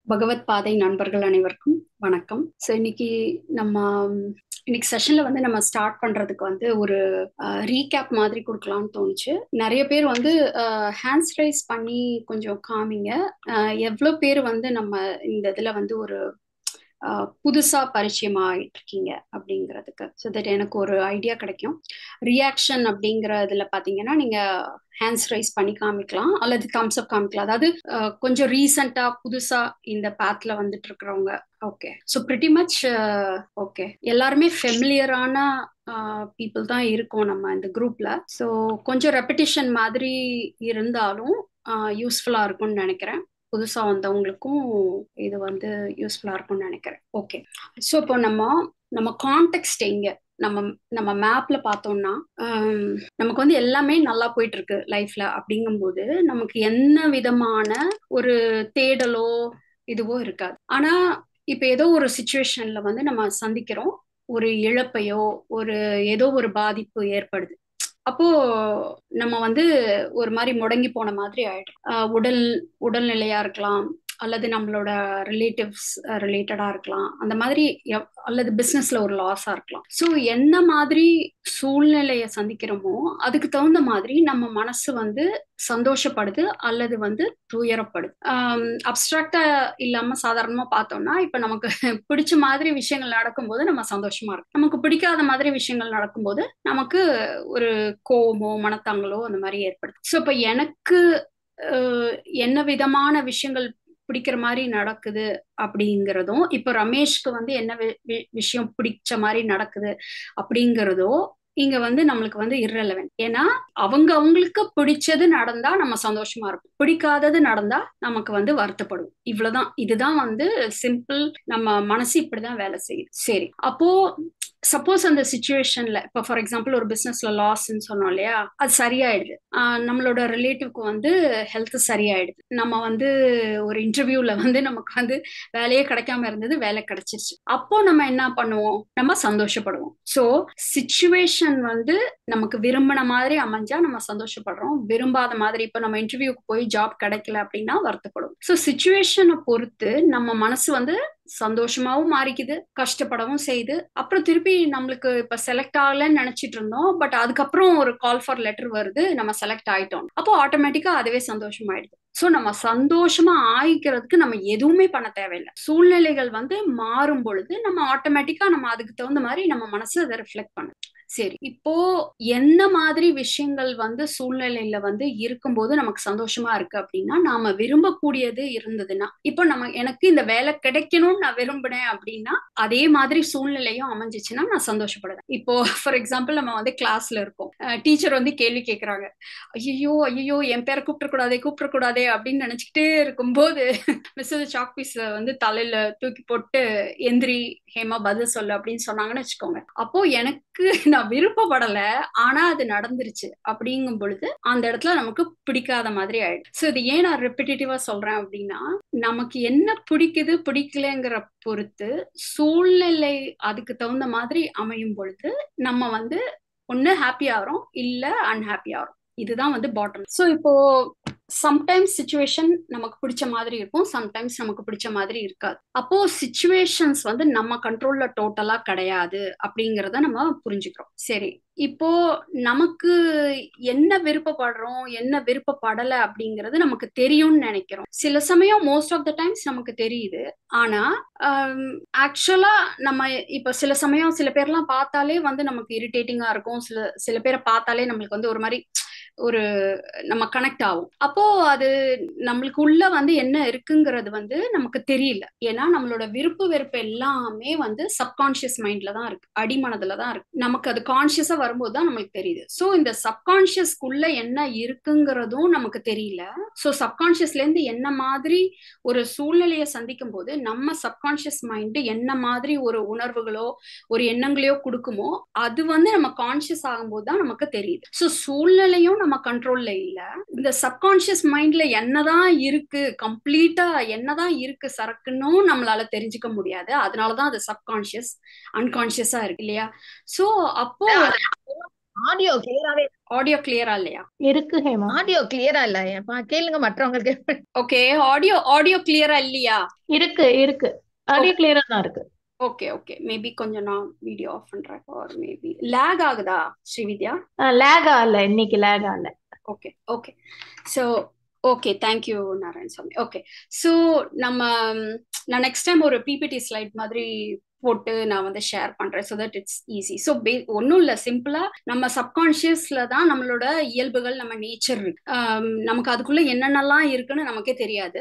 பகவத் பாதை நண்பர்கள் அனைவருக்கும் வணக்கம் ஸோ இன்னைக்கு நம்ம இன்னைக்கு செஷன்ல வந்து நம்ம ஸ்டார்ட் பண்றதுக்கு வந்து ஒரு ரீகேப் மாதிரி கொடுக்கலாம்னு தோணுச்சு நிறைய பேர் வந்து ஹேண்ட்ஸ் ரைஸ் பண்ணி கொஞ்சம் காமிங்க எவ்வளோ பேர் வந்து நம்ம இந்த இதுல வந்து ஒரு புதுசா பரிச்சயம் ஆகிட்டு இருக்கீங்க அப்படிங்கிறதுக்கு ஸோ தட் எனக்கு ஒரு ஐடியா கிடைக்கும் ரியாக்ஷன் அப்படிங்கிற இதுல பாத்தீங்கன்னா நீங்க ஹேண்ட்ஸ் ரைஸ் பண்ணி காமிக்கலாம் அல்லது தம்ஸ் அப் காமிக்கலாம் அதாவது கொஞ்சம் ரீசெண்டா புதுசா இந்த பேத்ல வந்துட்டு இருக்கிறவங்க okay so pretty much okay எல்லாருமே ஃபெமிலியரான பீப்புள் தான் இருக்கோம் நம்ம இந்த குரூப்ல ஸோ கொஞ்சம் ரெப்படிஷன் மாதிரி இருந்தாலும் யூஸ்ஃபுல்லா இருக்கும்னு நினைக்கிறேன் புதுசா வந்தவங்களுக்கும் இது வந்து யூஸ்ஃபுல்லா இருக்கும்னு நினைக்கிறேன் ஓகே ஸோ இப்போ நம்ம நம்ம கான்டெக்ட் எங்க நம்ம நம்ம மேப்ல பார்த்தோம்னா நமக்கு வந்து எல்லாமே நல்லா போயிட்டு இருக்கு லைஃப்ல அப்படிங்கும்போது நமக்கு என்ன விதமான ஒரு தேடலோ இதுவோ இருக்காது ஆனா இப்ப ஏதோ ஒரு சுச்சுவேஷன்ல வந்து நம்ம சந்திக்கிறோம் ஒரு இழப்பையோ ஒரு ஏதோ ஒரு பாதிப்பு ஏற்படுது அப்போ நம்ம வந்து ஒரு மாதிரி முடங்கி போன மாதிரி ஆயிடும் உடல் உடல்நிலையா இருக்கலாம் அல்லது நம்மளோட ரிலேட்டிவ்ஸ் ரிலேட்டடா இருக்கலாம் அந்த மாதிரி அல்லது பிசினஸ்ல ஒரு லாஸா இருக்கலாம் ஸோ என்ன மாதிரி சூழ்நிலைய சந்திக்கிறோமோ அதுக்கு தகுந்த மாதிரி நம்ம மனசு வந்து சந்தோஷப்படுது அல்லது வந்து துயரப்படுது அப்டிராக்டா இல்லாம சாதாரணமா பார்த்தோம்னா இப்ப நமக்கு பிடிச்ச மாதிரி விஷயங்கள் நடக்கும்போது நம்ம சந்தோஷமா இருக்கும் நமக்கு பிடிக்காத மாதிரி விஷயங்கள் நடக்கும்போது நமக்கு ஒரு கோவமோ மனத்தாங்களோ அந்த மாதிரி ஏற்படுது ஸோ இப்ப எனக்கு என்ன விதமான விஷயங்கள் பிடிக்கிற மாதிரி நடக்குது அப்படிங்கிறதும் இப்போ ரமேஷ்க்கு வந்து என்ன விஷயம் பிடிச்ச மாதிரி நடக்குது அப்படிங்கிறதோ இங்க வந்து நம்மளுக்கு வந்து இரலவென்ட் ஏன்னா அவங்க அவங்களுக்கு பிடிச்சது நடந்தா நம்ம சந்தோஷமா இருக்கும் பிடிக்காதது நடந்தா நமக்கு வந்து வருத்தப்படும் இவ்வளவுதான் இதுதான் வந்து சிம்பிள் நம்ம மனசு இப்படிதான் வேலை செய்யுது சரி அப்போ சப்போஸ் அந்த சுச்சுவேஷன்ல இப்போ ஃபார் எக்ஸாம்பிள் ஒரு பிசினஸ்ல லாஸ்ன்னு சொன்னோம் இல்லையா அது சரியாயிடுது நம்மளோட ரிலேட்டிவ்க்கு வந்து ஹெல்த் சரியாயிடுது நம்ம வந்து ஒரு இன்டர்வியூல வந்து நமக்கு வந்து வேலையே கிடைக்காம இருந்தது வேலை கிடைச்சிருச்சு அப்போ நம்ம என்ன பண்ணுவோம் நம்ம சந்தோஷப்படுவோம் ஸோ சுச்சுவேஷன் வந்து நமக்கு விரும்பின மாதிரி அமைஞ்சா நம்ம சந்தோஷப்படுறோம் விரும்பாத மாதிரி இப்போ நம்ம இன்டர்வியூக்கு போய் ஜாப் கிடைக்கல அப்படின்னா வருத்தப்படும் ஸோ சுச்சுவேஷனை பொறுத்து நம்ம மனசு வந்து சந்தோஷமாவும் மாறிக்குது கஷ்டப்படவும் செய்யுது அப்புறம் திருப்பி நம்மளுக்கு இப்ப செலக்ட் ஆகலன்னு நினைச்சிட்டு இருந்தோம் பட் அதுக்கப்புறம் ஒரு கால் ஃபார் லெட்டர் வருது நம்ம செலக்ட் ஆயிட்டோம் அப்போ ஆட்டோமேட்டிக்கா அதுவே சந்தோஷமாயிடுது ஸோ நம்ம சந்தோஷமா ஆயிக்கிறதுக்கு நம்ம எதுவுமே பண்ண தேவையில்லை சூழ்நிலைகள் வந்து மாறும் பொழுது நம்ம ஆட்டோமேட்டிக்கா நம்ம அதுக்கு தகுந்த மாதிரி நம்ம மனசு அதை ரிஃப்ளெக்ட் பண்ணும் சரி இப்போ என்ன மாதிரி விஷயங்கள் வந்து சூழ்நிலையில வந்து இருக்கும்போது நமக்கு சந்தோஷமா இருக்கு அப்படின்னா நாம விரும்பக்கூடியது இருந்ததுன்னா இப்போ நம்ம எனக்கு இந்த வேலை கிடைக்கணும்னு நான் விரும்பினேன் அப்படின்னா அதே மாதிரி சூழ்நிலையும் அமைஞ்சிச்சுன்னா நான் சந்தோஷப்படுறேன் இப்போ ஃபார் எக்ஸாம்பிள் நம்ம வந்து கிளாஸ்ல இருக்கோம் டீச்சர் வந்து கேள்வி கேட்கறாங்க ஐயோ ஐயோ என் பேரை கூப்பிடக்கூடாதே கூப்பிடக்கூடாதே அப்படின்னு நினைச்சுக்கிட்டே இருக்கும்போது மிஸ் சாக் பீஸ்ல வந்து தலையில தூக்கி போட்டு எந்திரி ஹேமா பதில் சொல்லு அப்படின்னு சொன்னாங்கன்னு வச்சுக்கோங்க அப்போ எனக்கு நான் விருப்பப்படல ஆனா அது நடந்துருச்சு அப்படிங்கும் பொழுது அந்த இடத்துல நமக்கு பிடிக்காத மாதிரி ஆயிடும் ஸோ இது ஏன் நான் ரெப்பிட்டேட்டிவா சொல்றேன் அப்படின்னா நமக்கு என்ன பிடிக்குது பிடிக்கலங்கிற பொறுத்து சூழ்நிலை அதுக்கு தகுந்த மாதிரி அமையும் பொழுது நம்ம வந்து ஒண்ணு ஹாப்பி ஆகிறோம் இல்ல அன்ஹாப்பி ஆகிறோம் இதுதான் வந்து பாட்டம் ஸோ இப்போ சம்டைம்ஸ் சுச்சுவேஷன் நமக்கு பிடிச்ச மாதிரி இருக்கும் சம்டைம்ஸ் நமக்கு பிடிச்ச மாதிரி இருக்காது அப்போ சுச்சுவேஷன்ஸ் வந்து நம்ம கண்ட்ரோல்ல டோட்டலா கிடையாது அப்படிங்கிறத நம்ம புரிஞ்சுக்கிறோம் சரி இப்போ நமக்கு என்ன விருப்பப்படுறோம் என்ன விருப்பப்படலை அப்படிங்கிறது நமக்கு தெரியும்னு நினைக்கிறோம் சில சமயம் மோஸ்ட் ஆஃப் த டைம்ஸ் நமக்கு தெரியுது ஆனா ஆக்சுவலா நம்ம இப்ப சில சமயம் சில பேர்லாம் பார்த்தாலே வந்து நமக்கு இரிட்டேட்டிங்கா இருக்கும் சில சில பேரை பார்த்தாலே நம்மளுக்கு வந்து ஒரு மாதிரி ஒரு நம்ம கனெக்ட் ஆகும் அப்போ அது நம்மளுக்கு உள்ள வந்து என்ன இருக்குங்கிறது வந்து நமக்கு தெரியல ஏன்னா நம்மளோட விருப்பு வெறுப்பு எல்லாமே வந்து சப்கான்சியஸ் மைண்ட்ல தான் இருக்கு அடிமனதுல தான் இருக்கு நமக்கு அது கான்சியஸா வரும்போது தான் நம்மளுக்கு தெரியுது ஸோ இந்த சப்கான்சியஸ்க்குள்ள என்ன இருக்குங்கிறதும் நமக்கு தெரியல ஸோ சப்கான்சியஸ்ல இருந்து என்ன மாதிரி ஒரு சூழ்நிலையை சந்திக்கும் போது நம்ம சப்கான்சியஸ் மைண்டு என்ன மாதிரி ஒரு உணர்வுகளோ ஒரு எண்ணங்களையோ கொடுக்குமோ அது வந்து நம்ம கான்சியஸ் ஆகும்போது தான் நமக்கு தெரியுது ஸோ சூழ்நிலையும் நம்ம கண்ட்ரோல்ல இல்ல இந்த சப்கான்சியஸ் மைண்ட்ல என்னதான் இருக்கு கம்ப்ளீட்டா என்னதான் இருக்கு சரக்குன்னும் நம்மளால தெரிஞ்சுக்க முடியாது அதனாலதான் அது சப்கான்சியஸ் அன்கான்சியஸா இருக்கு இல்லையா சோ அப்போ ஆடியோ கிளியராவே ஆடியோ கிளியரா இல்லையா இருக்கு ஹேமா ஆடியோ கிளியரா இல்ல ஏப்பா கேளுங்க மற்றவங்களுக்கு ஓகே ஆடியோ ஆடியோ கிளியரா இல்லையா இருக்கு இருக்கு ஆடியோ கிளியரா தான் இருக்கு ஓகே ஓகே மேபி கொஞ்சம் நான் வீடியோ ஆஃப் பண்றேன் ஆர் மேபி லேக் ஆகுதா ஸ்ரீவித்யா லேக் ஆகல இன்னைக்கு லேக் ஆகல okay okay so okay thank you Narayan Swamy okay so நம்ம ம், நான் நெக்ஸ்ட் டைம் ஒரு பிபிடி ஸ்லைட் மாதிரி போட்டு நான் வந்து ஷேர் பண்றேன் so that it's easy so பே ஒன்றும் இல்லை சிம்பிளா நம்ம சப்கான்ஷியஸ்ல தான் நம்மளோட இயல்புகள் நம்ம நேச்சர் இருக்கு ஆம், நமக்கு அதுக்குள்ள என்னென்னலாம் இருக்குன்னு நமக்கே தெரியாது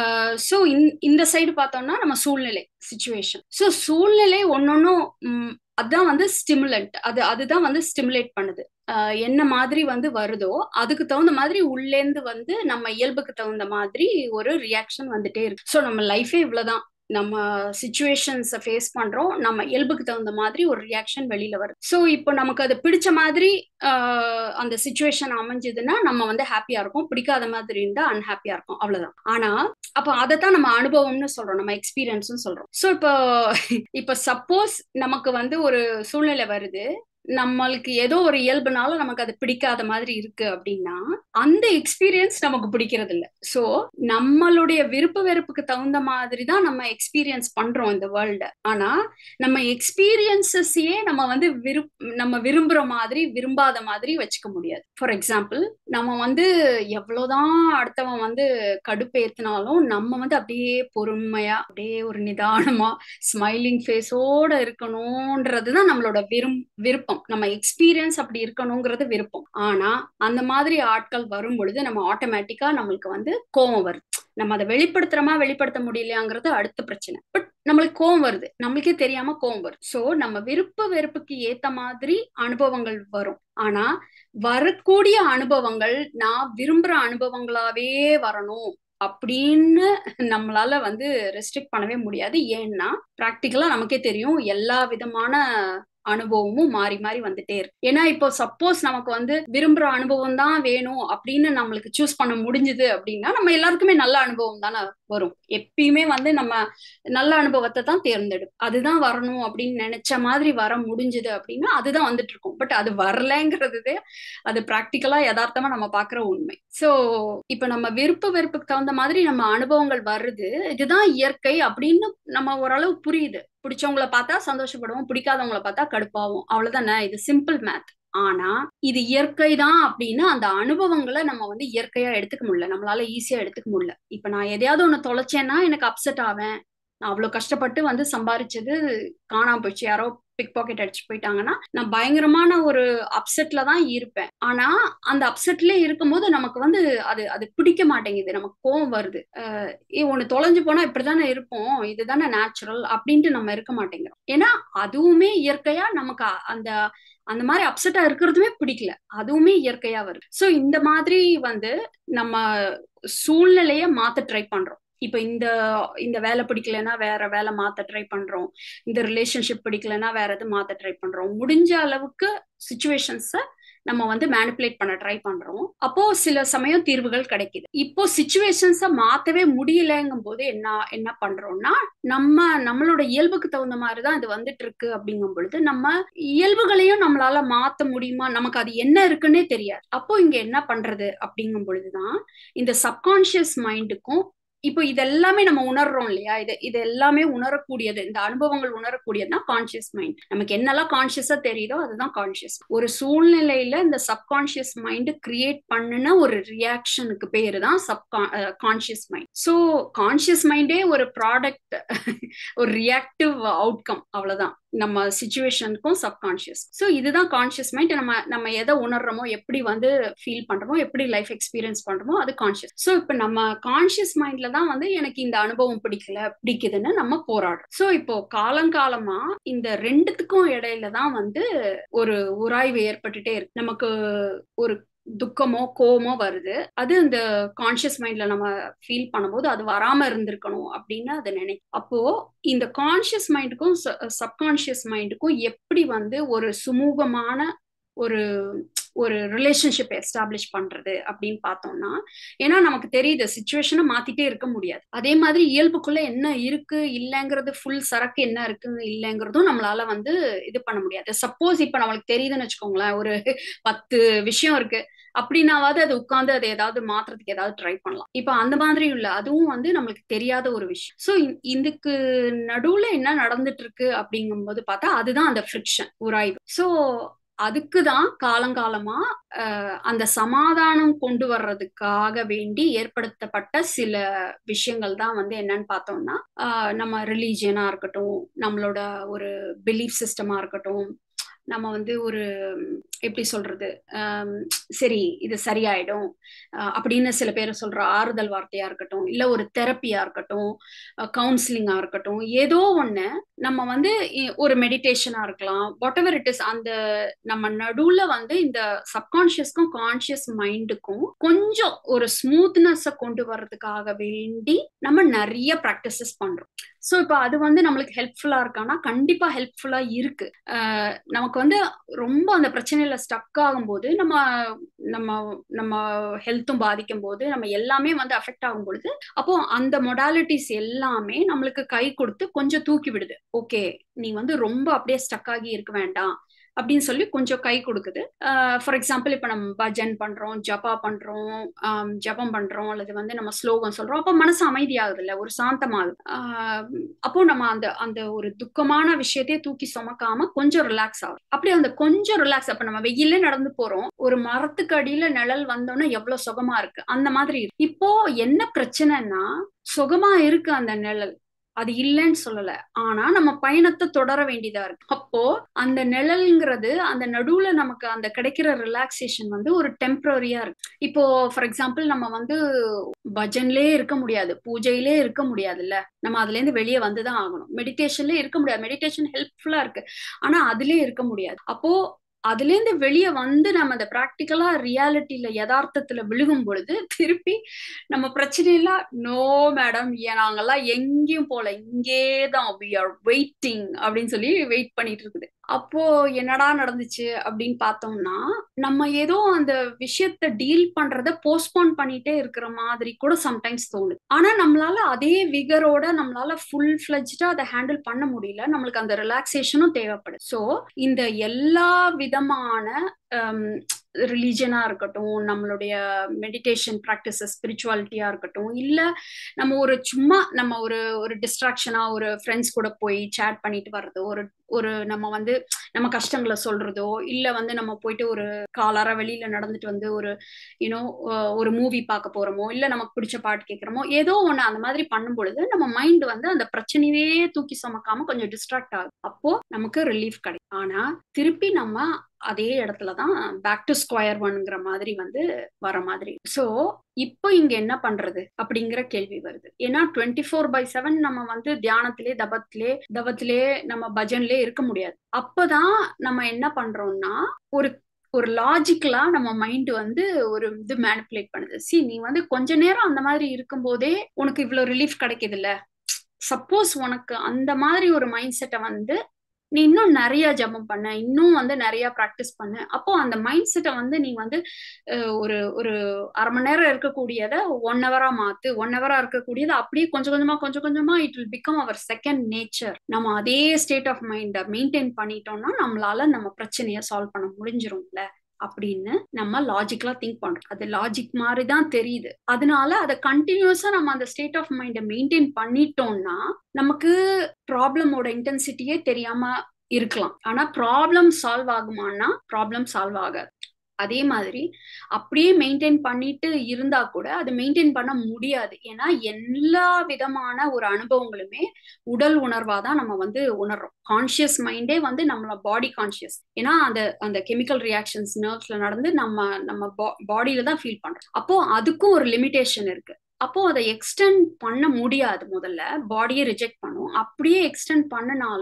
ஸோ இந்த சைடு பார்த்தோம்னா நம்ம சூழ்நிலை சுச்சுவேஷன் ஸோ சூழ்நிலை ஒன்னொன்னும் அதான் வந்து ஸ்டிமுலண்ட் அது அதுதான் வந்து ஸ்டிமுலேட் பண்ணுது ஆஹ் என்ன மாதிரி வந்து வருதோ அதுக்கு தகுந்த மாதிரி உள்ளேந்து வந்து நம்ம இயல்புக்கு தகுந்த மாதிரி ஒரு ரியாக்ஷன் வந்துட்டே இருக்கு ஸோ நம்ம லைஃபே இவ்வளவுதான் நம்ம சுச்சுவேஷன்ஸை ஃபேஸ் பண்றோம் நம்ம இயல்புக்கு தகுந்த மாதிரி ஒரு ரியாக்ஷன் வெளியில வருது ஸோ இப்போ நமக்கு அது பிடிச்ச மாதிரி ஆஹ் அந்த சுச்சுவேஷன் அமைஞ்சதுன்னா நம்ம வந்து ஹாப்பியா இருக்கும் பிடிக்காத மாதிரி இருந்தா அன்ஹாப்பியா இருக்கும் அவ்வளவுதான் ஆனா அப்போ அதைத்தான் நம்ம அனுபவம்னு சொல்றோம் நம்ம எக்ஸ்பீரியன்ஸ்னு சொல்றோம் ஸோ இப்போ இப்போ சப்போஸ் நமக்கு வந்து ஒரு சூழ்நிலை வருது நம்மளுக்கு ஏதோ ஒரு இயல்புனால நமக்கு அது பிடிக்காத மாதிரி இருக்கு அப்படின்னா அந்த எக்ஸ்பீரியன்ஸ் நமக்கு பிடிக்கிறது இல்ல சோ நம்மளுடைய விருப்ப வெறுப்புக்கு தகுந்த மாதிரி தான் நம்ம எக்ஸ்பீரியன்ஸ் பண்றோம் இந்த வேர்ல்ட ஆனா நம்ம எக்ஸ்பீரியன்சஸையே நம்ம வந்து விருப் நம்ம விரும்புற மாதிரி விரும்பாத மாதிரி வச்சுக்க முடியாது ஃபார் எக்ஸாம்பிள் நம்ம வந்து எவ்வளவுதான் அடுத்தவன் வந்து கடுப்பேத்தினாலும் நம்ம வந்து அப்படியே பொறுமையா அப்படியே ஒரு நிதானமா ஸ்மைலிங் ஃபேஸோட இருக்கணும்ன்றதுதான் நம்மளோட விரும் விருப்பம் நம்ம எக்ஸ்பீரியன்ஸ் அப்படி இருக்கணுங்கிறது விருப்பம் ஆனா அந்த மாதிரி ஆட்கள் வரும் பொழுது நம்ம ஆட்டோமேட்டிக்கா நம்மளுக்கு வந்து கோவம் வருது நம்ம அதை வெளிப்படுத்துறோமா வெளிப்படுத்த முடியலையாங்கிறது அடுத்த பிரச்சனை பட் நம்மளுக்கு கோவம் வருது நம்மளுக்கே தெரியாம கோவம் வருது சோ நம்ம விருப்ப வெறுப்புக்கு ஏத்த மாதிரி அனுபவங்கள் வரும் ஆனா வரக்கூடிய அனுபவங்கள் நான் விரும்புற அனுபவங்களாவே வரணும் அப்படின்னு நம்மளால வந்து ரெஸ்ட்ரிக்ட் பண்ணவே முடியாது ஏன்னா பிராக்டிக்கலா நமக்கே தெரியும் எல்லா விதமான அனுபவமும் மாறி மாறி வந்துட்டே இருக்கு ஏன்னா இப்போ சப்போஸ் நமக்கு வந்து விரும்புற அனுபவம் தான் வேணும் அப்படின்னு நம்மளுக்கு சூஸ் பண்ண முடிஞ்சுது அப்படின்னா நம்ம எல்லாருக்குமே நல்ல அனுபவம் தானே வரும் எப்பயுமே வந்து நம்ம நல்ல அனுபவத்தை தான் தேர்ந்தெடுக்கும் அதுதான் வரணும் அப்படின்னு நினைச்ச மாதிரி வர முடிஞ்சுது அப்படின்னா அதுதான் வந்துட்டு இருக்கும் பட் அது வரலங்கிறது அது பிராக்டிக்கலா யதார்த்தமா நம்ம பாக்குற உண்மை சோ இப்ப நம்ம விருப்ப வெறுப்புக்கு தகுந்த மாதிரி நம்ம அனுபவங்கள் வருது இதுதான் இயற்கை அப்படின்னு நம்ம ஓரளவு புரியுது பிடிச்சவங்கள பார்த்தா சந்தோஷப்படுவோம் பிடிக்காதவங்கள பார்த்தா கடுப்பாவும் அவ்வளவுதானே இது சிம்பிள் மேத் ஆனா இது இயற்கை தான் அப்படின்னு அந்த அனுபவங்களை நம்ம வந்து இயற்கையா எடுத்துக்க முடியல நம்மளால ஈஸியா எடுத்துக்க முடியல இப்ப நான் எதையாவது ஒண்ணு தொலைச்சேன்னா எனக்கு அப்செட் ஆவேன் நான் அவ்வளவு கஷ்டப்பட்டு வந்து சம்பாரிச்சது காணாம போச்சு யாரோ பிக் பாக்கெட் அடிச்சு போயிட்டாங்கன்னா நான் பயங்கரமான ஒரு அப்செட்ல தான் இருப்பேன் ஆனா அந்த அப்செட்ல இருக்கும்போது நமக்கு வந்து அது அது பிடிக்க மாட்டேங்குது நமக்கு கோவம் வருது ஏ ஒண்ணு தொலைஞ்சு போனா இப்படிதானே இருப்போம் இதுதானே நேச்சுரல் அப்படின்ட்டு நம்ம இருக்க மாட்டேங்கிறோம் ஏன்னா அதுவுமே இயற்கையா நமக்கு அந்த அந்த மாதிரி அப்செட்டா இருக்கிறதுமே பிடிக்கல அதுவுமே இயற்கையா வருது சோ இந்த மாதிரி வந்து நம்ம சூழ்நிலைய மாத்த ட்ரை பண்றோம் இப்ப இந்த இந்த வேலை பிடிக்கலன்னா வேற வேலை மாத்த ட்ரை பண்றோம் இந்த ரிலேஷன்ஷிப் பிடிக்கலன்னா வேற எது மாத்த ட்ரை பண்றோம் முடிஞ்ச அளவுக்கு சுச்சுவேஷன்ஸ நம்ம வந்து மேனிப்புலேட் பண்ண ட்ரை பண்றோம் அப்போ சில சமயம் தீர்வுகள் கிடைக்குது இப்போ சுச்சுவேஷன்ஸ மாத்தவே முடியலங்கும் போது என்ன என்ன பண்றோம்னா நம்ம நம்மளோட இயல்புக்கு தகுந்த மாதிரிதான் இது வந்துட்டு இருக்கு அப்படிங்கும் பொழுது நம்ம இயல்புகளையும் நம்மளால மாத்த முடியுமா நமக்கு அது என்ன இருக்குன்னே தெரியாது அப்போ இங்க என்ன பண்றது அப்படிங்கும் பொழுதுதான் இந்த சப்கான்சியஸ் மைண்டுக்கும் இப்போ இது எல்லாமே நம்ம உணர்றோம் இல்லையா இது இது எல்லாமே உணரக்கூடியது இந்த அனுபவங்கள் உணரக்கூடியது தான் கான்சியஸ் மைண்ட் நமக்கு என்னெல்லாம் கான்சியஸா தெரியுதோ அதுதான் கான்சியஸ் ஒரு சூழ்நிலையில இந்த சப்கான்சியஸ் மைண்ட் கிரியேட் பண்ணுன ஒரு ரியாக்ஷனுக்கு பேரு தான் subconscious mind so conscious மைண்டே ஒரு ப்ராடக்ட் ஒரு ரியாக்டிவ் அவுட்கம் அவ்வளவுதான் நம்ம சுச்சுவேஷனுக்கும் சப்கான்சியஸ் ஸோ இதுதான் கான்சியஸ் மைண்ட் நம்ம நம்ம எதை உணர்றோமோ எப்படி வந்து ஃபீல் பண்றோமோ எப்படி லைஃப் எக்ஸ்பீரியன்ஸ் பண்றோமோ அது கான்சியஸ் ஸோ இப்போ நம்ம கான்சியஸ் மைண்ட்ல தான் வந்து எனக்கு இந்த அனுபவம் பிடிக்கல பிடிக்குதுன்னு நம்ம போராடுறோம் ஸோ இப்போ காலங்காலமா இந்த ரெண்டுத்துக்கும் இடையில தான் வந்து ஒரு உராய்வு ஏற்பட்டுட்டே இருக்கு நமக்கு ஒரு துக்கமோ கோவமோ வருது அது இந்த கான்சியஸ் மைண்ட்ல நம்ம ஃபீல் பண்ணும்போது அது வராம இருந்திருக்கணும் அப்படின்னு அதை நினைக்கும் அப்போ இந்த கான்சியஸ் மைண்டுக்கும் சப்கான்சியஸ் மைண்டுக்கும் எப்படி வந்து ஒரு சுமூகமான ஒரு ஒரு ரிலேஷன்ஷிப் எஸ்டாப்ளிஷ் பண்றது அப்படின்னு பார்த்தோம்னா ஏன்னா நமக்கு தெரியுது சுச்சுவேஷனை மாத்திட்டே இருக்க முடியாது அதே மாதிரி இயல்புக்குள்ள என்ன இருக்கு இல்லைங்கிறது ஃபுல் சரக்கு என்ன இருக்கு இல்லைங்கிறதும் நம்மளால வந்து இது பண்ண முடியாது சப்போஸ் இப்ப நம்மளுக்கு தெரியுதுன்னு வச்சுக்கோங்களேன் ஒரு பத்து விஷயம் இருக்கு அப்படின்னாவது அது உட்காந்து அதை ஏதாவது மாத்துறதுக்கு ஏதாவது ட்ரை பண்ணலாம் இப்ப அந்த மாதிரி இல்ல அதுவும் வந்து நம்மளுக்கு தெரியாத ஒரு விஷயம் ஸோ இதுக்கு நடுவுல என்ன நடந்துட்டு இருக்கு அப்படிங்கும்போது பார்த்தா அதுதான் அந்த ஃப்ரிக்ஷன் உராய்வு ஸோ அதுக்கு தான் காலங்காலமா அந்த சமாதானம் கொண்டு வர்றதுக்காக வேண்டி ஏற்படுத்தப்பட்ட சில விஷயங்கள் தான் வந்து என்னன்னு பார்த்தோம்னா நம்ம ரிலீஜியனா இருக்கட்டும் நம்மளோட ஒரு பிலீஃப் சிஸ்டமா இருக்கட்டும் நம்ம வந்து ஒரு எப்படி சொல்றது சரி இது சரியாயிடும் அப்படின்னு சில பேர் சொல்ற ஆறுதல் வார்த்தையா இருக்கட்டும் இல்ல ஒரு தெரப்பியா இருக்கட்டும் கவுன்சிலிங்கா இருக்கட்டும் ஏதோ ஒண்ணு நம்ம வந்து ஒரு மெடிடேஷனா இருக்கலாம் வாட் எவர் இட் இஸ் அந்த நம்ம நடுவுல வந்து இந்த சப்கான்சியஸ்க்கும் கான்சியஸ் மைண்டுக்கும் கொஞ்சம் ஒரு ஸ்மூத்னஸை கொண்டு வர்றதுக்காக வேண்டி நம்ம நிறைய ப்ராக்டிசஸ் பண்றோம் ஸோ இப்போ அது வந்து நம்மளுக்கு ஹெல்ப்ஃபுல்லா இருக்கானா கண்டிப்பா ஹெல்ப்ஃபுல்லா இருக்கு நமக்கு வந்து ரொம்ப அந்த பிரச்சனையில ஸ்டக் ஆகும்போது நம்ம நம்ம நம்ம ஹெல்த்தும் பாதிக்கும் போது நம்ம எல்லாமே வந்து அஃபெக்ட் ஆகும் பொழுது அப்போ அந்த மொடாலிட்டிஸ் எல்லாமே நம்மளுக்கு கை கொடுத்து கொஞ்சம் தூக்கி விடுது ஓகே நீ வந்து ரொம்ப அப்படியே ஸ்டக் ஆகி இருக்க வேண்டாம் அப்படின்னு சொல்லி கொஞ்சம் கை கொடுக்குது ஃபார் எக்ஸாம்பிள் இப்போ நம்ம பஜன் பண்றோம் ஜபா பண்றோம் ஜபம் பண்றோம் அல்லது வந்து நம்ம ஸ்லோகம் சொல்றோம் அப்போ மனசு அமைதியாகுது இல்லை ஒரு சாந்தமாகுது அப்போ நம்ம அந்த அந்த ஒரு துக்கமான விஷயத்தையே தூக்கி சுமக்காம கொஞ்சம் ரிலாக்ஸ் ஆகும் அப்படி அந்த கொஞ்சம் ரிலாக்ஸ் அப்ப நம்ம வெயிலே நடந்து போறோம் ஒரு மரத்துக்கு அடியில நிழல் வந்தோன்னா எவ்வளவு சுகமா இருக்கு அந்த மாதிரி இப்போ என்ன பிரச்சனைனா சுகமா இருக்கு அந்த நிழல் அது இல்லைன்னு சொல்லல ஆனா நம்ம பயணத்தை தொடர வேண்டியதா இருக்கு அப்போ அந்த நிழல்ங்கிறது அந்த நடுவுல நமக்கு அந்த கிடைக்கிற ரிலாக்ஸேஷன் வந்து ஒரு டெம்பரரியா இருக்கு இப்போ ஃபார் எக்ஸாம்பிள் நம்ம வந்து பஜன்லயே இருக்க முடியாது பூஜையிலே இருக்க முடியாதுல்ல நம்ம அதுல இருந்து வெளியே வந்துதான் ஆகணும் மெடிடேஷன்ல இருக்க முடியாது மெடிடேஷன் ஹெல்ப்ஃபுல்லா இருக்கு ஆனா அதுலயே இருக்க முடியாது அப்போ அதுலேருந்து வெளியே வந்து நம்ம அந்த ப்ராக்டிக்கலா ரியாலிட்டியில யதார்த்தத்துல விழுகும் பொழுது திருப்பி நம்ம பிரச்சனையெல்லாம் நோ மேடம் நாங்கெல்லாம் எங்கேயும் போல இங்கே தான் வி ஆர் வெயிட்டிங் அப்படின்னு சொல்லி வெயிட் பண்ணிட்டு இருக்குது அப்போ என்னடா நடந்துச்சு அப்படின்னு பார்த்தோம்னா நம்ம ஏதோ அந்த விஷயத்த டீல் பண்றத போஸ்ட்போன் பண்ணிட்டே இருக்கிற மாதிரி கூட சம்டைம்ஸ் தோணுது ஆனா நம்மளால அதே விகரோட நம்மளால ஃபுல் ஃபிளஜ்டா அதை ஹேண்டில் பண்ண முடியல நம்மளுக்கு அந்த ரிலாக்ஸேஷனும் தேவைப்படுது ஸோ இந்த எல்லா விதமான ரிலீஜனா இருக்கட்டும் நம்மளுடைய மெடிடேஷன் ப்ராக்டிசஸ் ஸ்பிரிச்சுவாலிட்டியா இருக்கட்டும் இல்ல நம்ம ஒரு சும்மா நம்ம ஒரு ஒரு டிஸ்ட்ராக்ஷனா ஒரு ஃப்ரெண்ட்ஸ் கூட போய் சேட் பண்ணிட்டு வர்றதோ ஒரு ஒரு நம்ம வந்து நம்ம கஷ்டங்களை சொல்றதோ இல்ல வந்து நம்ம போயிட்டு ஒரு காலார வெளியில நடந்துட்டு வந்து ஒரு யூனோ ஒரு மூவி பார்க்க போறோமோ இல்ல நமக்கு பிடிச்ச பாட்டு கேட்கிறோமோ ஏதோ ஒண்ணு அந்த மாதிரி பண்ணும் பொழுது நம்ம மைண்ட் வந்து அந்த பிரச்சனையே தூக்கி சுமக்காம கொஞ்சம் டிஸ்ட்ராக்ட் ஆகும் அப்போ நமக்கு ரிலீஃப் கிடைக்கும் ஆனா திருப்பி நம்ம அதே இடத்துலதான் பேக் டு ஸ்கொயர் ஒன்ங்கிற மாதிரி வந்து வர மாதிரி ஸோ இப்போ இங்க என்ன பண்றது அப்படிங்கிற கேள்வி வருது ஏன்னா டுவெண்ட்டி ஃபோர் பை செவன் நம்ம வந்து தியானத்திலே தபத்திலே தவத்திலே நம்ம பஜன்லே இருக்க முடியாது அப்பதான் நம்ம என்ன பண்றோம்னா ஒரு ஒரு லாஜிக்கலா நம்ம மைண்ட் வந்து ஒரு இது மேனிப்புலேட் பண்ணுது சி நீ வந்து கொஞ்ச நேரம் அந்த மாதிரி இருக்கும்போதே உனக்கு இவ்வளவு ரிலீஃப் கிடைக்குது இல்ல சப்போஸ் உனக்கு அந்த மாதிரி ஒரு மைண்ட் செட்டை வந்து நீ இன்னும் நிறைய ஜபம் பண்ண இன்னும் வந்து நிறைய ப்ராக்டிஸ் பண்ண அப்போ அந்த மைண்ட் செட்டை வந்து நீ வந்து ஒரு ஒரு அரை மணி நேரம் இருக்கக்கூடியதை ஒன் ஹவரா மாத்து ஒன் ஹவரா இருக்கக்கூடியதை அப்படியே கொஞ்சம் கொஞ்சமா கொஞ்சம் கொஞ்சமா it will become our second nature நம்ம அதே ஸ்டேட் ஆஃப் மைண்டை மெயின்டைன் பண்ணிட்டோம்னா நம்மளால நம்ம பிரச்சனையை சால்வ் பண்ண முடிஞ்சிரும்ல அப்படின்னு நம்ம லாஜிக்கலா திங்க் பண்றோம் அது லாஜிக் மாதிரி தான் தெரியுது அதனால அதை கண்டினியூஸா நம்ம அந்த ஸ்டேட் ஆஃப் மைண்டை மெயின்டைன் பண்ணிட்டோம்னா நமக்கு ப்ராப்ளமோட இன்டென்சிட்டியே தெரியாம இருக்கலாம் ஆனா ப்ராப்ளம் சால்வ் ஆகுமான்னா ப்ராப்ளம் சால்வ் ஆகாது அதே மாதிரி அப்படியே மெயின்டைன் பண்ணிட்டு இருந்தா கூட அது மெயின்டைன் பண்ண முடியாது ஏன்னா எல்லா விதமான ஒரு அனுபவங்களுமே உடல் உணர்வா தான் நம்ம வந்து உணர்றோம் கான்சியஸ் மைண்டே வந்து நம்மள பாடி கான்சியஸ் ஏன்னா அந்த அந்த கெமிக்கல் ரியாக்ஷன்ஸ் நர்வ்ஸ்ல நடந்து நம்ம நம்ம பாடியில தான் ஃபீல் பண்றோம் அப்போ அதுக்கும் ஒரு லிமிடேஷன் இருக்கு அப்போ அதை எக்ஸ்டெண்ட் பண்ண முடியாது முதல்ல பாடியை ரிஜெக்ட் பண்ணும் அப்படியே எக்ஸ்டெண்ட் பண்ணினாலும்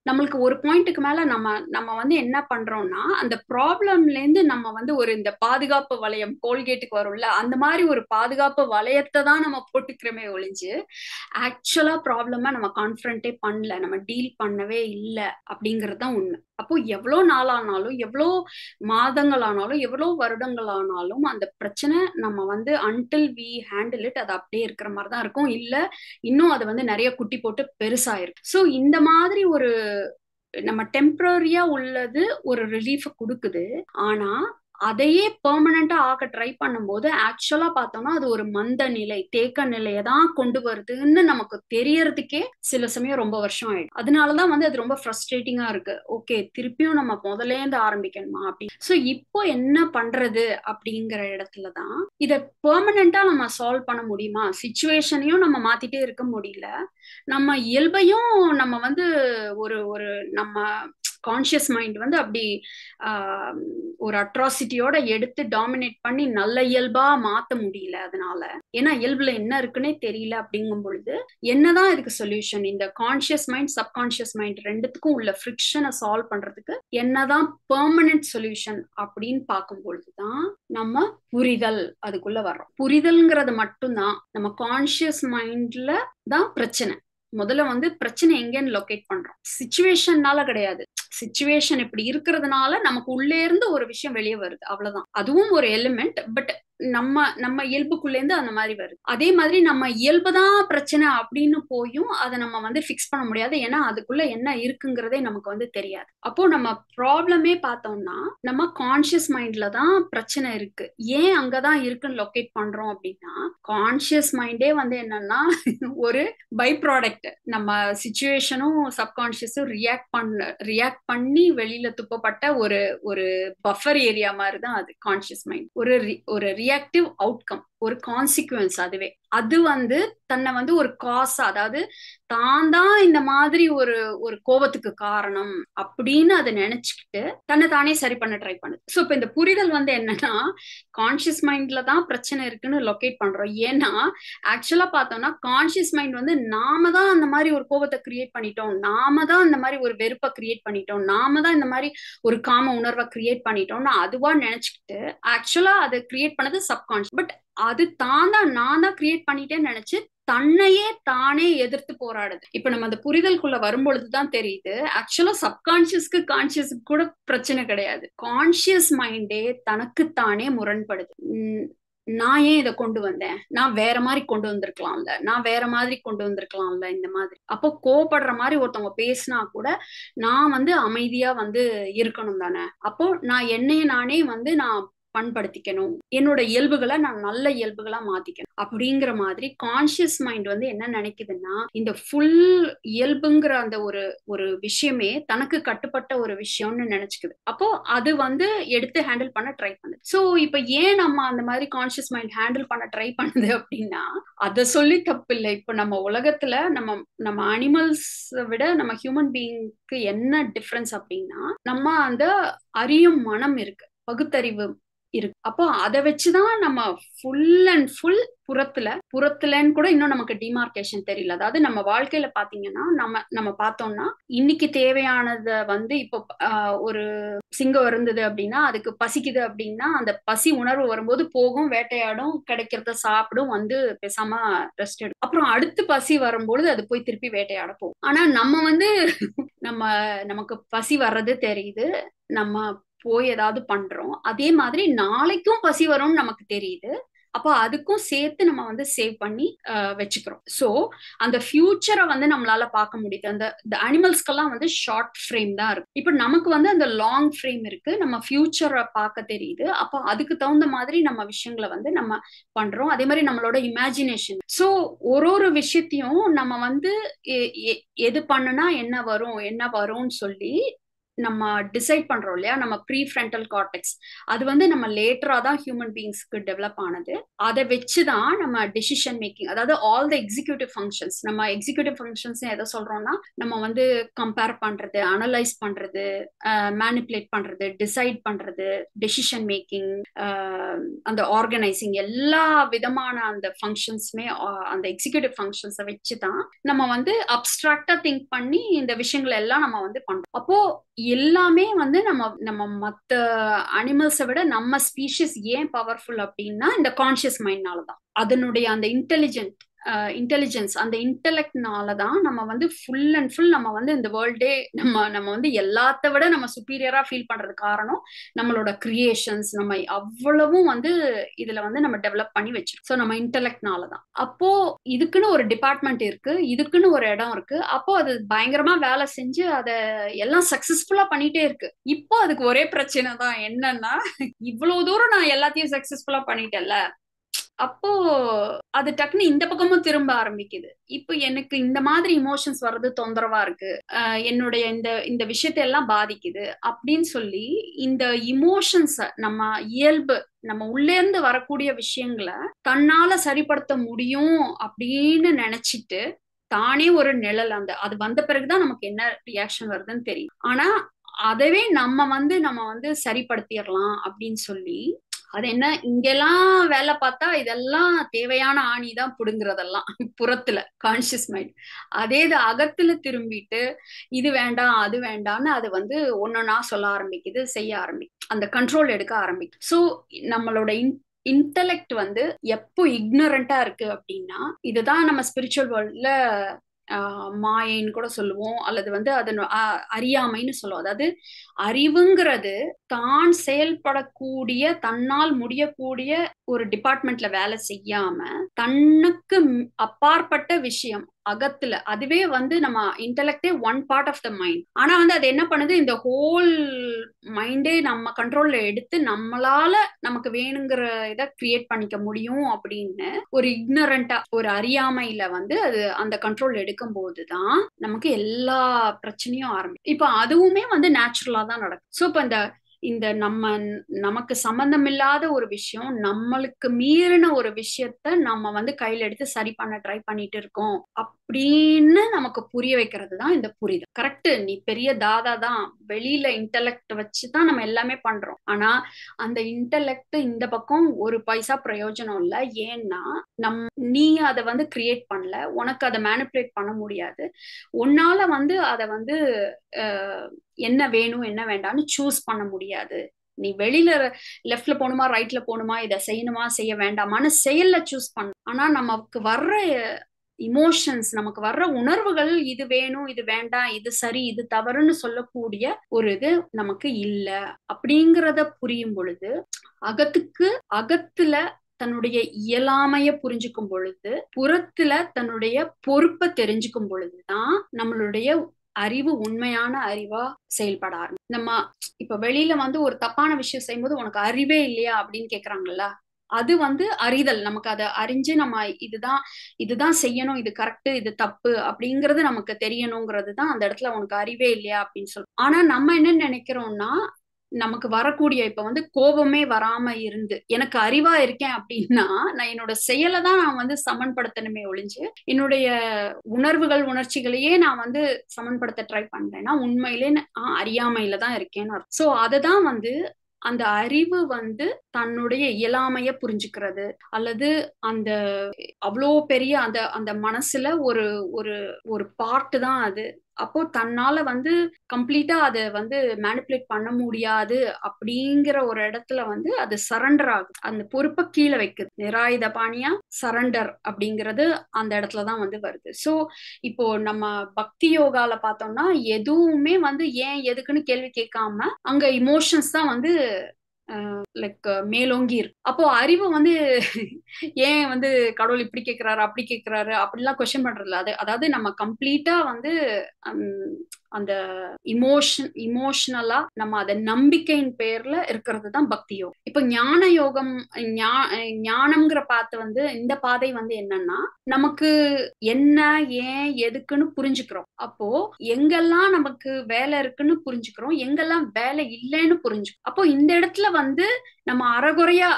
நம்மளுக்கு ஒரு பாயிண்ட்டுக்கு மேல நம்ம நம்ம வந்து என்ன பண்றோம்னா அந்த ப்ராப்ளம்ல இருந்து நம்ம வந்து ஒரு இந்த பாதுகாப்பு வளையம் கோல்கேட்டுக்கு வரும்ல அந்த மாதிரி ஒரு பாதுகாப்பு வளையத்தை தான் நம்ம போட்டுக்கிறோமே ஒழிஞ்சு ஆக்சுவலா ப்ராப்ளமா நம்ம கான்ஃபரண்டே பண்ணல நம்ம டீல் பண்ணவே இல்லை அப்படிங்கிறது தான் உண்மை அப்போ எவ்வளோ நாளானாலும் எவ்வளோ மாதங்கள் ஆனாலும் எவ்வளோ வருடங்கள் ஆனாலும் அந்த பிரச்சனை நம்ம வந்து அன்டில் வி ஹேண்டில் இட் அது அப்படியே இருக்கிற மாதிரி தான் இருக்கும் இல்லை இன்னும் அது வந்து நிறைய குட்டி போட்டு பெருசாயிருக்கு ஸோ இந்த மாதிரி ஒரு நம்ம டெம்பரரியா உள்ளது ஒரு ரிலீஃப் கொடுக்குது ஆனா அதையே பெர்மனண்டா ஆக்க ட்ரை பண்ணும்போது ஆக்சுவலா பார்த்தோம்னா அது ஒரு மந்த நிலை தேக்க நிலையை தான் கொண்டு வருதுன்னு நமக்கு தெரியறதுக்கே சில சமயம் ரொம்ப வருஷம் ஆயிடும் அதனாலதான் வந்து அது ரொம்ப ஃப்ரஸ்ட்ரேட்டிங்கா இருக்கு ஓகே திருப்பியும் நம்ம முதல்ல இருந்து ஆரம்பிக்கணுமா அப்படி ஸோ இப்போ என்ன பண்றது அப்படிங்கிற இடத்துலதான் இதை பெர்மனண்டா நம்ம சால்வ் பண்ண முடியுமா சுச்சுவேஷனையும் நம்ம மாத்திட்டே இருக்க முடியல நம்ம இயல்பையும் நம்ம வந்து ஒரு ஒரு நம்ம கான்சியஸ் மைண்ட் வந்து அப்படி ஒரு அட்ராசிட்டியோட எடுத்து டாமினேட் பண்ணி நல்ல இயல்பா மாத்த முடியல அதனால ஏன்னா இயல்புல என்ன இருக்குன்னே தெரியல அப்படிங்கும் பொழுது என்னதான் இதுக்கு சொல்யூஷன் இந்த கான்சியஸ் மைண்ட் சப்கான்சியஸ் மைண்ட் ரெண்டுத்துக்கும் உள்ள ஃப்ரிக்ஷனை சால்வ் பண்றதுக்கு என்னதான் பெர்மனன்ட் சொல்யூஷன் அப்படின்னு பார்க்கும் பொழுதுதான் நம்ம புரிதல் அதுக்குள்ள வர்றோம் புரிதல்ங்கிறது மட்டும்தான் நம்ம கான்சியஸ் மைண்ட்ல தான் பிரச்சனை முதல்ல வந்து பிரச்சனை எங்கன்னு லொக்கேட் பண்றோம் சுச்சுவேஷன்னால கிடையாது சுச்சுவேஷன் இப்படி இருக்கிறதுனால நமக்கு உள்ளே இருந்து ஒரு விஷயம் வெளியே வருது அவ்வளவுதான் அதுவும் ஒரு எலிமெண்ட் பட் நம்ம நம்ம இயல்புக்குள்ளேருந்து அந்த மாதிரி வருது அதே மாதிரி நம்ம இயல்புதான் பிரச்சனை அப்படின்னு போயும் அதை நம்ம வந்து ஃபிக்ஸ் பண்ண முடியாது ஏன்னா அதுக்குள்ள என்ன இருக்குங்கிறதே நமக்கு வந்து தெரியாது அப்போ நம்ம ப்ராப்ளமே பார்த்தோம்னா நம்ம கான்சியஸ் மைண்ட்ல தான் பிரச்சனை இருக்கு ஏன் அங்கதான் இருக்குன்னு லொக்கேட் பண்றோம் அப்படின்னா கான்சியஸ் மைண்டே வந்து என்னன்னா ஒரு பை ப்ராடக்ட் நம்ம சுச்சுவேஷனும் சப்கான்சியஸும் ரியாக்ட் பண்ண ரியாக்ட் பண்ணி வெளியில துப்பப்பட்ட ஒரு ஒரு பஃபர் ஏரியா மாதிரி தான் அது கான்சியஸ் மைண்ட் ஒரு ஒரு ரியாக்டிவ் அவுட்கம் ஒரு கான்சிக்வன்ஸ் அதுவே அது வந்து தன்னை வந்து ஒரு காஸ் அதாவது தான் தான் இந்த மாதிரி ஒரு ஒரு கோபத்துக்கு காரணம் அப்படின்னு அதை நினைச்சுக்கிட்டு தன்னை தானே சரி பண்ண ட்ரை பண்ணுது ஸோ இப்போ இந்த புரிதல் வந்து என்னன்னா கான்சியஸ் மைண்ட்ல தான் பிரச்சனை இருக்குன்னு லொக்கேட் பண்றோம் ஏன்னா ஆக்சுவலா பார்த்தோம்னா கான்சியஸ் மைண்ட் வந்து நாம தான் அந்த மாதிரி ஒரு கோபத்தை கிரியேட் பண்ணிட்டோம் நாம தான் இந்த மாதிரி ஒரு வெறுப்பை கிரியேட் பண்ணிட்டோம் நாம தான் இந்த மாதிரி ஒரு காம உணர்வை கிரியேட் பண்ணிட்டோம்னு அதுவா நினைச்சுக்கிட்டு ஆக்சுவலா அதை கிரியேட் பண்ணது சப்கான்ஷியஸ் பட் அது தான் தான் நான் தான் கிரியேட் பண்ணிட்டேன்னு நினைச்சு தன்னையே தானே எதிர்த்து போராடுது இப்ப நம்ம அந்த புரிதலுக்குள்ள வரும்பொழுதுதான் தெரியுது ஆக்சுவலா சப்கான்சியஸ்க்கு கான்சியஸ்க்கு கூட பிரச்சனை கிடையாது கான்சியஸ் மைண்டே தனக்குத்தானே முரண்படுது நான் ஏன் இதை கொண்டு வந்தேன் நான் வேற மாதிரி கொண்டு வந்திருக்கலாம்ல நான் வேற மாதிரி கொண்டு வந்திருக்கலாம்ல இந்த மாதிரி அப்போ கோவப்படுற மாதிரி ஒருத்தவங்க பேசினா கூட நான் வந்து அமைதியா வந்து இருக்கணும் தானே அப்போ நான் என்னைய நானே வந்து நான் பண்படுத்திக்கணும் என்னோட இயல்புகளை நான் நல்ல இயல்புகளா மாத்திக்கணும் அப்படிங்கிற மாதிரி கான்சியஸ் மைண்ட் வந்து என்ன நினைக்குதுன்னா இந்த ஃபுல் இயல்புங்கிற அந்த ஒரு ஒரு விஷயமே தனக்கு கட்டுப்பட்ட ஒரு விஷயம்னு நினைச்சுக்குது அப்போ அது வந்து எடுத்து ஹேண்டில் பண்ண ட்ரை பண்ணுது ஸோ இப்ப ஏன் நம்ம அந்த மாதிரி கான்சியஸ் மைண்ட் ஹேண்டில் பண்ண ட்ரை பண்ணுது அப்படின்னா அதை சொல்லி தப்பு இல்லை இப்போ நம்ம உலகத்துல நம்ம நம்ம அனிமல்ஸ் விட நம்ம ஹியூமன் பீயிங்க்கு என்ன டிஃப்ரென்ஸ் அப்படின்னா நம்ம அந்த அறியும் மனம் இருக்கு பகுத்தறிவு இருக்கு அப்போ அதை வச்சுதான் நம்ம ஃபுல் அண்ட் ஃபுல் புறத்துல புறத்துலன்னு கூட இன்னும் நமக்கு டிமார்கேஷன் தெரியல அதாவது நம்ம வாழ்க்கையில பாத்தீங்கன்னா நம்ம நம்ம பார்த்தோம்னா இன்னைக்கு தேவையானத வந்து இப்போ ஒரு சிங்கம் இருந்தது அப்படின்னா அதுக்கு பசிக்குது அப்படின்னா அந்த பசி உணர்வு வரும்போது போகும் வேட்டையாடும் கிடைக்கிறத சாப்பிடும் வந்து பேசாம ரெஸ்ட் எடுக்கும் அப்புறம் அடுத்து பசி வரும்பொழுது அது போய் திருப்பி வேட்டையாட போகும் ஆனா நம்ம வந்து நம்ம நமக்கு பசி வர்றது தெரியுது நம்ம போய் ஏதாவது பண்றோம் அதே மாதிரி நாளைக்கும் பசி வரும்னு நமக்கு தெரியுது அப்போ அதுக்கும் சேர்த்து நம்ம வந்து சேவ் பண்ணி வச்சுக்கிறோம் ஸோ அந்த ஃபியூச்சரை வந்து நம்மளால பார்க்க முடியுது அந்த இந்த அனிமல்ஸ்க்கெல்லாம் வந்து ஷார்ட் ஃப்ரேம் தான் இருக்கு இப்போ நமக்கு வந்து அந்த லாங் ஃப்ரேம் இருக்கு நம்ம ஃபியூச்சரை பார்க்க தெரியுது அப்போ அதுக்கு தகுந்த மாதிரி நம்ம விஷயங்களை வந்து நம்ம பண்றோம் அதே மாதிரி நம்மளோட இமேஜினேஷன் ஸோ ஒரு ஒரு விஷயத்தையும் நம்ம வந்து எது பண்ணுனா என்ன வரும் என்ன வரும்னு சொல்லி நம்ம டிசைட் பண்றோம் இல்லையா நம்ம ப்ரீ ஃப்ரண்டல் கார்டெக்ஸ் அது வந்து நம்ம லேட்டரா தான் ஹியூமன் பீயிங்ஸ்க்கு டெவலப் ஆனது அதை வச்சு தான் நம்ம டெசிஷன் மேக்கிங் அதாவது ஆல் த எக்ஸிக்யூட்டிவ் ஃபங்க்ஷன்ஸ் நம்ம எக்ஸிக்யூட்டிவ் ஃபங்க்ஷன்ஸ் எதை சொல்றோம்னா நம்ம வந்து கம்பேர் பண்றது அனலைஸ் பண்றது மேனிப்புலேட் பண்றது டிசைட் பண்றது டெசிஷன் மேக்கிங் அந்த ஆர்கனைசிங் எல்லா விதமான அந்த ஃபங்க்ஷன்ஸுமே அந்த எக்ஸிக்யூட்டிவ் ஃபங்க்ஷன்ஸை வச்சு தான் நம்ம வந்து அப்டிராக்டா திங்க் பண்ணி இந்த விஷயங்கள் எல்லாம் நம்ம வந்து பண்றோம் அப்போ எல்லாமே வந்து நம்ம நம்ம மற்ற அனிமல்ஸை விட நம்ம ஸ்பீஷிஸ் ஏன் பவர்ஃபுல் அப்படின்னா இந்த கான்சியஸ் மைண்ட்னால தான் அதனுடைய அந்த இன்டெலிஜென்ட் இன்டெலிஜென்ஸ் அந்த இன்டெலெக்ட்னால தான் நம்ம வந்து ஃபுல் அண்ட் ஃபுல் நம்ம வந்து இந்த வேர்ல்டே நம்ம நம்ம வந்து எல்லாத்த விட நம்ம சுப்பீரியரா ஃபீல் பண்றது காரணம் நம்மளோட கிரியேஷன்ஸ் நம்ம அவ்வளவும் வந்து இதுல வந்து நம்ம டெவலப் பண்ணி வச்சிருக்கோம் ஸோ நம்ம இன்டெலெக்ட்னால தான் அப்போ இதுக்குன்னு ஒரு டிபார்ட்மெண்ட் இருக்கு இதுக்குன்னு ஒரு இடம் இருக்கு அப்போ அது பயங்கரமா வேலை செஞ்சு அதை எல்லாம் சக்சஸ்ஃபுல்லா பண்ணிட்டே இருக்கு இப்போ அதுக்கு ஒரே பிரச்சனை தான் என்னன்னா இவ்வளவு தூரம் நான் எல்லாத்தையும் சக்சஸ்ஃபுல்லா பண்ணிட்டேன்ல அப்போ அது டக்குன்னு இந்த பக்கமும் திரும்ப ஆரம்பிக்குது இப்போ எனக்கு இந்த மாதிரி இமோஷன்ஸ் வர்றது தொந்தரவா இருக்கு என்னுடைய இந்த இந்த விஷயத்தை எல்லாம் பாதிக்குது அப்படின்னு சொல்லி இந்த இமோஷன்ஸ நம்ம இயல்பு நம்ம உள்ளே இருந்து வரக்கூடிய விஷயங்களை தன்னால சரிப்படுத்த முடியும் அப்படின்னு நினைச்சிட்டு தானே ஒரு நிழல் அந்த அது வந்த பிறகுதான் நமக்கு என்ன ரியாக்ஷன் வருதுன்னு தெரியும் ஆனா அதவே நம்ம வந்து நம்ம வந்து சரிப்படுத்திடலாம் அப்படின்னு சொல்லி அது என்ன இங்கெல்லாம் வேலை பார்த்தா இதெல்லாம் தேவையான ஆணி தான் புடுங்குறதெல்லாம் புறத்துல கான்சியஸ் மைண்ட் அதே இது அகத்துல திரும்பிட்டு இது வேண்டாம் அது வேண்டாம்னு அது வந்து ஒன்னொன்னா சொல்ல ஆரம்பிக்குது செய்ய ஆரம்பிக்கும் அந்த கண்ட்ரோல் எடுக்க ஆரம்பிக்கும் ஸோ நம்மளோட இன்டலெக்ட் வந்து எப்போ இக்னரண்டா இருக்கு அப்படின்னா இதுதான் நம்ம ஸ்பிரிச்சுவல் வேர்ல்ட்ல மாயைன்னு கூட சொல்லுவோம் அல்லது வந்து அதன் அறியாமைன்னு சொல்லுவோம் அதாவது அறிவுங்கிறது தான் செயல்படக்கூடிய தன்னால் முடியக்கூடிய ஒரு டிபார்ட்மெண்ட்ல வேலை செய்யாம தன்னுக்கு அப்பாற்பட்ட விஷயம் அகத்துல அதுவே வந்து நம்ம இன்டெலக்டே one part of the mind ஆனா வந்து அது என்ன பண்ணுது இந்த ஹோல் மைண்டே நம்ம கண்ட்ரோல்ல எடுத்து நம்மளால நமக்கு வேணுங்கிற இதை கிரியேட் பண்ணிக்க முடியும் அப்படின்னு ஒரு இக்னரண்டா ஒரு அறியாமையில வந்து அது அந்த கண்ட்ரோல் எடுக்கும் போதுதான் நமக்கு எல்லா பிரச்சனையும் ஆரம்பிக்கும் இப்ப அதுவுமே வந்து நேச்சுரலா தான் நடக்கும் ஸோ இப்போ இந்த இந்த நம்ம நமக்கு சம்பந்தம் இல்லாத ஒரு விஷயம் நம்மளுக்கு மீறின ஒரு விஷயத்த நம்ம வந்து கையில எடுத்து சரி பண்ண ட்ரை பண்ணிட்டு இருக்கோம் அப்படின்னு நமக்கு புரிய வைக்கிறது தான் இந்த புரிதல் கரெக்ட் நீ பெரிய தாதா தான் வெளியில இன்டெலெக்ட் வச்சு தான் நம்ம எல்லாமே பண்றோம் ஆனா அந்த இன்டெலெக்ட் இந்த பக்கம் ஒரு பைசா பிரயோஜனம் இல்லை ஏன்னா நம் நீ அதை வந்து கிரியேட் பண்ணல உனக்கு அதை மேனிப்புலேட் பண்ண முடியாது உன்னால வந்து அதை வந்து என்ன வேணும் என்ன வேண்டாம்னு சூஸ் பண்ண முடியாது நீ வெளியில லெஃப்ட்ல போகணுமா ரைட்ல போகணுமா இதை செய்யணுமா செய்ய வேண்டாமான்னு செயல்ல சூஸ் பண்ண ஆனா நமக்கு வர்ற இமோஷன்ஸ் நமக்கு வர்ற உணர்வுகள் இது வேணும் இது வேண்டாம் இது சரி இது தவறுன்னு சொல்லக்கூடிய ஒரு இது நமக்கு இல்ல அப்படிங்கிறத புரியும் பொழுது அகத்துக்கு அகத்துல தன்னுடைய இயலாமைய புரிஞ்சுக்கும் பொழுது புறத்துல தன்னுடைய பொறுப்பை தெரிஞ்சுக்கும் பொழுதுதான் நம்மளுடைய அறிவு உண்மையான அறிவா செயல்பட ஆரம்பிக்கும் நம்ம இப்ப வெளியில வந்து ஒரு தப்பான விஷயம் செய்யும்போது உனக்கு அறிவே இல்லையா அப்படின்னு கேக்குறாங்கல்ல அது வந்து அறிதல் நமக்கு அதை அறிஞ்சு நம்ம இதுதான் இதுதான் செய்யணும் இது கரெக்ட் இது தப்பு அப்படிங்கிறது நமக்கு தெரியணுங்கிறது தான் அந்த இடத்துல உனக்கு அறிவே இல்லையா அப்படின்னு சொல்லி ஆனா நம்ம என்ன நினைக்கிறோம்னா நமக்கு வரக்கூடிய இப்ப வந்து கோபமே வராம இருந்து எனக்கு அறிவா இருக்கேன் அப்படின்னா நான் என்னோட செயலை தான் நான் வந்து சமன்படுத்தணுமே ஒழிஞ்சு என்னுடைய உணர்வுகள் உணர்ச்சிகளையே நான் வந்து சமன்படுத்த ட்ரை பண்றேன்னா உண்மையிலே நான் அறியாமையில தான் இருக்கேன்னு சோ அததான் வந்து அந்த அறிவு வந்து தன்னுடைய இயலாமைய புரிஞ்சுக்கிறது அல்லது அந்த அவ்வளோ பெரிய அந்த அந்த மனசுல ஒரு ஒரு ஒரு பார்ட்டு தான் அது அப்போ தன்னால வந்து கம்ப்ளீட்டா அதை வந்து மேனிப்புலேட் பண்ண முடியாது அப்படிங்கிற ஒரு இடத்துல வந்து அது சரண்டர் ஆகுது அந்த பொறுப்பை கீழே வைக்குது நிராயுத பாணியா சரண்டர் அப்படிங்கிறது அந்த இடத்துலதான் வந்து வருது ஸோ இப்போ நம்ம பக்தி யோகால பார்த்தோம்னா எதுவுமே வந்து ஏன் எதுக்குன்னு கேள்வி கேட்காம அங்க இமோஷன்ஸ் தான் வந்து லைக் மேலோங்கி இருக்கு அப்போ அறிவு வந்து ஏன் வந்து கடவுள் இப்படி கேட்கிறாரு அப்படி கேட்கிறாரு அப்படிலாம் கொஸ்டின் பண்றதுல அது அதாவது நம்ம கம்ப்ளீட்டா வந்து அந்த இமோஷன் இமோஷனலா நம்ம அதை நம்பிக்கையின் பேர்ல இருக்கிறது தான் பக்தி யோகம் இப்போ ஞான யோகம் ஞா- ஞானம்ங்கிற பாத்து வந்து இந்த பாதை வந்து என்னன்னா நமக்கு என்ன ஏன் எதுக்குன்னு புரிஞ்சுக்கிறோம் அப்போ எங்கெல்லாம் நமக்கு வேலை இருக்குன்னு புரிஞ்சுக்கிறோம் எங்கெல்லாம் வேலை இல்லைன்னு புரிஞ்சுக்கிறோம் அப்போ இந்த இடத்துல வந்து நம்ம அறகுறையா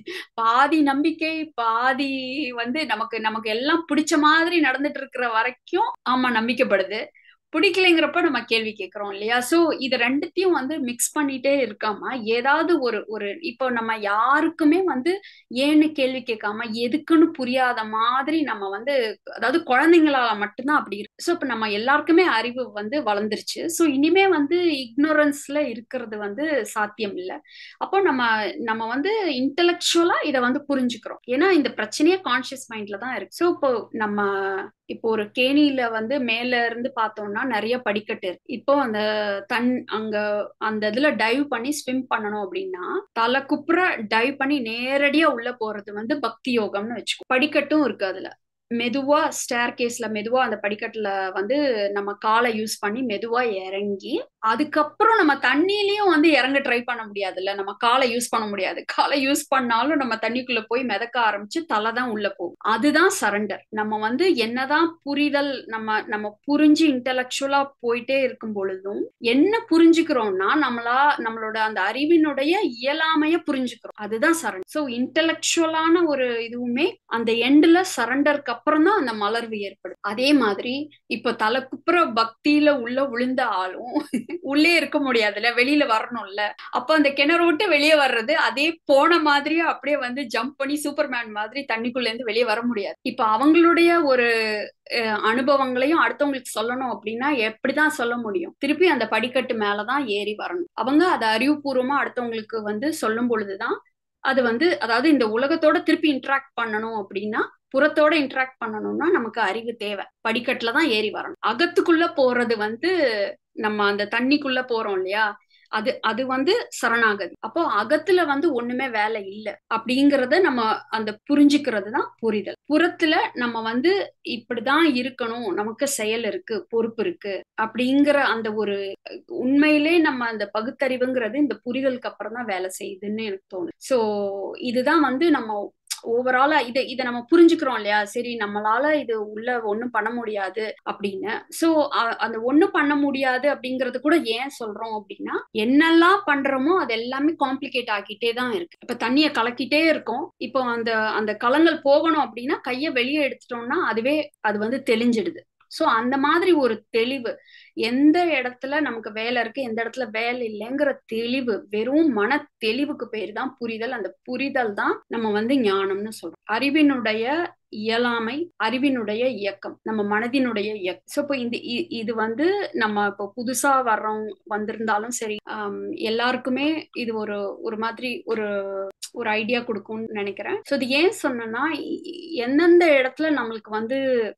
பாதி நம்பிக்கை பாதி வந்து நமக்கு நமக்கு எல்லாம் பிடிச்ச மாதிரி நடந்துட்டு இருக்கிற வரைக்கும் ஆமா நம்பிக்கைப்படுது பிடிக்கலைங்கிறப்ப நம்ம கேள்வி கேட்கிறோம் இல்லையா சோ இது ரெண்டுத்தையும் வந்து மிக்ஸ் பண்ணிட்டே இருக்காம ஏதாவது ஒரு ஒரு இப்போ நம்ம யாருக்குமே வந்து ஏன்னு கேள்வி கேட்காம எதுக்குன்னு புரியாத மாதிரி நம்ம வந்து அதாவது குழந்தைங்களால மட்டும்தான் அப்படி இருக்கு ஸோ இப்போ நம்ம எல்லாருக்குமே அறிவு வந்து வளர்ந்துருச்சு ஸோ இனிமே வந்து இக்னோரன்ஸ்ல இருக்கிறது வந்து சாத்தியம் இல்லை அப்போ நம்ம நம்ம வந்து இன்டலெக்சுவலா இதை வந்து புரிஞ்சுக்கிறோம் ஏன்னா இந்த பிரச்சனையே கான்சியஸ் மைண்ட்ல தான் இருக்கு ஸோ இப்போ நம்ம இப்போ ஒரு கேணியில வந்து மேல இருந்து பார்த்தோம்னா நிறைய படிக்கட்டு இருக்கு இப்போ அந்த தன் அங்க அந்த இதுல டைவ் பண்ணி ஸ்விம் பண்ணணும் அப்படின்னா தலை குப்புற டைவ் பண்ணி நேரடியா உள்ள போறது வந்து பக்தி யோகம்னு வச்சுக்கோ படிக்கட்டும் இருக்கு அதுல மெதுவா ஸ்டேர் கேஸ்ல மெதுவா அந்த படிக்கட்டுல வந்து நம்ம காலை யூஸ் பண்ணி மெதுவா இறங்கி அதுக்கப்புறம் நம்ம தண்ணியிலயும் வந்து இறங்க ட்ரை பண்ண முடியாதுல்ல நம்ம காலை யூஸ் பண்ண முடியாது காலை யூஸ் பண்ணாலும் நம்ம தண்ணிக்குள்ள போய் மிதக்க ஆரம்பிச்சு தலை தான் உள்ள போகும் அதுதான் சரண்டர் நம்ம வந்து என்னதான் புரிதல் நம்ம நம்ம புரிஞ்சு இன்டலெக்சுவலா போயிட்டே இருக்கும் பொழுதும் என்ன புரிஞ்சுக்கிறோம்னா நம்மளா நம்மளோட அந்த அறிவினுடைய இயலாமைய புரிஞ்சுக்கிறோம் அதுதான் சரண்டர் ஸோ இன்டலெக்சுவலான ஒரு இதுவுமே அந்த எண்ட்ல சரண்டருக்கு அப்புறம் தான் அந்த மலர்வு ஏற்படும் அதே மாதிரி இப்ப தலைக்குப்புற பக்தியில உள்ள விழுந்த ஆளும் உள்ளே இருக்க முடியாதுல்ல வெளியில வரணும்ல அப்ப அந்த கிணறு விட்டு வெளியே வர்றது அதே போன மாதிரியே அப்படியே வந்து ஜம்ப் பண்ணி சூப்பர்மேன் மாதிரி தண்ணிக்குள்ள இருந்து வெளியே வர முடியாது இப்ப அவங்களுடைய ஒரு அஹ், அனுபவங்களையும் அடுத்தவங்களுக்கு சொல்லணும் அப்படின்னா எப்படிதான் சொல்ல முடியும் திருப்பி அந்த படிக்கட்டு மேலதான் ஏறி வரணும் அவங்க அதை அறிவுபூர்வமா அடுத்தவங்களுக்கு வந்து சொல்லும் பொழுதுதான் அது வந்து அதாவது இந்த உலகத்தோட திருப்பி இன்ட்ராக்ட் பண்ணணும் அப்படின்னா புறத்தோட இன்ட்ராக்ட் பண்ணணும்னா நமக்கு அறிவு தேவை படிக்கட்டுல தான் ஏறி வரணும் அகத்துக்குள்ள போறது வந்து நம்ம அந்த தண்ணிக்குள்ள போறோம் இல்லையா அது அது வந்து சரணாகதி அப்போ அகத்துல வந்து ஒண்ணுமே வேலை இல்லை அப்படிங்கறத நம்ம அந்த புரிஞ்சுக்கிறது தான் புரிதல் புறத்துல நம்ம வந்து இப்படிதான் இருக்கணும் நமக்கு செயல் இருக்கு பொறுப்பு இருக்கு அப்படிங்கிற அந்த ஒரு உண்மையிலே நம்ம அந்த பகுத்தறிவுங்கிறது இந்த புரிதலுக்கு அப்புறம் தான் வேலை செய்யுதுன்னு எனக்கு தோணுது சோ இதுதான் வந்து நம்ம ஓவராலா இதை இதை நம்ம புரிஞ்சுக்கிறோம் இல்லையா சரி நம்மளால இது உள்ள ஒண்ணும் பண்ண முடியாது அப்படின்னு சோ அந்த ஒண்ணும் பண்ண முடியாது அப்படிங்கறது கூட ஏன் சொல்றோம் அப்படின்னா என்னெல்லாம் பண்றோமோ அது எல்லாமே காம்ப்ளிகேட் ஆக்கிட்டே தான் இருக்கு இப்ப தண்ணிய கலக்கிட்டே இருக்கோம் இப்போ அந்த அந்த கலங்கள் போகணும் அப்படின்னா கைய வெளியே எடுத்துட்டோம்னா அதுவே அது வந்து தெளிஞ்சிடுது சோ அந்த மாதிரி ஒரு தெளிவு எந்த இடத்துல நமக்கு வேலை இருக்கு எந்த இடத்துல வேலை இல்லைங்கிற தெளிவு வெறும் மன தெளிவுக்கு பேர் தான் புரிதல் அந்த புரிதல் தான் நம்ம வந்து ஞானம்னு சொல்றோம் அறிவினுடைய இயலாமை அறிவினுடைய இயக்கம் நம்ம மனதினுடைய இயக்கம் ஸோ இப்போ இந்த இ- இது வந்து நம்ம இப்போ புதுசா வர்றவங்க வந்திருந்தாலும் சரி ஆம், எல்லாருக்குமே இது ஒரு ஒரு மாதிரி ஒரு ஒரு ஐடியா கொடுக்கும்னு நினைக்கிறேன் ஸோ இது ஏன் சொன்னேன்னா இ- இ- எந்தெந்த இடத்துல நம்மளுக்கு வந்து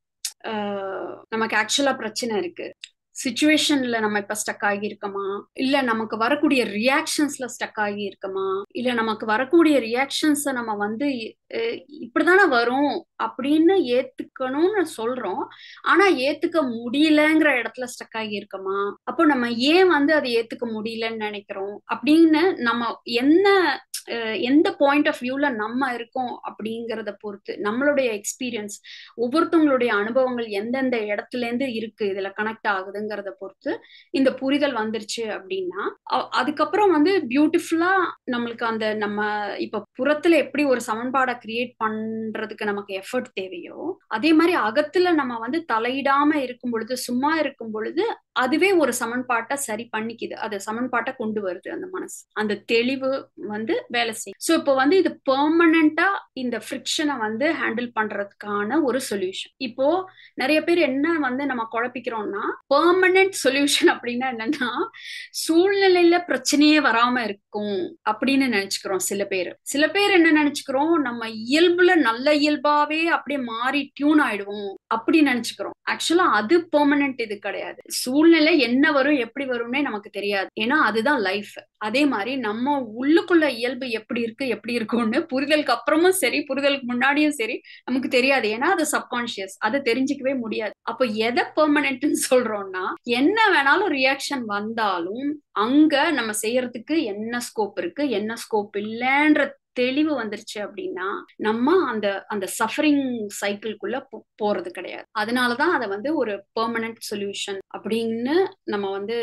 ஆஹ், நமக்கு ஆக்சுவலா பிரச்சனை இருக்கு சுச்சுவேஷன்ல நம்ம இப்ப ஸ்டக் ஆகி இருக்கோமா இல்ல நமக்கு வரக்கூடிய ரியாக்ஷன்ஸ்ல ஸ்டக் ஆகி இருக்கோமா இல்ல நமக்கு வரக்கூடிய ரியாக்ஷன்ஸ நம்ம வந்து அஹ், இப்படிதானே வரும் அப்படின்னு ஏத்துக்கணும்னு சொல்றோம் ஆனா ஏத்துக்க முடியலங்கிற இடத்துல ஸ்டக் ஆகி இருக்கோமா அப்போ நம்ம ஏன் வந்து அதை ஏத்துக்க முடியலன்னு நினைக்கிறோம் அப்படின்னு நம்ம என்ன அஹ், எந்த பாயிண்ட் ஆஃப் வியூல நம்ம இருக்கோம் அப்படிங்கறத பொறுத்து நம்மளுடைய எக்ஸ்பீரியன்ஸ் ஒவ்வொருத்தவங்களுடைய அனுபவங்கள் எந்தெந்த இடத்துல இருந்து இருக்கு இதுல கனெக்ட் ஆகுதுங்கிறத பொறுத்து இந்த புரிதல் வந்துருச்சு அப்படின்னா அ- அதுக்கப்புறம் வந்து பியூட்டிஃபுல்லா நம்மளுக்கு அந்த நம்ம இப்ப புறத்துல எப்படி ஒரு சமன்பாடை கிரியேட் பண்றதுக்கு நமக்கு எஃபர்ட் தேவையோ அதே மாதிரி அகத்துல நம்ம வந்து தலையிடாம இருக்கும் பொழுது சும்மா இருக்கும் பொழுது அதுவே ஒரு சமன்பாட்டை சரி பண்ணிக்குது அது சமன்பாட்டை கொண்டு வருது அந்த மனசு அந்த தெளிவு வந்து வேலை செய்யும் ஸோ இப்போ வந்து இது பெர்மனண்டா இந்த ஃப்ரிக்ஷனை வந்து ஹேண்டில் பண்றதுக்கான ஒரு சொல்யூஷன் இப்போ நிறைய பேர் என்ன வந்து நம்ம குழப்பிக்கிறோம்னா பெர்மனன்ட் சொல்யூஷன் அப்படின்னா என்னன்னா சூழ்நிலையில பிரச்சனையே வராம இருக்கும் அப்படின்னு நினைச்சுக்கிறோம் சில பேர் சில பேர் என்ன நினைச்சுக்கிறோம் நம்ம இயல்புல நல்ல இயல்பாவே அப்படியே மாறி டியூன் ஆயிடுவோம் அப்படி நினைச்சுக்கிறோம் ஆக்சுவலா அது பெர்மனன்ட் இது கிடையாது சூழ் சூழ்நிலை என்ன வரும் எப்படி வரும்னே நமக்கு தெரியாது ஏன்னா அதுதான் லைஃப் அதே மாதிரி நம்ம உள்ளுக்குள்ள இயல்பு எப்படி இருக்கு எப்படி இருக்கும்னு புரிதலுக்கு அப்புறமும் சரி புரிதலுக்கு முன்னாடியும் சரி நமக்கு தெரியாது ஏன்னா அது சப்கான்சியஸ் அதை தெரிஞ்சுக்கவே முடியாது அப்போ எதை பெர்மனன்ட்னு சொல்றோம்னா என்ன வேணாலும் ரியாக்ஷன் வந்தாலும் அங்க நம்ம செய்யறதுக்கு என்ன ஸ்கோப் இருக்கு என்ன ஸ்கோப் இல்லைன்ற தெளிவு வந்துருச்சு அப்படின்னா நம்ம அந்த அந்த சஃபரிங் சைக்கிள்குள்ள போறது கிடையாது அதனாலதான் அதை வந்து ஒரு பெர்மனன்ட் சொல்யூஷன் அப்படின்னு நம்ம வந்து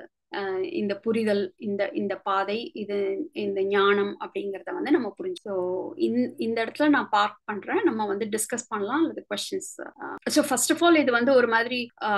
இந்த புரிதல் இந்த இந்த பாதை இது இந்த ஞானம் அப்படிங்கிறத வந்து நம்ம புரிஞ்சு ஸோ இந்த இடத்துல நான் பார்க் பண்றேன் நம்ம வந்து டிஸ்கஸ் பண்ணலாம் அல்லது questions so first of all இது வந்து ஒரு மாதிரி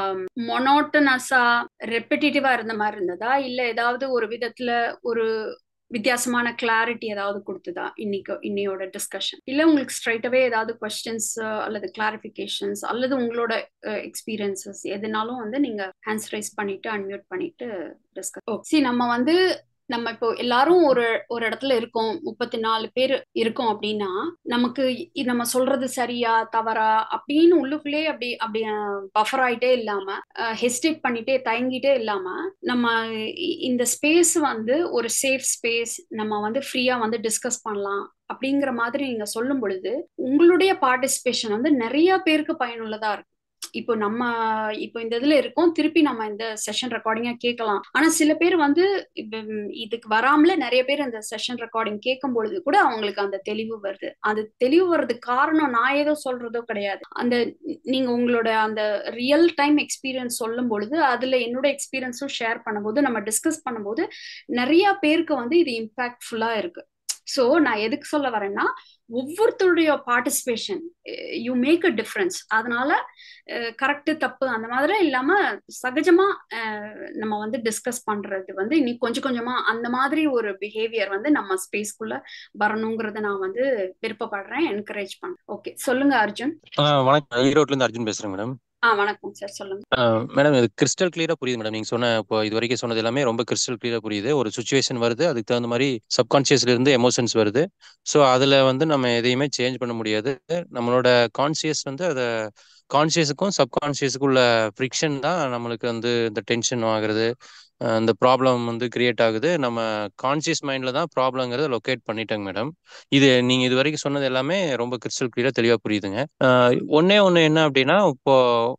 மொனோட்டனஸா ரெப்பிட்டேட்டிவா இருந்த மாதிரி இருந்ததா இல்ல ஏதாவது ஒரு விதத்துல ஒரு வித்தியாசமான கிளாரிட்டி ஏதாவது கொடுத்ததா இன்னைக்கு இன்னையோட டிஸ்கஷன் இல்ல உங்களுக்கு ஸ்ட்ரைட்டாவே ஏதாவது கொஸ்டின்ஸ் அல்லது கிளாரிபிகேஷன்ஸ் அல்லது உங்களோட எக்ஸ்பீரியன்சஸ் எதுனாலும் வந்து நீங்க ஹேண்ட்ஸ் ரைஸ் பண்ணிட்டு அன்மியூட் பண்ணிட்டு டிஸ்கஸ் ஓ சி நம்ம வந்து நம்ம இப்போ எல்லாரும் ஒரு ஒரு இடத்துல இருக்கோம் முப்பத்தி நாலு பேர் இருக்கோம் அப்படின்னா நமக்கு நம்ம சொல்றது சரியா தவறா அப்படின்னு உள்ளுக்குள்ளே அப்படி அப்படி பஃபர் ஆயிட்டே இல்லாம ஹெசிடேட் பண்ணிட்டே தயங்கிட்டே இல்லாம நம்ம இந்த ஸ்பேஸ் வந்து ஒரு சேஃப் ஸ்பேஸ் நம்ம வந்து ஃப்ரீயா வந்து டிஸ்கஸ் பண்ணலாம் அப்படிங்கிற மாதிரி நீங்க சொல்லும் பொழுது உங்களுடைய பார்ட்டிசிபேஷன் வந்து நிறைய பேருக்கு பயனுள்ளதா இருக்கு இப்போ நம்ம இப்போ இந்த இதுல இருக்கோம் திருப்பி நம்ம இந்த செஷன் ரெக்கார்டிங்கா கேட்கலாம் ஆனா சில பேர் வந்து இதுக்கு வராமல நிறைய பேர் அந்த செஷன் ரெக்கார்டிங் கேட்கும் பொழுது கூட அவங்களுக்கு அந்த தெளிவு வருது அது தெளிவு வர்றதுக்கு காரணம் நான் ஏதோ சொல்றதோ கிடையாது அந்த நீங்க உங்களோட அந்த ரியல் டைம் எக்ஸ்பீரியன்ஸ் சொல்லும் பொழுது அதுல என்னோட எக்ஸ்பீரியன்ஸும் ஷேர் பண்ணும்போது நம்ம டிஸ்கஸ் பண்ணும்போது நிறைய பேருக்கு வந்து இது இம்பாக்ட்ஃபுல்லா இருக்கு ஸோ நான் எதுக்கு சொல்ல வரேன்னா ஒவ்வொருத்தருடைய participation you make a difference அதனால கரெக்டு தப்பு அந்த மாதிரி இல்லாம சகஜமா நம்ம வந்து டிஸ்கஸ் பண்றது வந்து இனி கொஞ்சம் கொஞ்சமா அந்த மாதிரி ஒரு பிஹேவியர் வந்து நம்ம ஸ்பேஸ்க்குள்ள வரணுங்கிறத நான் வந்து விருப்பப்படுறேன் என்கரேஜ் பண்றேன் ஓகே சொல்லுங்க அர்ஜுன் வணக்கம் ஈரோட்ல இருந்து அர்ஜுன் பேசுறேன் மேடம் ஆ வணக்கம் சார் சொல்லுங்க மேடம் இது கிறிஸ்டல் கிளியரா புரியுது மேடம் நீங்க சொன்ன இப்போ இது வரைக்கும் சொன்னது எல்லாமே ரொம்ப கிறிஸ்டல் கிளியரா புரியுது ஒரு சுச்சுவேஷன் வருது அதுக்கு தகுந்த மாதிரி சப்கான்சியஸ்ல இருந்து எமோஷன்ஸ் வருது ஸோ அதுல வந்து நம்ம எதையுமே சேஞ்ச் பண்ண முடியாது நம்மளோட கான்சியஸ் வந்து அதை கான்சியஸுக்கும் சப்கான்சியஸுக்குள்ள ஃப்ரிக்ஷன் தான் நம்மளுக்கு வந்து இந்த டென்ஷன் ஆகுறது இந்த ப்ராப்ளம் வந்து கிரியேட் ஆகுது நம்ம கான்சியஸ் மைண்ட்ல தான் ப்ராப்ளங்கிறத லொக்கேட் பண்ணிட்டேங்க மேடம் இது நீங்க இது வரைக்கும் சொன்னது எல்லாமே ரொம்ப கிறிஸ்டல் கிளியரா தெளிவா புரியுதுங்க ஒன்னே ஒன்று என்ன அப்படின்னா இப்போ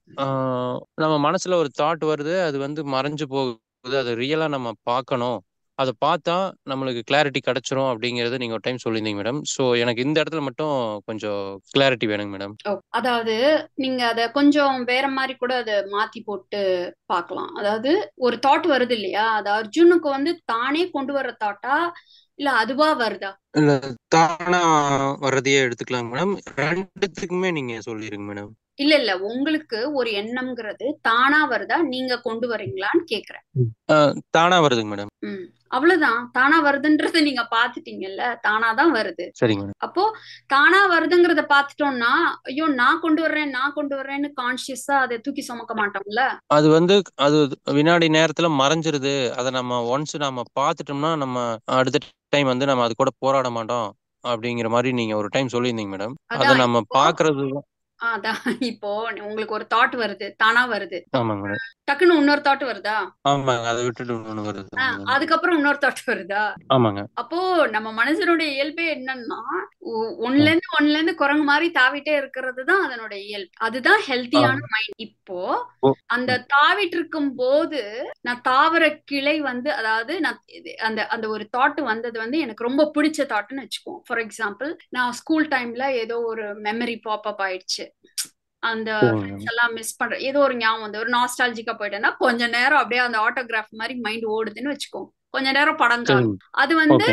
நம்ம மனசுல ஒரு தாட் வருது அது வந்து மறைஞ்சு போகுது அது ரியலா நம்ம பார்க்கணும் அதை பார்த்தா நம்மளுக்கு கிளாரிட்டி கிடைச்சிரும் அப்படிங்கறத நீங்க ஒரு டைம் சொல்லியிருந்தீங்க மேடம் ஸோ எனக்கு இந்த இடத்துல மட்டும் கொஞ்சம் கிளாரிட்டி வேணுங்க மேடம் அதாவது நீங்க அதை கொஞ்சம் வேற மாதிரி கூட அதை மாத்தி போட்டு பார்க்கலாம் அதாவது ஒரு தாட் வருது இல்லையா அது அர்ஜுனுக்கு வந்து தானே கொண்டு வர தாட்டா இல்ல அதுவா வருதா இல்ல தானா வர்றதையே எடுத்துக்கலாம் மேடம் ரெண்டுத்துக்குமே நீங்க சொல்லிருங்க மேடம் இல்ல இல்ல உங்களுக்கு ஒரு எண்ணம்ங்கிறது தானா வருதா நீங்க கொண்டு வரீங்களான்னு கேக்குறேன் தானா வருதுங்க மேடம் ம் அவ்வளவுதான் தானா வருதுன்றத நீங்க பாத்துட்டீங்கல்ல தானாதான் வருது சரிங்க மேடம் அப்போ தானா வருதுங்கிறத பாத்துட்டோம்னா ஐயோ நான் கொண்டு வர்றேன் நான் கொண்டு வர்றேன்னு கான்சியஸா அதை தூக்கி சுமக்க மாட்டோம்ல அது வந்து அது வினாடி நேரத்துல மறைஞ்சிருது அதை நம்ம ஒன்ஸ் நம்ம பாத்துட்டோம்னா நம்ம அடுத்த டைம் வந்து நம்ம அது கூட போராட மாட்டோம் அப்படிங்கிற மாதிரி நீங்க ஒரு டைம் சொல்லியிருந்தீங்க மேடம் அதை நம்ம பாக்குறது அதான் இப்போ உங்களுக்கு ஒரு தாட் வருது தானா வருது ஆமாங்க மேடம் டக்குன்னு இன்னொரு தாட் வருதா ஆமாங்க அதை விட்டுட்டு இன்னொன்னு வருது அதுக்கப்புறம் இன்னொரு தாட் வருதா ஆமாங்க அப்போ நம்ம மனுஷனுடைய இயல்பே என்னன்னா ஒன்ல இருந்து ஒன்ல இருந்து குரங்கு மாதிரி தாவிட்டே இருக்கிறது தான் அதனுடைய இயல்பு அதுதான் ஹெல்த்தியான மைண்ட் இப்போ அந்த தாவிட்டு இருக்கும் போது நான் தாவர கிளை வந்து அதாவது நான் அந்த அந்த ஒரு தாட் வந்தது வந்து எனக்கு ரொம்ப பிடிச்ச தாட்டுன்னு வச்சுக்குவோம் ஃபார் எக்ஸாம்பிள் நான் ஸ்கூல் டைம்ல ஏதோ ஒரு மெமரி பாப் அப் ஆயிடுச்சு அந்த ஃப்ரெண்ட்ஸ் எல்லாம் மிஸ் பண்ற ஏதோ ஒரு ஞாபகம் வந்து ஒரு நாஸ்டாலஜிக்கா போயிட்டேன்னா கொஞ்ச நேரம் அப்படியே அந்த ஆட்டோகிராஃப் மாதிரி மைண்ட் ஓடுதுன்னு வச்சுக்கோ கொஞ்ச நேரம் படம் காணும் அது வந்து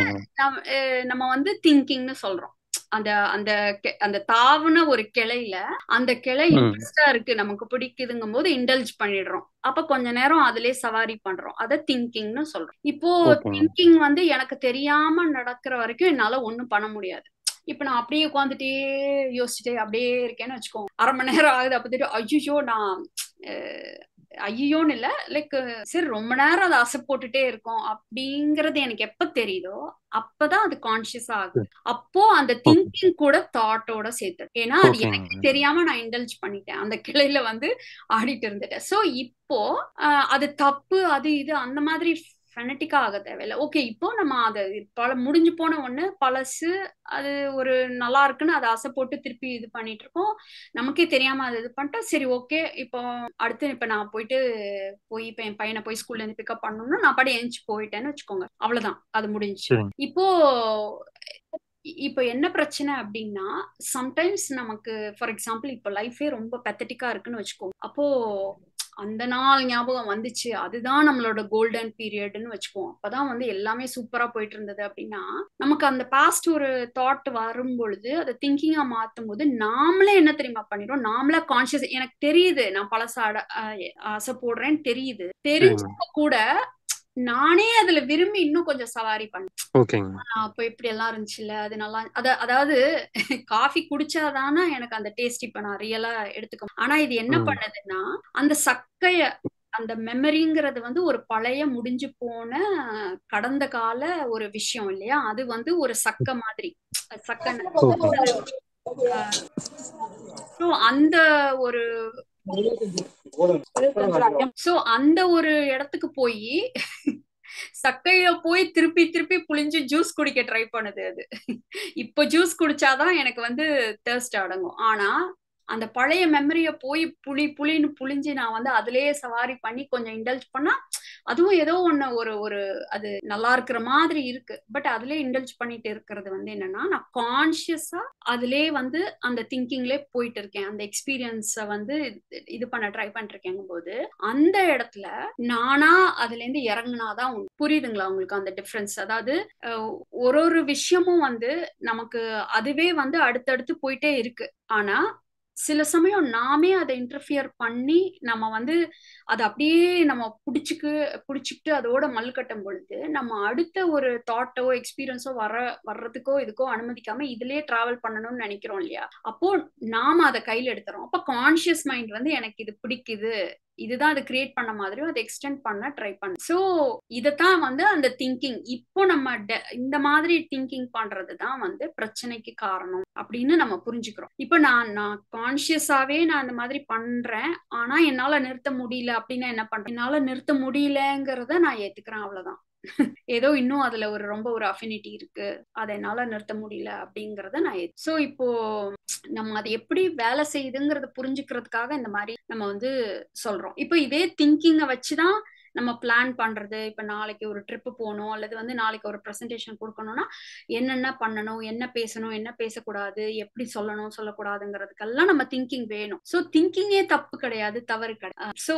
நம்ம வந்து திங்கிங்னு சொல்றோம் அந்த அந்த அந்த தாவுன ஒரு கிளையில அந்த கிளை இன்ட்ரெஸ்டா இருக்கு நமக்கு பிடிக்குதுங்கும் போது இன்டல்ஜ் பண்ணிடுறோம் அப்ப கொஞ்ச நேரம் அதுலயே சவாரி பண்றோம் அத திங்கிங்னு சொல்றோம் இப்போ திங்கிங் வந்து எனக்கு தெரியாம நடக்கிற வரைக்கும் என்னால ஒண்ணும் பண்ண முடியாது இப்ப நான் அப்படியே உட்காந்துட்டே யோசிச்சுட்டே அப்படியே இருக்கேன்னு வச்சுக்கோங்க அரை மணி நேரம் ஆகுது அப்ப தெரியும் ஐயோ நான் ஐயோன்னு இல்ல லைக் சரி ரொம்ப நேரம் அதை அசை போட்டுட்டே இருக்கோம் அப்படிங்கறது எனக்கு எப்ப தெரியுதோ அப்பதான் அது கான்சியஸ் ஆகுது அப்போ அந்த திங்கிங் கூட தாட்டோட சேர்த்து ஏன்னா அது ஓகேங்க எனக்கு தெரியாம நான் இண்டல்ஜ் பண்ணிட்டேன் அந்த கிளையில வந்து ஆடிட்டு இருந்துட்டேன் சோ இப்போ ஆஹ், அது தப்பு அது இது அந்த மாதிரி ஃபெனட்டிக்கா ஆக தேவையில்ல ஓகே இப்போ நம்ம அதை பல முடிஞ்சு போன ஒண்ணு பழசு அது ஒரு நல்லா இருக்குன்னு அதை ஆசை போட்டு திருப்பி இது பண்ணிட்டு இருக்கோம் நமக்கே தெரியாம அது இது பண்ணிட்டா சரி ஓகே இப்போ அடுத்து இப்ப நான் போயிட்டு போய் இப்ப என் பையனை போய் ஸ்கூல்ல இருந்து பிக்கப் பண்ணணும்னா நான் பாடி எழுந்துச்சு போயிட்டேன்னு வச்சுக்கோங்க அவ்வளவுதான் அது முடிஞ்சுச்சு சரிங்க இப்போ இப்போ என்ன பிரச்சனை அப்படின்னா சம்டைம்ஸ் நமக்கு ஃபார் எக்ஸாம்பிள் இப்போ லைஃபே ரொம்ப பெத்தட்டிக்கா இருக்குன்னு வச்சுக்கோங்க அப்போ அந்த நாள் ஞாபகம் வந்துச்சு அதுதான் நம்மளோட கோல்டன் பீரியட்னு வச்சுக்குவோம் அப்பதான் வந்து எல்லாமே சூப்பரா போயிட்டு இருந்தது அப்படின்னா நமக்கு அந்த பாஸ்ட் ஒரு தாட் வரும் பொழுது அதை திங்கிங்கா மாத்தும் போது நாமளே என்ன தெரியுமா பண்ணிடுறோம் நாமளே கான்சியஸ் எனக்கு தெரியுது நான் பழச அட அஹ் ஆசை போடுறேன்னு தெரியுது சரிங்க தெரிஞ்சப்ப கூட நானே அதுல விரும்பி இன்னும் கொஞ்சம் சவாரி பண்ணேன் ஓகேங்க ஆஹ் அப்போ இப்படி எல்லாம் இருந்துச்சுல்ல அது நல்லா அத அதாவது காஃபி குடிச்சாதானே எனக்கு அந்த டேஸ்ட் இப்ப நான் ரியலா எடுத்துக்க ஆனா இது என்ன ம் பண்ணுதுன்னா அந்த சக்கைய அந்த மெமரிங்கிறது வந்து ஒரு பழைய முடிஞ்சு போன கடந்த கால ஒரு விஷயம் இல்லையா அது வந்து ஒரு சக்க மாதிரி சக்க ஓகே ஸோ அந்த ஒரு சோ அந்த ஒரு இடத்துக்கு போய் சக்கையில போய் திருப்பி திருப்பி புளிஞ்சு ஜூஸ் குடிக்க ட்ரை பண்ணுது அது இப்போ ஜூஸ் குடிச்சாதான் எனக்கு வந்து தேர்ஸ்ட் அடங்கும் ஆனா அந்த பழைய மெமரிய போய் புளி புளின்னு புளிஞ்சு நான் வந்து அதுலயே சவாரி பண்ணி கொஞ்சம் இண்டல்ஜ் பண்ணா அதுவும் ஏதோ ஒண்ணு ஒரு ஒரு அது நல்லா இருக்கிற மாதிரி இருக்கு பட் அதுலயே இண்டல்ஜ் பண்ணிட்டு இருக்கிறது வந்து என்னன்னா நான் கான்சியஸா அதுலயே வந்து அந்த திங்கிங்லே போயிட்டு இருக்கேன் அந்த எக்ஸ்பீரியன்ஸ வந்து இது- இது பண்ண ட்ரை பண்ணிருக்கேங்க போது அந்த இடத்துல நானா அதுல இருந்து இறங்குனாதான் உண்டு. புரியுதுங்களா உங்களுக்கு அந்த டிஃபரன்ஸ் அதாவது அஹ், ஒரு ஒரு விஷயமும் வந்து நமக்கு அதுவே வந்து அடுத்தடுத்து போயிட்டே இருக்கு ஆனா சில சமயம் நாமே அதை இன்டர்ஃபியர் பண்ணி நம்ம வந்து அதை அப்படியே நம்ம புடிச்சுக்கு புடிச்சுக்கிட்டு அதோட மல்கட்டும் பொழுது நம்ம அடுத்த ஒரு தாட்டோ எக்ஸ்பீரியன்ஸோ வர வர்றதுக்கோ இதுக்கோ அனுமதிக்காம இதுலயே டிராவல் பண்ணணும்னு நினைக்கிறோம் இல்லையா அப்போ நாம அதை கையில எடுத்துறோம் அப்ப கான்சியஸ் மைண்ட் வந்து எனக்கு இது பிடிக்குது இதுதான் அது கிரியேட் பண்ண மாதிரியும் அதை எக்ஸ்டெண்ட் பண்ண ட்ரை பண்ண ஸோ இதைத்தான் வந்து அந்த திங்கிங் இப்போ நம்ம de- இந்த மாதிரி திங்கிங் பண்றது தான் வந்து பிரச்சனைக்கு காரணம் அப்படின்னு நம்ம புரிஞ்சுக்கிறோம் இப்போ நான் நான் கான்சியஸாவே நான் இந்த மாதிரி பண்றேன் ஆனா என்னால நிறுத்த முடியல அப்படின்னா என்ன பண்றேன் என்னால நிறுத்த முடியலங்கிறத நான் ஏத்துக்கிறேன் அவ்வளவுதான் ஏதோ இன்னும் அதுல ஒரு ரொம்ப ஒரு அஃபினிட்டி இருக்கு அதை என்னால நிறுத்த முடியல அப்படிங்கறத நான் சோ இப்போ நம்ம அது எப்படி வேலை செய்யுதுங்கிறத புரிஞ்சுக்கிறதுக்காக இந்த மாதிரி நம்ம வந்து சொல்றோம் இப்போ இதே திங்கிங்கை வச்சுதான் நம்ம பிளான் பண்றது இப்ப நாளைக்கு ஒரு ட்ரிப் போகணும் அல்லது வந்து நாளைக்கு ஒரு ப்ரெசன்டேஷன் கொடுக்கணும்னா என்னென்ன பண்ணணும் என்ன பேசணும் என்ன பேசக்கூடாது எப்படி சொல்லணும் சொல்லக்கூடாதுங்கிறதுக்கெல்லாம் நம்ம திங்கிங் வேணும் ஸோ திங்கிங்கே தப்பு கிடையாது தவறு கிடையாது ஸோ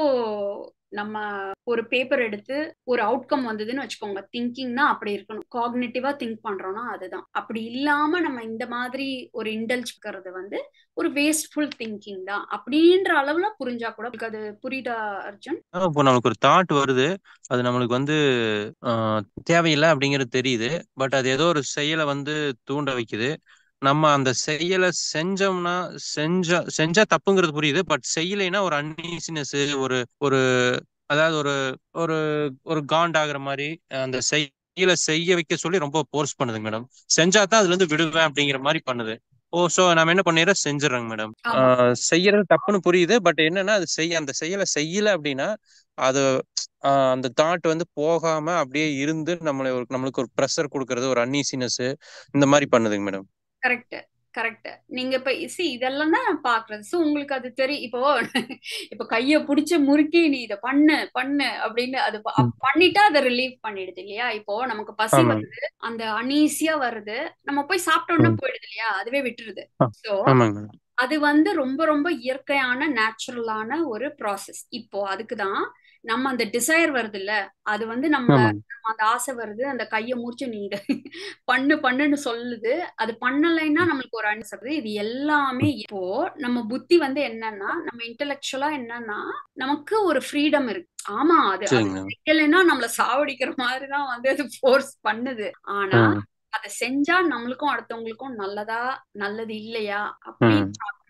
நம்ம ஒரு பேப்பர் எடுத்து ஒரு அவுட்கம் வந்ததுன்னு வச்சுக்கோங்க திங்கிங்னா அப்படி இருக்கணும் காக்னேட்டிவா திங்க் பண்றோம்னா அதுதான் அப்படி இல்லாம நம்ம இந்த மாதிரி ஒரு இன்டெல்ஜ்கிறது வந்து ஒரு வேஸ்ட்ஃபுல் திங்கிங் தான் அப்படின்ற அளவுல புரிஞ்சா கூட உங்களுக்கு அது புரியுதா அர்ஜுன் ஆனா, இப்போ நம்மளுக்கு ஒரு தாட் வருது அது நம்மளுக்கு வந்து ஆஹ், தேவையில்லை அப்படிங்கிறது தெரியுது பட் அது ஏதோ ஒரு செயலை வந்து தூண்ட வைக்குது நம்ம அந்த செயலை செஞ்சோம்னா செஞ்ச செஞ்சா தப்புங்கிறது புரியுது பட் செய்யலைன்னா ஒரு அன்ஈசினஸ் ஒரு ஒரு அதாவது ஒரு ஒரு ஒரு காண்ட் ஆகுற மாதிரி அந்த செயலை செய்ய வைக்க சொல்லி ரொம்ப போர்ஸ் பண்ணுதுங்க மேடம் செஞ்சா தான் அதுல இருந்து விடுவேன் அப்படிங்கிற மாதிரி பண்ணுது ஓ சோ நம்ம என்ன பண்ணிடுறோம் செஞ்சிடறோங்க மேடம் ஆமா செய்யறது தப்புன்னு புரியுது பட் என்னன்னா அது செய்ய அந்த செயலை செய்யல அப்படின்னா அது ஆஹ் அந்த தாட் வந்து போகாம அப்படியே இருந்து நம்மளை ஒரு நம்மளுக்கு ஒரு ப்ரெஷர் கொடுக்கறது ஒரு அன்ஈசினஸ் இந்த மாதிரி பண்ணுதுங்க மேடம் கரெக்ட் கரெக்ட் நீங்க இப்ப சி இதெல்லாம் தான் நான் பாக்குறது சோ உங்களுக்கு அது தெரியும் இப்போ இப்போ கைய புடிச்சு முறுக்கி நீ இத பண்ணு பண்ணு அப்படின்னு அது ப- அப் பண்ணிட்டா அதை ரிலீவ் பண்ணிடுது இல்லையா இப்போ நமக்கு பசி ஆமாங்க வருது அந்த அனீசியா வருது நம்ம போய் சாப்பிட்டோம்னா ம். போயிடுது இல்லையா அதுவே விட்டுருது ஆ, சோ ஆமாங்க மேடம் அது வந்து ரொம்ப ரொம்ப இயற்கையான நேச்சுரலான ஒரு ப்ராசஸ் இப்போ அதுக்குதான் நம்ம அந்த டிசைர் வருது இல்ல அது வந்து நம்மள ஆமாங்க நம்ம அந்த ஆசை வருது அந்த கையை முடிச்சு நீ இத பண்ணு பண்ணுன்னு சொல்லுது அது பண்ணலைன்னா நம்மளுக்கு ஒரு அனுசரிது இது எல்லாமே இப்போ நம்ம புத்தி வந்து என்னன்னா நம்ம இன்டெலெக்சுவலா என்னன்னா நமக்கு ஒரு ஃப்ரீடம் இருக்கு ஆமா அது அது சரிங்க மேடம் செய்யலைன்னா நம்மள சாவடிக்கிற மாதிரிதான் வந்து அது ஃபோர்ஸ் பண்ணுது ஆனா ம் அதை செஞ்சா நம்மளுக்கும் அடுத்தவங்களுக்கும் நல்லதா நல்லது இல்லையா அப்படின்னு ம் பார்க்கும்போது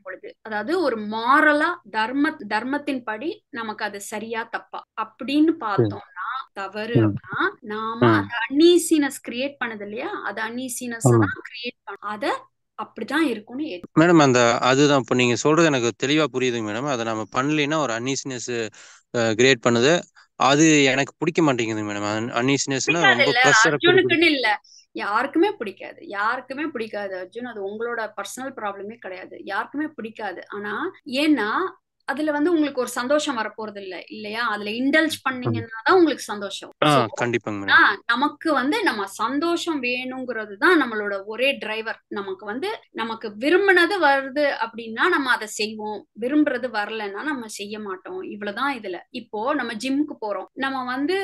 பொழுது அதாவது ஒரு மாரலா தர்ம தர்மத்தின் படி நமக்கு அது சரியா தப்பா அப்படின்னு பார்த்தோம்னா தவறு ம். அப்படின்னா நாம ம். அந்த அன்னீசினஸ் கிரியேட் பண்ணது இல்லையா அது அன்னீசினஸ் ஆமா. தான் கிரியேட் பண்ண அத அப்படிதான் இருக்கும்னு ஏத்து மேடம் அந்த அதுதான் இப்போ நீங்க சொல்றது எனக்கு தெளிவா புரியுதுங்க மேடம் அதை நம்ம பண்ணலைன்னா ஒரு அன்னீசினஸ் கிரியேட் பண்ணுது அது எனக்கு பிடிக்க மாட்டேங்குது மேடம் அன்னீசினஸ்னா பிடிக்காது ரொம்ப இல்ல ப்ரெஷரை கொடுக்குது அர்ஜுனுக்குன்னு இல்ல யாருக்குமே பிடிக்காது யாருக்குமே பிடிக்காது அர்ஜுன் அது உங்களோட பர்சனல் ப்ராப்ளமே கிடையாது யாருக்குமே பிடிக்காது ஆனா ஏன்னா அதுல வந்து உங்களுக்கு ஒரு சந்தோஷம் வரப்போறது இல்ல இல்லையா அதுல இண்டல்ஜ் பண்ணீங்கன்னா தான் உங்களுக்கு சந்தோஷம் ஆ So, கண்டிப்பாங்க மேடம் ஆ, நமக்கு வந்து நம்ம சந்தோஷம் வேணுங்கிறது தான் நம்மளோட ஒரே டிரைவர் நமக்கு வந்து நமக்கு விரும்பினது வருது அப்படின்னா நம்ம அதை செய்வோம் விரும்புறது வரலைன்னா நம்ம செய்ய மாட்டோம் இவ்வளவுதான் இதுல இப்போ நம்ம ஜிம்முக்கு போறோம் நம்ம வந்து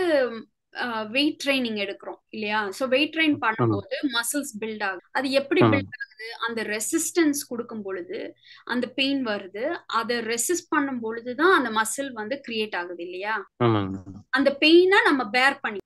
வெயிட் ட்ரைனிங் எடுக்கிறோம் இல்லையா சோ வெயிட் ட்ரெயின் பண்ணும்போது மசில்ஸ் பில்ட் ஆகுது அது எப்படி ஆமா. பில்ட் ஆகுது அந்த ரெசிஸ்டன்ஸ் கொடுக்கும் பொழுது அந்த பெயின் வருது அதை ரெசிஸ்ட் பண்ணும் பொழுதுதான் அந்த மசில் வந்து கிரியேட் ஆகுது இல்லையா ஆமாங்க மேடம் அந்த பெயினை நம்ம பேர் பண்ணி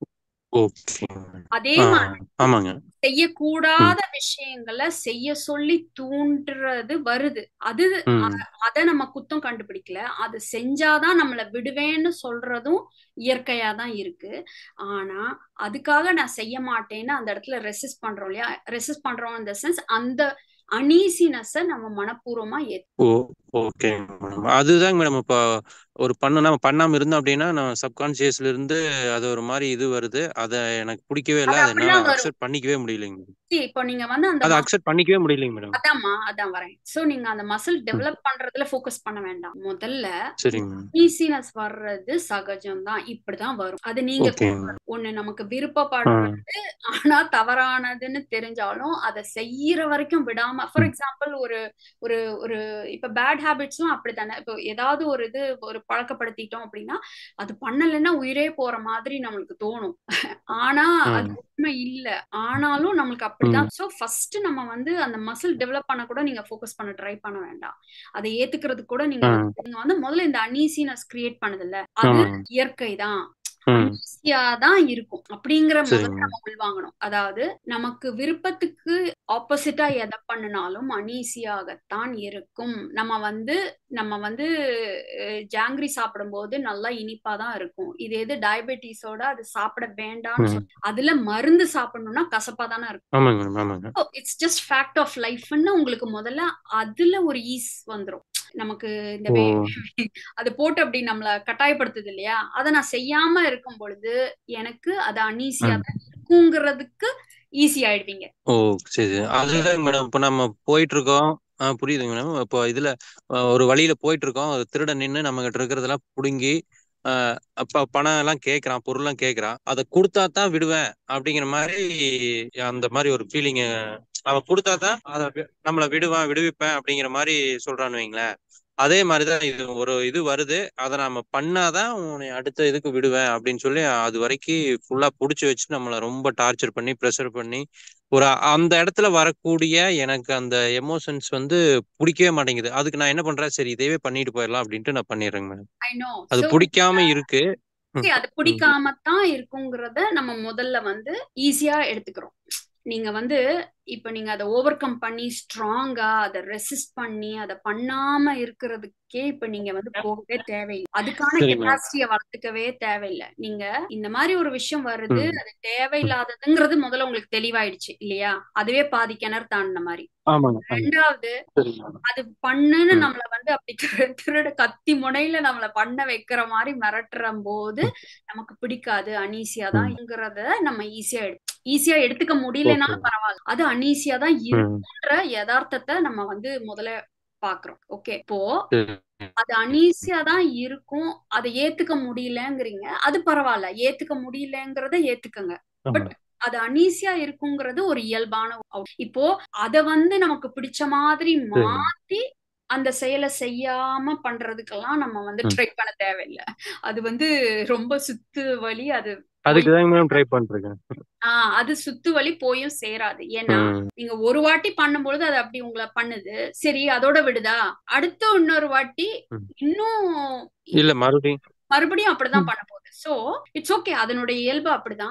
ஓகே அதே ஆ மாதிரி ஆமாங்க செய்யக்கூடாத விஷயங்களை செய்ய சொல்லி தூண்டுறது வருது அது ம் அ- அத நம்ம குத்தம் கண்டுபிடிக்கல அது செஞ்சாதான் நம்மள விடுவேன்னு சொல்றதும் இயற்கையா தான் இருக்கு ஆனா அதுக்காக நான் செய்ய மாட்டேன்னு அந்த இடத்துல ரெசிஸ்ட் பண்றோம் இல்லையா ரெசிஸ்ட் பண்றோம் இந்த சென்ஸ் அந்த அனீசினஸ நம்ம மனப்பூர்வமா ஏத்து ஓ ஓகே மேடம் அதுதாங்க மேடம் இப்போ ஒரு பண்ண நம்ம பண்ணாம இருந்தோம் அப்படின்னா நம்ம சப்கான்சியஸ்ல இருந்து அது ஒரு மாதிரி இது வருது அதை எனக்கு பிடிக்கவே இல்லை அது அதை என்னால அப்படிதான் வரும் அக்செப்ட் பண்ணிக்கவே முடியலைங்க மேடம் See, இப்போ நீங்க வந்து அந்த அதை ம- அக்செப்ட் பண்ணிக்கவே முடியலைங்க மேடம் அதாம்மா அதான் வரேன் சோ நீங்க அந்த மசில் ம் டெவலப் பண்றதுல ஃபோக்கஸ் பண்ண வேண்டாம் முதல்ல சரிங்க மேடம் ஈஸினஸ் வர்றது சகஜம்தான் இப்படிதான் வரும் அது நீங்க ஓகே ஒண்ணு நமக்கு ஆ விருப்பப்படுறது ஆனா தவறானதுன்னு தெரிஞ்சாலும் அதை செய்யற வரைக்கும் விடாம ஃபார் ம் எக்ஸாம்பிள் ஒரு ஒரு ஒரு இப்ப பேட் ஹேபிட்ஸ்லாம் அப்படித்தானே இப்போ ஏதாவது ஒரு இது ஒரு பழக்கப்படுத்திட்டோம் அப்படின்னா அது பண்ணலைன்னா உயிரே போற மாதிரி நம்மளுக்கு தோணும் ஆனா அது ம் உண்மை இல்ல ஆனாலும் நம்மளுக்கு ம் அப்படிதான் சோ ஃபர்ஸ்ட் நம்ம வந்து அந்த மசில் டெவலப் பண்ண கூட நீங்க ஃபோக்கஸ் பண்ண ட்ரை பண்ண வேண்டாம் அதை ஏத்துக்கிறதுக்கு கூட நீங்க ஆ வந்து நீங்க வந்து முதல்ல இந்த அன்ஈசினஸ் கிரியேட் பண்ணதில்ல ஆ அது இயற்கை தான் ம் அன்ஈசியா தான் இருக்கும் அப்படிங்கிற முதல்ல சரிங்க நம்ம உள்வாங்கணும் அதாவது நமக்கு விருப்பத்துக்கு ஆப்போசிட்டா எதை பண்ணினாலும் அனீசியாகத்தான் இருக்கும் நம்ம வந்து நம்ம வந்து அஹ், ஜாங்கிரி சாப்பிடும்போது நல்லா இனிப்பா தான் இருக்கும் இது எது டயபெட்டிஸோட அது சாப்பிட வேண்டாம்னு ம் சொல்லி அதுல மருந்து சாப்பிடணும்னா கசப்பா தானே இருக்கும் ஆமாங்க மேடம் ஆமாங்க இட்ஸ் ஜஸ்ட் ஃபேக்ட் ஆஃப் லைஃப்னு உங்களுக்கு முதல்ல அதுல ஒரு ஈஸ் வந்துரும் நமக்கு இந்த ஓ வே அது போட்டு அப்படி நம்மள கட்டாயப்படுத்துது இல்லையா அதை நான் செய்யாம இருக்கும் பொழுது எனக்கு அது அன்ஈஸியா ம் தான் இருக்குங்கிறதுக்கு ஈஸி ஆயிடுவீங்க ஓ சரி சரி அதுதான் மேடம் இப்போ நம்ம போயிட்டு இருக்கோம் ஆ புரியுதுங்க மேடம் இப்போ இதுல அஹ், ஒரு வழியில போயிட்டு இருக்கோம் ஒரு திருடன் நின்று நம்ம கிட்ட இருக்கிறதெல்லாம் புடுங்கி ஆஹ் அப்ப பணம் எல்லாம் கேக்குறான் பொருள்லாம் கேக்குறான் அதை கொடுத்தா தான் விடுவேன் அப்படிங்கிற மாதிரி அந்த மாதிரி ஒரு ஃபீலிங் அவன் கொடுத்தா தான் அதை வி- நம்மள விடுவான் விடுவிப்பேன் அப்படிங்கிற மாதிரி சொல்றான்னு வைங்களேன் அதே மாதிரிதான் இது ஒரு இது வருது அதை நாம பண்ணாதான் உன்னை அடுத்த இதுக்கு விடுவேன் அப்படின்னு சொல்லி அது வரைக்கும் ஃபுல்லா புடிச்சு வச்சு நம்மள ரொம்ப டார்ச்சர் பண்ணி ப்ரெஷர் பண்ணி ஒரு அ- அந்த இடத்துல வரக்கூடிய எனக்கு அந்த எமோஷன்ஸ் வந்து பிடிக்கவே மாட்டேங்குது அதுக்கு நான் என்ன பண்றேன் சரி இதேவே பண்ணிட்டு போயிடலாம் அப்படின்ட்டு நான் பண்ணிடுறேங்க மேடம் ஐ நோ அது சோ பிடிக்காம இருக்கு ம், அது ம், பிடிக்காம தான் இருக்குங்கிறத நம்ம முதல்ல வந்து ஈஸியா எடுத்துக்கிறோம் நீங்க வந்து இப்ப நீங்க அதை ஓவர் கம் பண்ணி ஸ்ட்ராங்கா அதை ரெசிஸ்ட் பண்ணி அதை பண்ணாம இருக்கிறதுக்கே இப்ப நீங்க வந்து போகவே தேவையில்லை அதுக்கான சரிங்க மேடம் கெப்பாசிட்டியை வளர்த்துக்கவே தேவையில்லை நீங்க இந்த மாதிரி ஒரு விஷயம் வருது ம் அது தேவையில்லாததுங்கிறது முதல்ல உங்களுக்கு தெளிவாயிடுச்சு இல்லையா அதுவே பாதி கிணறு தாண்டின மாதிரி ஆமாங்க ஆமாங்க ரெண்டாவது சரிங்க மேடம் அது பண்ணுன்னு ம் நம்மள வந்து அப்படி திரு- திருட கத்தி முனையில நம்மள பண்ண வைக்கிற மாதிரி மிரட்டுற போது ம் நமக்கு பிடிக்காது அனீசியா ம் தான்ங்கிறத நம்ம ஈஸியா எடு ஈஸியா எடுத்துக்க ஓகே முடியலனாலும் பரவாயில்ல அது அனீசியா தான் ம் இருக்குன்ற யதார்த்தத்தை நம்ம வந்து முதல்ல பாக்குறோம் ஓகே இப்போ சரி அது அனீசியா தான் இருக்கும் அதை ஏத்துக்க முடியலங்கிறீங்க அது பரவாயில்ல ஏத்துக்க முடியலங்கிறத ஏத்துக்கங்க பட் ஆமாங்க அது அனீசியா இருக்குங்கிறது ஒரு இயல்பான out. இப்போ அத வந்து நமக்கு பிடிச்ச மாதிரி சரிங்க மாத்தி அந்த செயலை செய்யாம பண்றதுக்கெல்லாம் நம்ம வந்து ம் ட்ரை பண்ண தேவையில்லை அது வந்து ரொம்ப சுத்து வழி அது போய் அதுக்கு தாங்க மேடம் ட்ரை பண்ணிருக்கேன் ஆஹ் அது சுத்து வழி போயும் சேராது ஏன்னா ம் நீங்க ஒரு வாட்டி பண்ணும்பொழுது அது அப்படி உங்களை பண்ணுது சரி அதோட விடுதா அடுத்த இன்னொரு வாட்டி ம் இன்னும் இல்ல மறுபடியும் மறுபடியும் அப்படிதான் ம் பண்ண போகுது சோ இட்ஸ் ஓகே அதனுடைய இயல்பு அப்படிதான்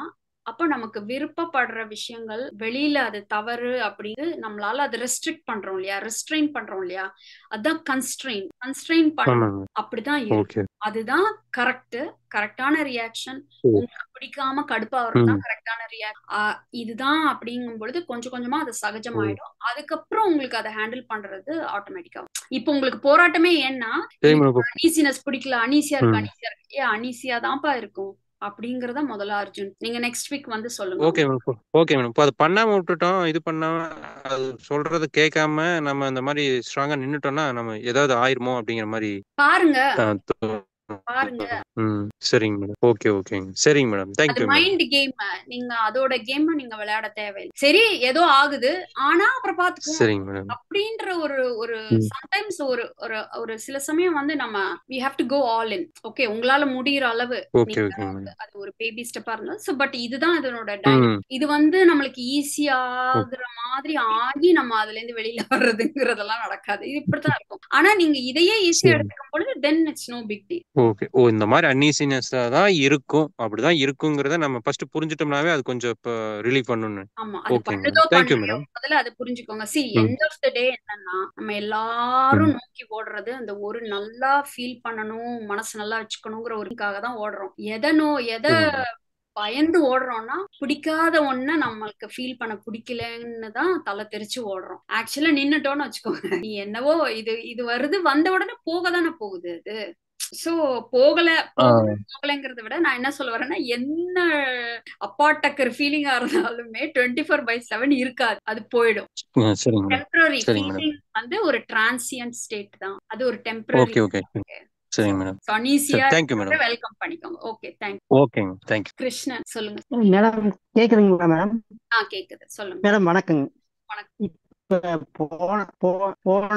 அப்போ நமக்கு விருப்பப்படுற விஷயங்கள் வெளியில அது தவறு அப்படின்னு நம்மளால அதை ரெஸ்ட்ரிக்ட் பண்றோம் இல்லையா ரெஸ்ட்ரெயின் பண்றோம் இல்லையா அதான் கன்ஸ்ட்ரெயின் கன்ஸ்ட்ரெயின் பண்ண ஆமாங்க அப்படிதான் இருக்கும் ஓகே அதுதான் கரெக்ட் கரெக்டான ரியாக்ஷன் சரி. உங்களுக்கு பிடிக்காம கடுப்பாகிறது தான் ம். கரெக்டான ரியாக்ட் இதுதான் அப்படிங்கும் பொழுது கொஞ்சம் கொஞ்சமா அது சகஜமாயிடும் அதுக்கப்புறம் உங்களுக்கு அதை ஹேண்டில் பண்றது ஆட்டோமேட்டிக்கா இப்போ உங்களுக்கு போராட்டமே ஏன்னா சரி மேடம் இப்போ அனீசினஸ் பிடிக்கல அனீசியா இருக்கு ம். அனீசியா இருக்கு ஏ அனீசியா தான்ப்பா இருக்கும் அப்படிங்கறத முதல்ல அர்ஜுன் நீங்க நெக்ஸ்ட் வீக் வந்து சொல்லுங்க ஓகே மேடம் ஓகே மேடம் இப்போ அது பண்ணாம விட்டுட்டோம் இது பண்ணாம அது சொல்றத கேட்காம நம்ம இந்த மாதிரி ஸ்ட்ராங்கா நின்னுட்டோம்னா நம்ம ஏதாவது ஆயிருமோ அப்படிங்கிற மாதிரி பாருங்க ஆஹ், தோ- பாருங்க ம் சரிங்க மேடம் ஓகே ஓகேங்க சரிங்க மேடம் அது தேங்க்யூ மேடம் மைண்ட் கேம் நீங்க அதோட கேம் நீங்க விளையாட தேவையில்லை சரி ஏதோ ஆகுது ஆனா அப்புறம் பாத்துக்குவோம் சரிங்க மேடம் அப்படின்ற ஒரு ஒரு ம். சம்டைம்ஸ் ஒரு ஒரு ஒரு சில சமயம் வந்து நம்ம we have to go all in okay உங்களால முடியிற அளவு ஓகே நீங்க ஓகேங்க மேடம் அது ஒரு பேபி ஸ்டெப்பா இருந்தாலும் ஸோ பட் இதுதான் இதனோட டைம் ம் இது வந்து நம்மளுக்கு ஈஸி ஆகுற மாதிரி ஆகி நம்ம அதுல இருந்து வெளியில வர்றதுங்கிறதெல்லாம் நடக்காது இது இப்படித்தான் இருக்கும் ஆனா நீங்க இதையே ஈஸியா சரி எடுத்துக்கும் பொழுது then it's no big deal okay oh இந்த மாதிரி அன்னீசினஸ் தான் இருக்கும் அப்படிதான் இருக்குங்கிறத நம்ம ஃபர்ஸ்ட் புரிஞ்சிட்டோம்னாவே அது கொஞ்சம் இப்போ ரிலீவ் பண்ணணும் ஆமா அது ஓகேங்க பண்ணுதோ மேடம் தேங்க்யூ பண்ணலையோ மேடம் முதல்ல அதை புரிஞ்சுக்கோங்க சி ம் எண்ட் ஆஃப் த டே என்னன்னா நம்ம ம் எல்லாரும் நோக்கி ஓடுறது அந்த ஒரு நல்லா ஃபீல் பண்ணணும் மனசு நல்லா வச்சுக்கணுங்கிற ஒருக்காக தான் ஓடுறோம் எதை நோ எதை சரிங்க மேடம் பயந்து ஓடுறோம்னா பிடிக்காத ஒண்ண நம்மளுக்கு ஃபீல் பண்ண பிடிக்கலன்னு தான் தலை தெரிச்சு ஓடுறோம் ஆக்சுவலா நின்னுட்டோம்னு வச்சுக்கோங்க நீ என்னவோ இது இது வருது வந்த உடனே போக தானே போகுது அது சோ போகல ஆ போகல போகலைங்கிறத விட நான் என்ன சொல்ல வரேன்னா என்ன அப்பாட்டக்கர் ஃபீலிங்கா இருந்தாலுமே டுவெண்ட்டி ஃபோர் பை செவன் இருக்காது அது போயிடும் ஆ, சரிங்க மேடம் டெம்பரரி சரிங்க மேடம் ஃபீலிங் வந்து ஒரு டிரான்சியன்ட் ஸ்டேட் தான் அது ஒரு டெம்பரரி ஓகே ஓகே சரிங்க மேடம் சரி அனீசியா தேங்க்யூ மேடம் வெல்கம் பண்ணிக்கோங்க ஓகே தேங்க் ஓகேங்க தேங்க்யூ கிருஷ்ணன் சொல்லுங்க மேடம் கேக்குதுங்களா மேடம் ஆ கேக்குது சொல்லுங்க மேடம் வணக்கங்க வணக்கம் இப்ப போன போ- போன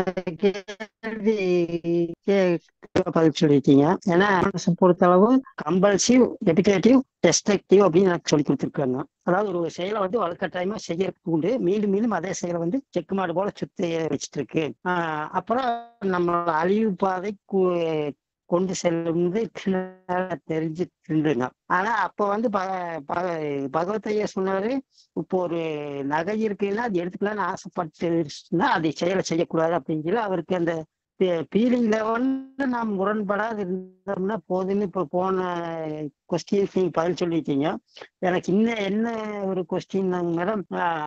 கேள்வி பதில் சொல்லியிருக்கீங்க ஏன்னா மனசை பொறுத்தளவு கம்பல்சிவ் எபிடேட்டிவ் டெஸ்ட்ரக்டிவ் அப்படின்னு எனக்கு சொல்லி கொடுத்துருக்காங்க அதாவது ஒரு செயலை வந்து வலுக்கட்டாயமா செய்யறதுக்கு உண்டு மீண்டும் மீண்டும் அதே செயலை வந்து செக்கு மாடு போல சுத்த வச்சுட்டு இருக்கு ஆஹ் அப்புறம் நம்ம அழிவு பாதை கு- கொண்டு செல்லும்னு தெரிஞ்சு இருந்துங்க ஆனா அப்ப வந்து பக- பக- பகவத்தையா சொன்னாரு இப்போ ஒரு நகை இருக்குன்னா அது எடுத்துக்கலாம்னு ஆசைப்பட்டுச்சுன்னா அதை செயலை செய்யக்கூடாது அப்படின்னு சொல்லி அவருக்கு அந்த ஃபீலிங்ல வந்து நாம் முரண்படாது இருந்தோம்னா போதுன்னு இப்போ போன கொஸ்டின் நீங்க பதில் சொல்லிட்டீங்க எனக்கு இன்னும் என்ன ஒரு கொஸ்டின் மேடம்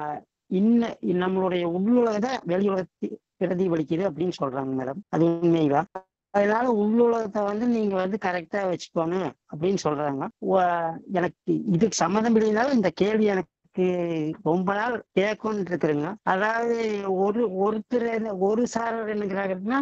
இன்ன நம்மளுடைய உள்ளுலகத்தை வெளி உலகத்தை பிரதிபலிக்குது அப்படின்னு சொல்றாங்க மேடம் அது உண்மைங்களா அதனால உள்ளுலகத்தை வந்து நீங்க வந்து கரெக்டா வச்சுக்கோங்க அப்படின்னு சொல்றாங்க உவ- எனக்கு இதுக்கு சம்மந்தம் இல்லைனாலும் இந்த கேள்வி எனக்கு ரொம்ப நாள் கேட்கணும்னு இருக்குதுங்க அதாவது ஒரு ஒருத்தர் என்ன- ஒரு சாரர் என்னங்கிறாங்கன்னா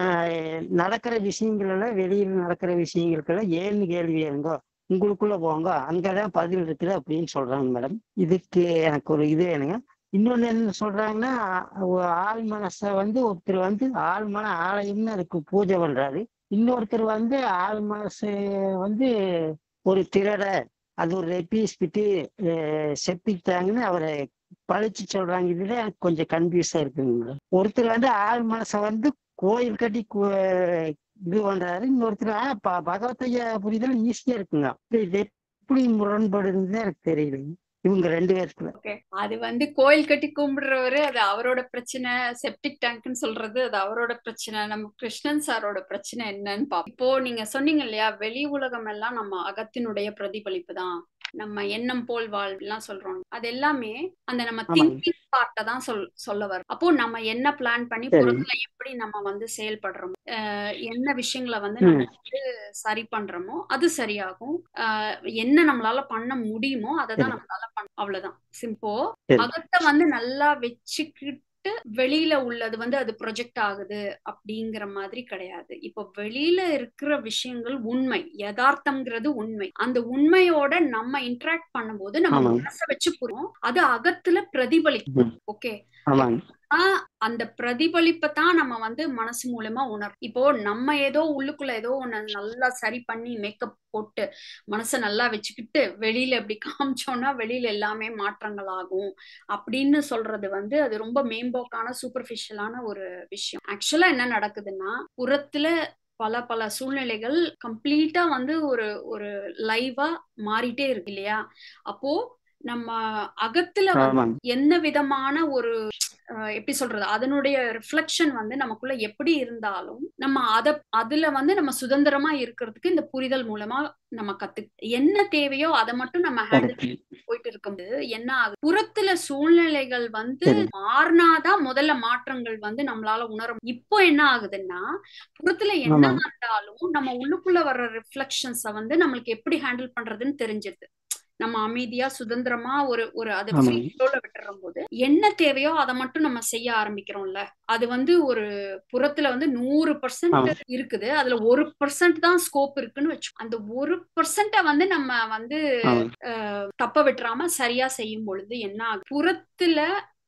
ஆஹ் நடக்கிற விஷயங்கள் எல்லாம் வெளியில் நடக்கிற விஷயங்களுக்கெல்லாம் ஏன்னு கேள்வி இருங்கோ உங்களுக்குள்ள போங்க அங்கதான் பதில் இருக்குது அப்படின்னு சொல்றாங்க மேடம் இதுக்கு எனக்கு ஒரு இது வேணுங்க இன்னொன்னு என்ன சொல்றாங்கன்னா ஒரு ஆள் மனசை வந்து ஒருத்தர் வந்து ஆள் மன ஆலயம்னு அதுக்கு பூஜை பண்றாரு இன்னொருத்தர் வந்து ஆள் மனசு வந்து ஒரு திரட அது ஒரு ரெப்பீஸ்பிட்டு செப்பிட்டாங்கன்னு அவரை பழிச்சு சொல்றாங்க இதுல எனக்கு கொஞ்சம் கன்ஃபியூஸா இருக்குங்க ஒருத்தர் வந்து ஆள் மனசை வந்து கோயில் கட்டி கு- இது பண்றாரு இன்னொருத்தர் ஆ, ப- பகவத்தையா புரிதல் ஈஸியா இருக்குங்க இது எப்படி முரண்படுதுன்னு எனக்கு தெரியலைங்க இவங்க ரெண்டு பேருக்குள்ள ஓகே அது வந்து கோயில் கட்டி கும்பிடுறவரு அது அவரோட பிரச்சனை செப்டிக் டேங்க்னு சொல்றது அது அவரோட பிரச்சனை நம்ம கிருஷ்ணன் சாரோட பிரச்சனை என்னன்னு பாப்போம் இப்போ நீங்க சொன்னீங்க இல்லையா வெளி உலகம் எல்லாம் நம்ம அகத்தினுடைய பிரதிபலிப்பு தான் நம்ம எண்ணம் போல் வாழ்லாம் சொல்றோம் அது எல்லாமே அந்த நம்ம ஆமாங்க. திங்கிங் பார்ட்ட தான் சொல் சொல்ல வரும் அப்போ நம்ம என்ன பிளான் பண்ணி சரி. புறத்துல எப்படி நம்ம வந்து செயல்படுறோமோ அஹ் என்ன விஷயங்களை வந்து ம். நம்ம வந்து சரி பண்றோமோ அது சரியாகும் ஆஹ் என்ன நம்மளால பண்ண முடியுமோ அதை தான் சரி. நம்மளால பண்ண அவ்வளவுதான் சிம்போ சரி. அகத்தை வந்து நல்லா வச்சுக்கிட்டு வெளியில உள்ளது வந்து அது ப்ரொஜெக்ட் ஆகுது அப்படிங்கிற மாதிரி கிடையாது இப்போ வெளியில இருக்கிற விஷயங்கள் உண்மை யதார்த்தம்ங்கிறது உண்மை அந்த உண்மையோட நம்ம இன்டராக்ட் பண்ணும்போது நம்ம ஆமாங்க. மனசை வச்சு புரியும் அது அகத்துல பிரதிபலிக்கும் ம். ஓகே ஆமாங்க ஆஹ் அந்த பிரதிபலிப்பை தான் நம்ம வந்து மனசு மூலமா உணரும் இப்போ நம்ம ஏதோ உள்ளுக்குள்ள ஏதோ ஒண்ணு நல்லா சரி பண்ணி மேக்கப் போட்டு மனசை நல்லா வச்சுக்கிட்டு வெளியில எப்படி காமிச்சோம்னா வெளியில எல்லாமே மாற்றங்கள் ஆகும் அப்படின்னு சொல்றது வந்து அது ரொம்ப மேம்போக்கான சூப்பர்ஃபிஷியலான ஒரு விஷயம் ஆக்சுவலா என்ன நடக்குதுன்னா புறத்துல பல பல சூழ்நிலைகள் கம்ப்ளீட்டா வந்து ஒரு ஒரு லைவா மாறிட்டே இருக்கு இல்லையா அப்போ நம்ம அகத்துல வந்து ஆமாங்க என்ன விதமான ஒரு அஹ், எப்படி சொல்றது அதனுடைய ரிஃப்ளெக்ஷன் வந்து நமக்குள்ள எப்படி இருந்தாலும் நம்ம அத அதுல வந்து நம்ம சுதந்திரமா இருக்கிறதுக்கு இந்த புரிதல் மூலமா நம்ம கத்து என்ன தேவையோ அதை மட்டும் நம்ம ஹேண்டில் கரெக்ட் போயிட்டு இருக்கும்போது என்ன ஆகுது புறத்துல சூழ்நிலைகள் வந்து சரி மாறினாதான் முதல்ல மாற்றங்கள் வந்து நம்மளால உணர முடியும். இப்போ என்ன ஆகுதுன்னா புறத்துல என்ன ஆமாங்க வந்தாலும் நம்ம உள்ளுக்குள்ள வர்ற ரிஃப்ளெக்ஷன்ஸ வந்து நம்மளுக்கு எப்படி ஹேண்டில் பண்றதுன்னு தெரிஞ்சிருது நம்ம அமைதியா சுதந்திரமா ஒரு ஒரு அதை ஃப்ரீ ஆமாங்க ஃப்ளோல விட்டுற போது என்ன தேவையோ அதை மட்டும் நம்ம செய்ய ஆரம்பிக்கிறோம்ல அது வந்து ஒரு புறத்துல வந்து நூறு பர்சன்ட் ஆமாங்க இருக்குது அதுல ஒரு பர்சன்ட் தான் ஸ்கோப் இருக்குன்னு வச்சு அந்த ஒரு பர்சன்ட வந்து நம்ம வந்து ஆமாங்க அஹ், தப்ப விட்டுறாம சரியா செய்யும் பொழுது என்ன ஆகும் புறத்துல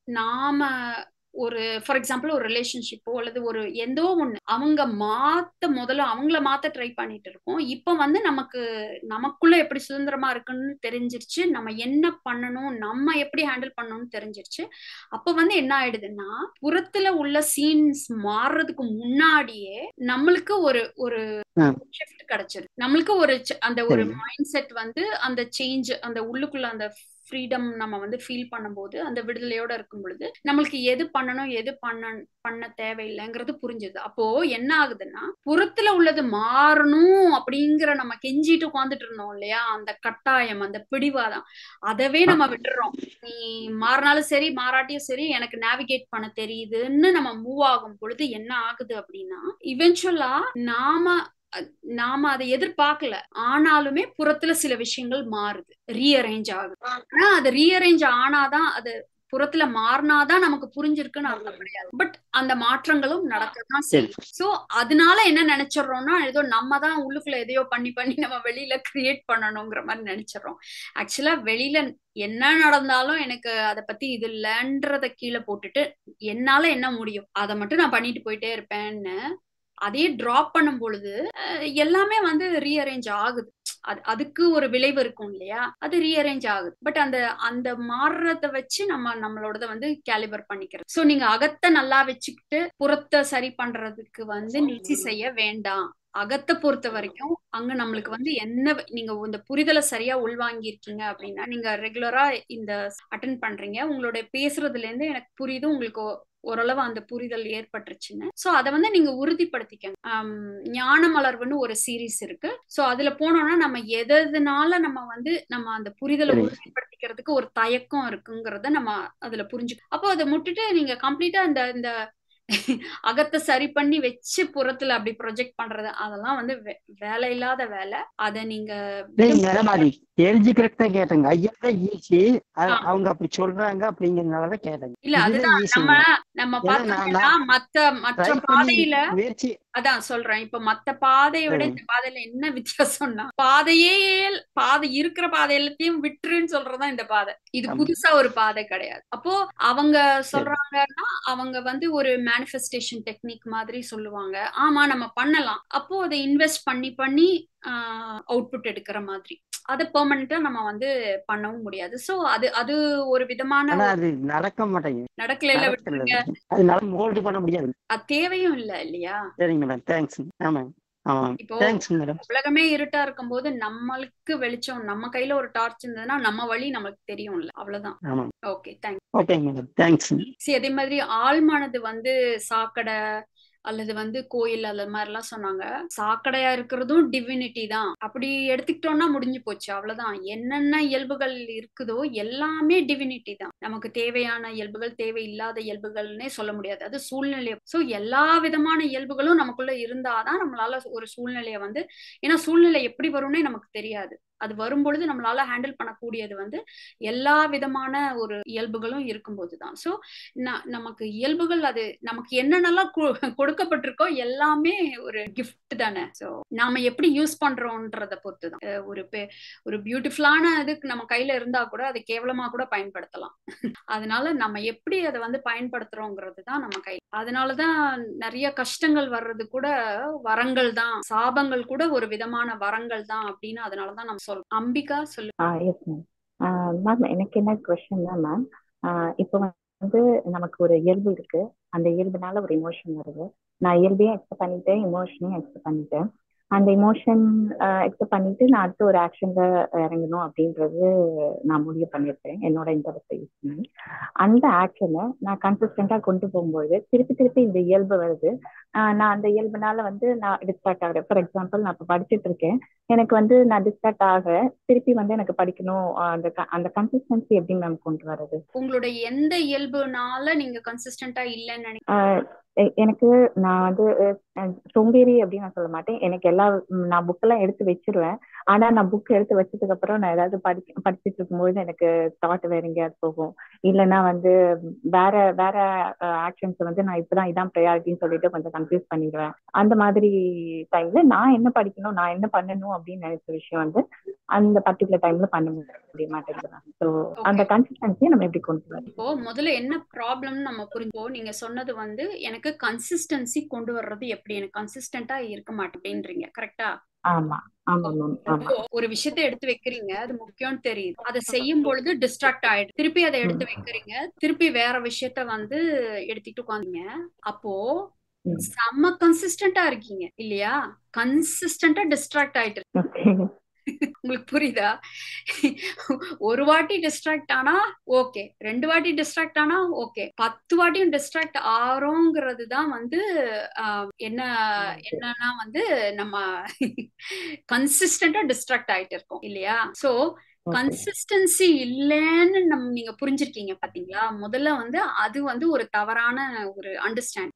நாம ஒரு ஃபார் எக்ஸாம்பிள் ஒரு ரிலேஷன்ஷிப்போ அல்லது ஒரு எந்தோ ஒண்ணு அவங்க மாத்த முதல்ல அவங்கள மாத்த ட்ரை பண்ணிட்டு இருக்கோம் இப்போ வந்து நமக்கு நமக்குள்ள எப்படி சுதந்திரமா இருக்குன்னு தெரிஞ்சிருச்சு நம்ம என்ன பண்ணணும் நம்ம எப்படி ஹேண்டில் பண்ணணும்னு தெரிஞ்சிருச்சு அப்ப வந்து என்ன ஆயிடுதுன்னா புறத்துல உள்ள சீன்ஸ் மாறுறதுக்கு முன்னாடியே நம்மளுக்கு ஒரு ஒரு ஆ ஷிஃப்ட் கிடைச்சிரு நம்மளுக்கு ஒரு ch- அந்த ஒரு சரிங்க மைண்ட் செட் வந்து அந்த சேஞ்ச் அந்த உள்ளுக்குள்ள அந்த ஃப்ரீடம் நம்ம வந்து ஃபீல் பண்ணும்போது அந்த விடுதலையோட இருக்கும் பொழுது நம்மளுக்கு எது பண்ணணும் எது பண்ண பண்ண தேவையில்லைங்கிறது புரிஞ்சுது அப்போ என்ன ஆகுதுன்னா புறத்துல உள்ளது மாறணும் அப்படிங்கிற நம்ம கெஞ்சிட்டு உட்காந்துட்டு இருந்தோம் இல்லையா அந்த கட்டாயம் அந்த பிடிவாதம் அதவே நம்ம விட்டுறோம் நீ மாறினாலும் சரி மாறாட்டியும் சரி எனக்கு நேவிகேட் பண்ண தெரியுதுன்னு நம்ம மூவ் ஆகும் பொழுது என்ன ஆகுது அப்படின்னா இவென்ச்சுவலா நாம அ- நாம அதை எதிர்பார்க்கல ஆனாலுமே புறத்துல சில விஷயங்கள் மாறுது ரீஅரேஞ்ச் ஆகுது ஆனா அது ரீஅரேஞ்ச் ஆனாதான் அது புறத்துல மாறினாதான் நமக்கு புரிஞ்சிருக்குன்னு அர்த்தம் கிடையாது பட் அந்த மாற்றங்களும் நடக்கதான் சரி செய்யும் சோ அதனால என்ன நினைச்சிடறோம்னா ஏதோ நம்ம தான் உள்ளுக்குள்ள எதையோ பண்ணி பண்ணி நம்ம வெளியில கிரியேட் பண்ணணுங்கிற மாதிரி நினைச்சிடறோம் ஆக்சுவலா வெளியில என்ன நடந்தாலும் எனக்கு அதை பத்தி இது இல்லைன்றத கீழே போட்டுட்டு என்னால என்ன முடியும் அதை மட்டும் நான் பண்ணிட்டு போயிட்டே இருப்பேன்னு அதையே டிராப் பண்ணும் பொழுது அஹ், எல்லாமே வந்து ரீஅரேஞ்ச் ஆகுது அது அதுக்கு ஒரு விளைவு இருக்கும் இல்லையா அது ரீஅரேஞ்ச் ஆகுது பட் அந்த அந்த மாறுறத வச்சு நம்ம நம்மளோடத வந்து கேலிபர் பண்ணிக்கிறது சோ நீங்க அகத்தை நல்லா வச்சுக்கிட்டு புறத்தை சரி பண்றதுக்கு வந்து நிச்சய செய்ய வேண்டாம் அகத்தை பொறுத்த வரைக்கும் அங்க நம்மளுக்கு வந்து என்ன நீங்க இந்த புரிதலை சரியா உள்வாங்கி இருக்கீங்க அப்படின்னா நீங்க ரெகுலரா இந்த அட்டன் பண்றீங்க உங்களுடைய பேசுறதுல இருந்து எனக்கு புரியுது உங்களுக்கு ஓ- ஓரளவு அந்த புரிதல் ஏற்பட்டுருச்சுன்னு சோ அதை வந்து நீங்க உறுதிப்படுத்திக்கங்க ஆம், ஞான மலர்வுன்னு ஒரு சீரீஸ் இருக்கு சோ அதுல போனோம்னா நம்ம எதனால நம்ம வந்து நம்ம அந்த புரிதலை சரி உறுதிப்படுத்திக்கிறதுக்கு ஒரு தயக்கம் இருக்குங்கிறத நம்ம அதுல புரிஞ்சு அப்போ அதை முட்டுட்டு நீங்க கம்ப்ளீட்டா இந்த இந்த அகத்தை சரி பண்ணி வச்சு புறத்துல அப்படி ப்ரொஜெக்ட் பண்றது அதெல்லாம் வந்து வே- வேலை இல்லாத வேலை அதை நீங்க டேய் விடும் நிலமாடி தெரிஞ்சுக்கிறதுக்கு தான் கேட்டேங்க ஐயா தான் ஈஸி ஆ, அவங்க அப்படி சொல்றாங்க அப்படிங்கறதுனாலதான் கேட்டேங்க இல்ல இதுதான் அதுதான் நம்ம ஈஸிங்க நம்ம ஏன்னா நான் பார்த்தோம்னா நான் மத்த மற்ற ட்ரை பண்ணி பாதையில முயற்சி அதான் சொல்றேன் இப்ப மத்த பாதையை விட சரிங்க இந்த பாதையில என்ன வித்தியாசம்னா பாதையே பாதை இருக்கிற பாதை எல்லாத்தையும் விட்டுருன்னு சொல்றதுதான் இந்த பாதை இது ஆமா புதுசா ஒரு பாதை கிடையாது அப்போ அவங்க சரி சொல்றாங்கன்னா அவங்க வந்து ஒரு மேனிஃபெஸ்டேஷன் டெக்னிக் மாதிரி சொல்லுவாங்க ஆமா நம்ம பண்ணலாம் அப்போ அதை இன்வெஸ்ட் பண்ணி பண்ணி அவுட்புட் எடுக்கிற மாதிரி அதை பெர்மனண்டா நம்ம வந்து பண்ணவும் முடியாது சோ அது அது ஒரு விதமான ஆனா ஒரு அது நடக்க மாட்டேங்குது நடக்கலைல நடக்கல விட்டுருங்க அதனால மோல்டு பண்ண முடியாது அது தேவையும் இல்ல இல்லையா சரிங்க மேடம் தேங்க்ஸ் ஆமாங்க ஆமாங்க இப்போ தேங்க்ஸ் மேடம் உலகமே இருட்டா இருக்கும்போது நம்மளுக்கு வெளிச்சம் நம்ம கையில ஒரு டார்ச் இருந்ததுன்னா நம்ம வழி நமக்கு தெரியும்ல அவ்வளவுதான் ஆமாங்க ஓகே தேங்க்ஸ் ஓகேங்க மேடம் தேங்க்ஸ் சரி அதே மாதிரி ஆழ்மனது வந்து சாக்கடை அல்லது வந்து கோயில் அந்த மாதிரி எல்லாம் சொன்னாங்க சாக்கடையா இருக்கிறதும் டிவினிட்டி தான் அப்படி எடுத்துக்கிட்டோம்னா முடிஞ்சு போச்சு அவ்வளவுதான் என்னென்ன இயல்புகள் இருக்குதோ எல்லாமே டிவினிட்டி தான் நமக்கு தேவையான இயல்புகள் தேவையில்லாத இயல்புகள்னே சொல்ல முடியாது அது சூழ்நிலை சோ எல்லா விதமான இயல்புகளும் நமக்குள்ள இருந்தாதான் நம்மளால ஒரு சூழ்நிலையை வந்து ஏன்னா சூழ்நிலை எப்படி வரும்னே நமக்கு தெரியாது அது வரும்பொழுது நம்மளால ஹேண்டில் பண்ணக்கூடியது வந்து எல்லா விதமான ஒரு இயல்புகளும் இருக்கும்போது தான் ஸோ நமக்கு இயல்புகள் அது நமக்கு என்னென்னலாம் கு- கொடுக்கப்பட்டிருக்கோ எல்லாமே ஒரு கிஃப்ட் தானே ஸோ நாம எப்படி யூஸ் பண்றோன்றத பொறுத்து தான் அஹ் ஒரு பெ- ஒரு பியூட்டிஃபுல்லான இதுக்கு நம்ம கையில இருந்தா கூட அதை கேவலமா கூட பயன்படுத்தலாம் அதனால நம்ம எப்படி அதை வந்து பயன்படுத்துறோங்கிறது தான் நம்ம கை அதனாலதான் நிறைய கஷ்டங்கள் வர்றது கூட வரங்கள் தான் சாபங்கள் கூட ஒரு விதமான வரங்கள் தான் அப்படின்னு அதனாலதான் நம்ம சொல்றோம் அம்பிகா சொல்லு ஆ எஸ் மேம் மேம் எனக்கு என்ன கொஸ்டின்னா மேம் இப்போ வந்து நமக்கு ஒரு இயல்பு இருக்கு அந்த இயல்புனால ஒரு இமோஷன் வருது நான் இயல்பையும் அக்செப்ட் பண்ணிட்டேன் இமோஷனையும் அக்செப்ட் பண்ணிட்டேன் அந்த இமோஷன் அக்செப்ட் பண்ணிட்டு நான் அடுத்து ஒரு ஆக்ஷன்ல இறங்கணும் அப்படின்றது நான் முடிவு பண்ணியிருப்பேன் என்னோட இன்டர்நெட் யூஸ் பண்ணி அந்த ஆக்ஷனை நான் கன்சிஸ்டண்டா கொண்டு போகும்போது திருப்பி திருப்பி இந்த இயல்பு வருது ஆஹ் நான் அந்த இயல்புனால வந்து நான் டிஸ்ட்ராக்ட் ஆகுறேன் ஃபார் எக்ஸாம்பிள் நான் இப்போ படிச்சுட்டு இருக்கேன் எனக்கு வந்து நான் டிஸ்ட்ராக்ட் ஆகிறேன் திருப்பி வந்து எனக்கு படிக்கணும் ஆஹ் அந்த க- அந்த கன்சிஸ்டன்சி எப்படி மேம் கொண்டு வர்றது உங்களுடைய எந்த இயல்புனால நீங்க கன்சிஸ்டண்டா இல்லைன்னு நினைக்கிறீங்க ஆஹ் எ- எனக்கு நான் வந்து அஹ், சோம்பேறி அப்படின்னு நான் சொல்ல மாட்டேன் எனக்கு எல்லா ம், நான் புக்கெல்லாம் எடுத்து வச்சிருவேன் ஆனா நான் புக் எடுத்து வச்சதுக்கு அப்புறம் நான் ஏதாவது படி படிச்சுட்டு இருக்கும்போது எனக்கு தாட் வேற எங்கேயாவது போகும் இல்லைன்னா வந்து வேற வேற ஆக்ஷன்ஸ் வந்து நான் இப்பதான் இதான் ப்ரையாரிட்டின்னு சொல்லிட்டு கொஞ்சம் கன்ஃபியூஸ் பண்ணிடுவேன் அந்த மாதிரி டைம்ல நான் என்ன படிக்கணும் நான் என்ன பண்ணணும் அப்படின்னு நினைச்ச விஷயம் வந்து அந்த பர்டிகுலர் டைம்ல பண்ண முடிய மாட்டேங்குது ஸோ அந்த கன்சிஸ்டன்சியை நம்ம எப்படி கொண்டு வரணும் இப்போ முதல்ல என்ன ப்ராப்ளம்னு நம்ம புரிஞ்சோ நீங்க சொன்னது வந்து எனக்கு கன்சிஸ்டன்சி கொண்டு வர்றது எப்படி எனக்கு கன்சிஸ்டண்டா இருக்க மாட்டேன்றீங்க கரெக்டா ஆமா ஆமா மேம் ஆமா இப்போ ஒரு விஷயத்த எடுத்து வைக்கிறீங்க அது முக்கியம்னு தெரியுது அதை செய்யும் பொழுது டிஸ்ட்ராக்ட் ஆயிடுது திருப்பி அதை எடுத்து வைக்கிறீங்க திருப்பி வேற விஷயத்த வந்து எடுத்துட்டு உட்காந்தீங்க அப்போ ம். செம்ம கன்சிஸ்டண்டா இருக்கீங்க இல்லையா கன்சிஸ்டண்டா டிஸ்ட்ராக்ட் ஆயிட்டு ஓகே உங்களுக்கு புரியுதா ஒரு வாட்டி டிஸ்ட்ராக்ட் ஆனா ஓகே ரெண்டு வாட்டி டிஸ்ட்ராக்ட் ஆனா ஓகே பத்து வாட்டியும் டிஸ்ட்ராக்ட் ஆறோங்கிறது தான் வந்து ஆஹ், என்ன என்னன்னா வந்து நம்ம கன்சிஸ்டண்டா டிஸ்ட்ராக்ட் ஆயிட்டு இருக்கோம் இல்லையா சோ கன்சிஸ்டன்சி இல்லைன்னு நம்ம நீங்க புரிஞ்சிருக்கீங்க பாத்தீங்களா முதல்ல வந்து அது வந்து ஒரு தவறான ஒரு அண்டர்ஸ்டாண்ட்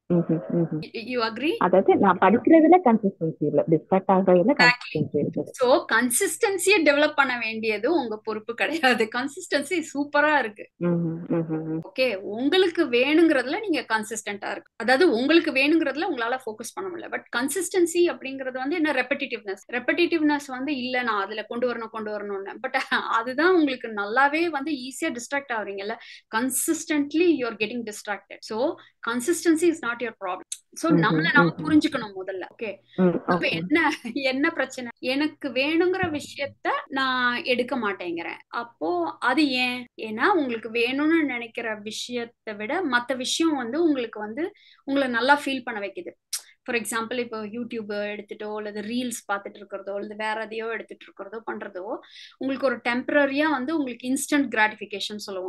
யூ அக்ரி அதாவது நான் படிக்கிறதுல கன்சிஸ்டன்சி இல்ல டிஸ்ட்ராக்ட் ஆகுறதுல கன்சிஸ்டன்சி இருக்குது சோ கன்சிஸ்டன்சியை டெவலப் பண்ண வேண்டியது உங்க பொறுப்பு கிடையாது கன்சிஸ்டன்சி சூப்பரா இருக்கு ம்ஹும், ம்ஹும், ம்ஹும். ஓகே உங்களுக்கு வேணுங்கிறதுல நீங்க கன்சிஸ்டன்டா இருக்கு அதாவது உங்களுக்கு வேணுங்கிறதுல உங்களால ஃபோக்கஸ் பண்ண முடியல பட் கன்சிஸ்டன்சி அப்படிங்கிறது வந்து என்ன ரெப்படிட்டிவ்னஸ் ரெப்படிட்டிவ்னஸ் வந்து இல்ல நான் அதுல கொண்டு வரணும் கொண்டு வரணும்னு பட் அதுதான் உங்களுக்கு நல்லாவே வந்து ஈஸியா டிஸ்ட்ராக்ட் ஆகுறீங்கல்ல consistently you are getting distracted so consistency is not your problem so ம்ஹும், நம்மள நம்ம ம்ஹும். புரிஞ்சுக்கணும் முதல்ல ஓகே ம், அப்ப okay. என்ன என்ன பிரச்சனை எனக்கு வேணுங்கிற விஷயத்த நான் எடுக்க மாட்டேங்கிறேன் அப்போ அது ஏன் ஏன்னா உங்களுக்கு வேணும்னு நினைக்கிற விஷயத்தை விட மத்த விஷயம் வந்து உங்களுக்கு வந்து உங்களை நல்லா ஃபீல் பண்ண வைக்குது ஃபார் எக்ஸாம்பிள் இப்போ யூடியூப் எடுத்துட்டோ அல்லது ரீல்ஸ் பார்த்துட்டு இருக்கிறதோ அல்லது வேற எதையோ எடுத்துட்டு இருக்கிறதோ பண்றதோ உங்களுக்கு ஒரு டெம்பரரியா வந்து உங்களுக்கு இன்ஸ்டன்ட் கிராட்டிஃபிகேஷன் சொல்லுவோம்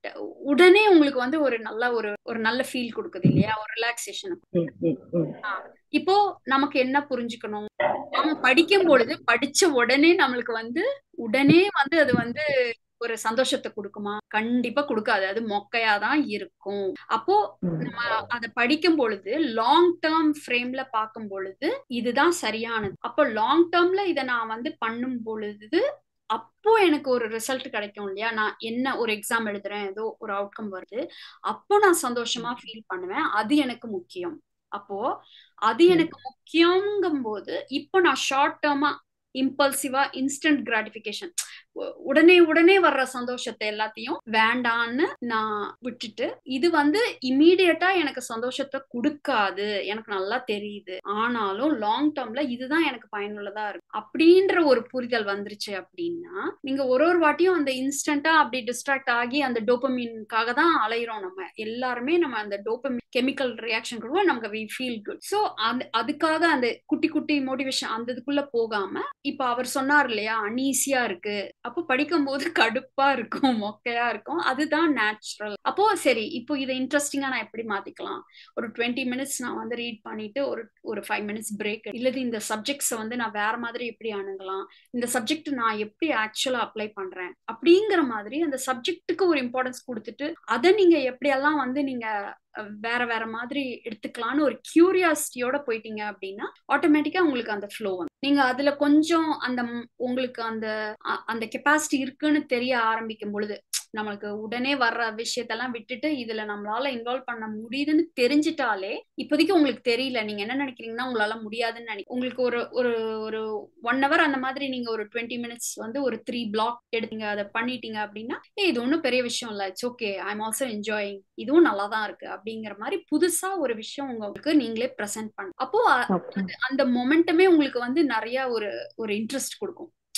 உடனே உங்களுக்கு வந்து ஒரு நல்ல ஒரு ஒரு நல்ல ஃபீல் கொடுக்குது இல்லையா ஒரு ரிலாக்ஸேஷன் ம், ம், ம். இப்போ நமக்கு என்ன புரிஞ்சுக்கணும் நாம படிக்கும் பொழுது படிச்ச உடனே நம்மளுக்கு வந்து உடனே வந்து அது வந்து ஒரு சந்தோஷத்தை கொடுக்குமா கண்டிப்பா கொடுக்காது அது மொக்கையா தான் இருக்கும் அப்போ ம். நம்ம அதை படிக்கும் பொழுது லாங் டேர்ம் ஃப்ரேம்ல பார்க்கும் பொழுது இதுதான் சரியானது அப்போ லாங் டேர்ம்ல இதை நான் வந்து பண்ணும் பொழுது அப்போ எனக்கு ஒரு ரிசல்ட் கிடைக்கும் இல்லையா நான் என்ன ஒரு எக்ஸாம் எழுதுறேன் ஏதோ ஒரு அவுட்கம் வருது அப்போ நான் சந்தோஷமா ஃபீல் பண்ணுவேன் அது எனக்கு முக்கியம் அப்போ அது ம். எனக்கு முக்கியங்கும் போது இப்போ நான் ஷார்ட் டேர்மா இம்பல்சிவா இன்ஸ்டன்ட் கிராட்டிஃபிகேஷன் உடனே உடனே வர்ற சந்தோஷத்தை எல்லாத்தையும் வேண்டான்னு நான் விட்டுட்டு இது வந்து இமீடியட்டா எனக்கு சந்தோஷத்தை கொடுக்காது எனக்கு நல்லா தெரியுது ஆனாலும் லாங் டேர்ம்ல இதுதான் எனக்கு பயனுள்ளதா இருக்கு அப்படின்ற ஒரு புரிதல் வந்துருச்சு அப்படின்னா நீங்க ஒரு ஒரு வாட்டியும் அந்த இன்ஸ்டன்டா அப்படி டிஸ்ட்ராக்ட் ஆகி அந்த டோப்பமீனுக்காக தான் அலையிறோம் நம்ம எல்லாருமே நம்ம அந்த டோப்பமீன் கெமிக்கல் ரியாக்ஷன் கூட நமக்கு வி ஃபீல் குட் ஸோ அந்த அதுக்காக அந்த குட்டி குட்டி மோட்டிவேஷன் அந்த இதுக்குள்ள போகாம இப்ப அவர் சொன்னார் இல்லையா அன்ஈஸியா இருக்கு அப்போ படிக்கும்போது கடுப்பா இருக்கும் மொக்கையா இருக்கும் அதுதான் நேச்சுரல் அப்போ சரி இப்போ இதை இன்ட்ரெஸ்டிங்கா நான் எப்படி மாத்திக்கலாம் ஒரு டுவெண்ட்டி மினிட்ஸ் நான் வந்து ரீட் பண்ணிட்டு ஒரு ஒரு ஃபைவ் மினிட்ஸ் பிரேக் இல்லது இந்த சப்ஜெக்ட்ஸை வந்து நான் வேற மாதிரி எப்படி அணுகலாம் இந்த சப்ஜெக்ட் நான் எப்படி ஆக்சுவலா அப்ளை பண்றேன் அப்படிங்கிற மாதிரி அந்த சப்ஜெக்ட்டுக்கு ஒரு இம்பார்ட்டன்ஸ் கொடுத்துட்டு அதை நீங்க எப்படியெல்லாம் வந்து நீங்க அஹ், வேற வேற மாதிரி எடுத்துக்கலாம்னு ஒரு கியூரியாசிட்டியோட போயிட்டீங்க அப்படின்னா ஆட்டோமேட்டிக்கா உங்களுக்கு அந்த ஃப்ளோ வந்து நீங்க அதுல கொஞ்சம் அந்த ம்- உங்களுக்கு அந்த அ- அந்த கெப்பாசிட்டி இருக்குன்னு தெரிய ஆரம்பிக்கும் பொழுது நம்மளுக்கு உடனே வர்ற விஷயத்தெல்லாம் விட்டுட்டு இதுல நம்மளால இன்வால்வ் பண்ண முடியுதுன்னு தெரிஞ்சிட்டாலே இப்போதைக்கு உங்களுக்கு தெரியல நீங்க என்ன நினைக்கிறீங்கன்னா உங்களால முடியாதுன்னு நினைக்க உங்களுக்கு ஒரு ஒரு ஒரு ஒன் ஹவர் அந்த மாதிரி நீங்க ஒரு டுவெண்ட்டி மினிட்ஸ் வந்து ஒரு த்ரீ பிளாக் எடுத்தீங்க அதை பண்ணிட்டீங்க அப்படின்னா ஏ இது ஒன்றும் பெரிய விஷயம் இல்லை it's okay I am also enjoying இதுவும் நல்லா தான் இருக்கு அப்படிங்கிற மாதிரி புதுசா ஒரு விஷயம் உங்களுக்கு நீங்களே ப்ரெசென்ட் பண்ண அப்போ அ- Okay. அந்த மொமெண்டமே உங்களுக்கு வந்து நிறைய ஒரு ஒரு இன்ட்ரெஸ்ட் கொடுக்கும்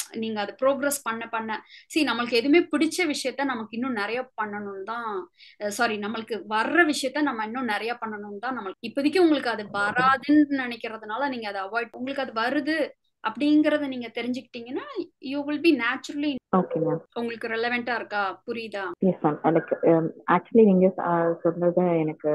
நீங்க அது ப்ரோக்ரஸ் பண்ண பண்ண சி நம்மளுக்கு எதுவுமே பிடிச்ச விஷயத்த நமக்கு இன்னும் நிறைய பண்ணணும் தான் சாரி நம்மளுக்கு வர்ற விஷயத்த நம்ம இன்னும் நிறைய பண்ணணும் தான் நம்மளுக்கு இப்போதைக்கு உங்களுக்கு அது வராதுன்னு நினைக்கிறதுனால நீங்க அதை அவாய்ட் உங்களுக்கு அது வருது அப்படிங்கறத நீங்க தெரிஞ்சுக்கிட்டீங்கன்னா you will be naturally okay ma'am உங்களுக்கு ரெலவெண்டா இருக்கா புரியுதா எஸ் மேம் எனக்கு ஆக்சுவலி நீங்க uh, சொன்னது எனக்கு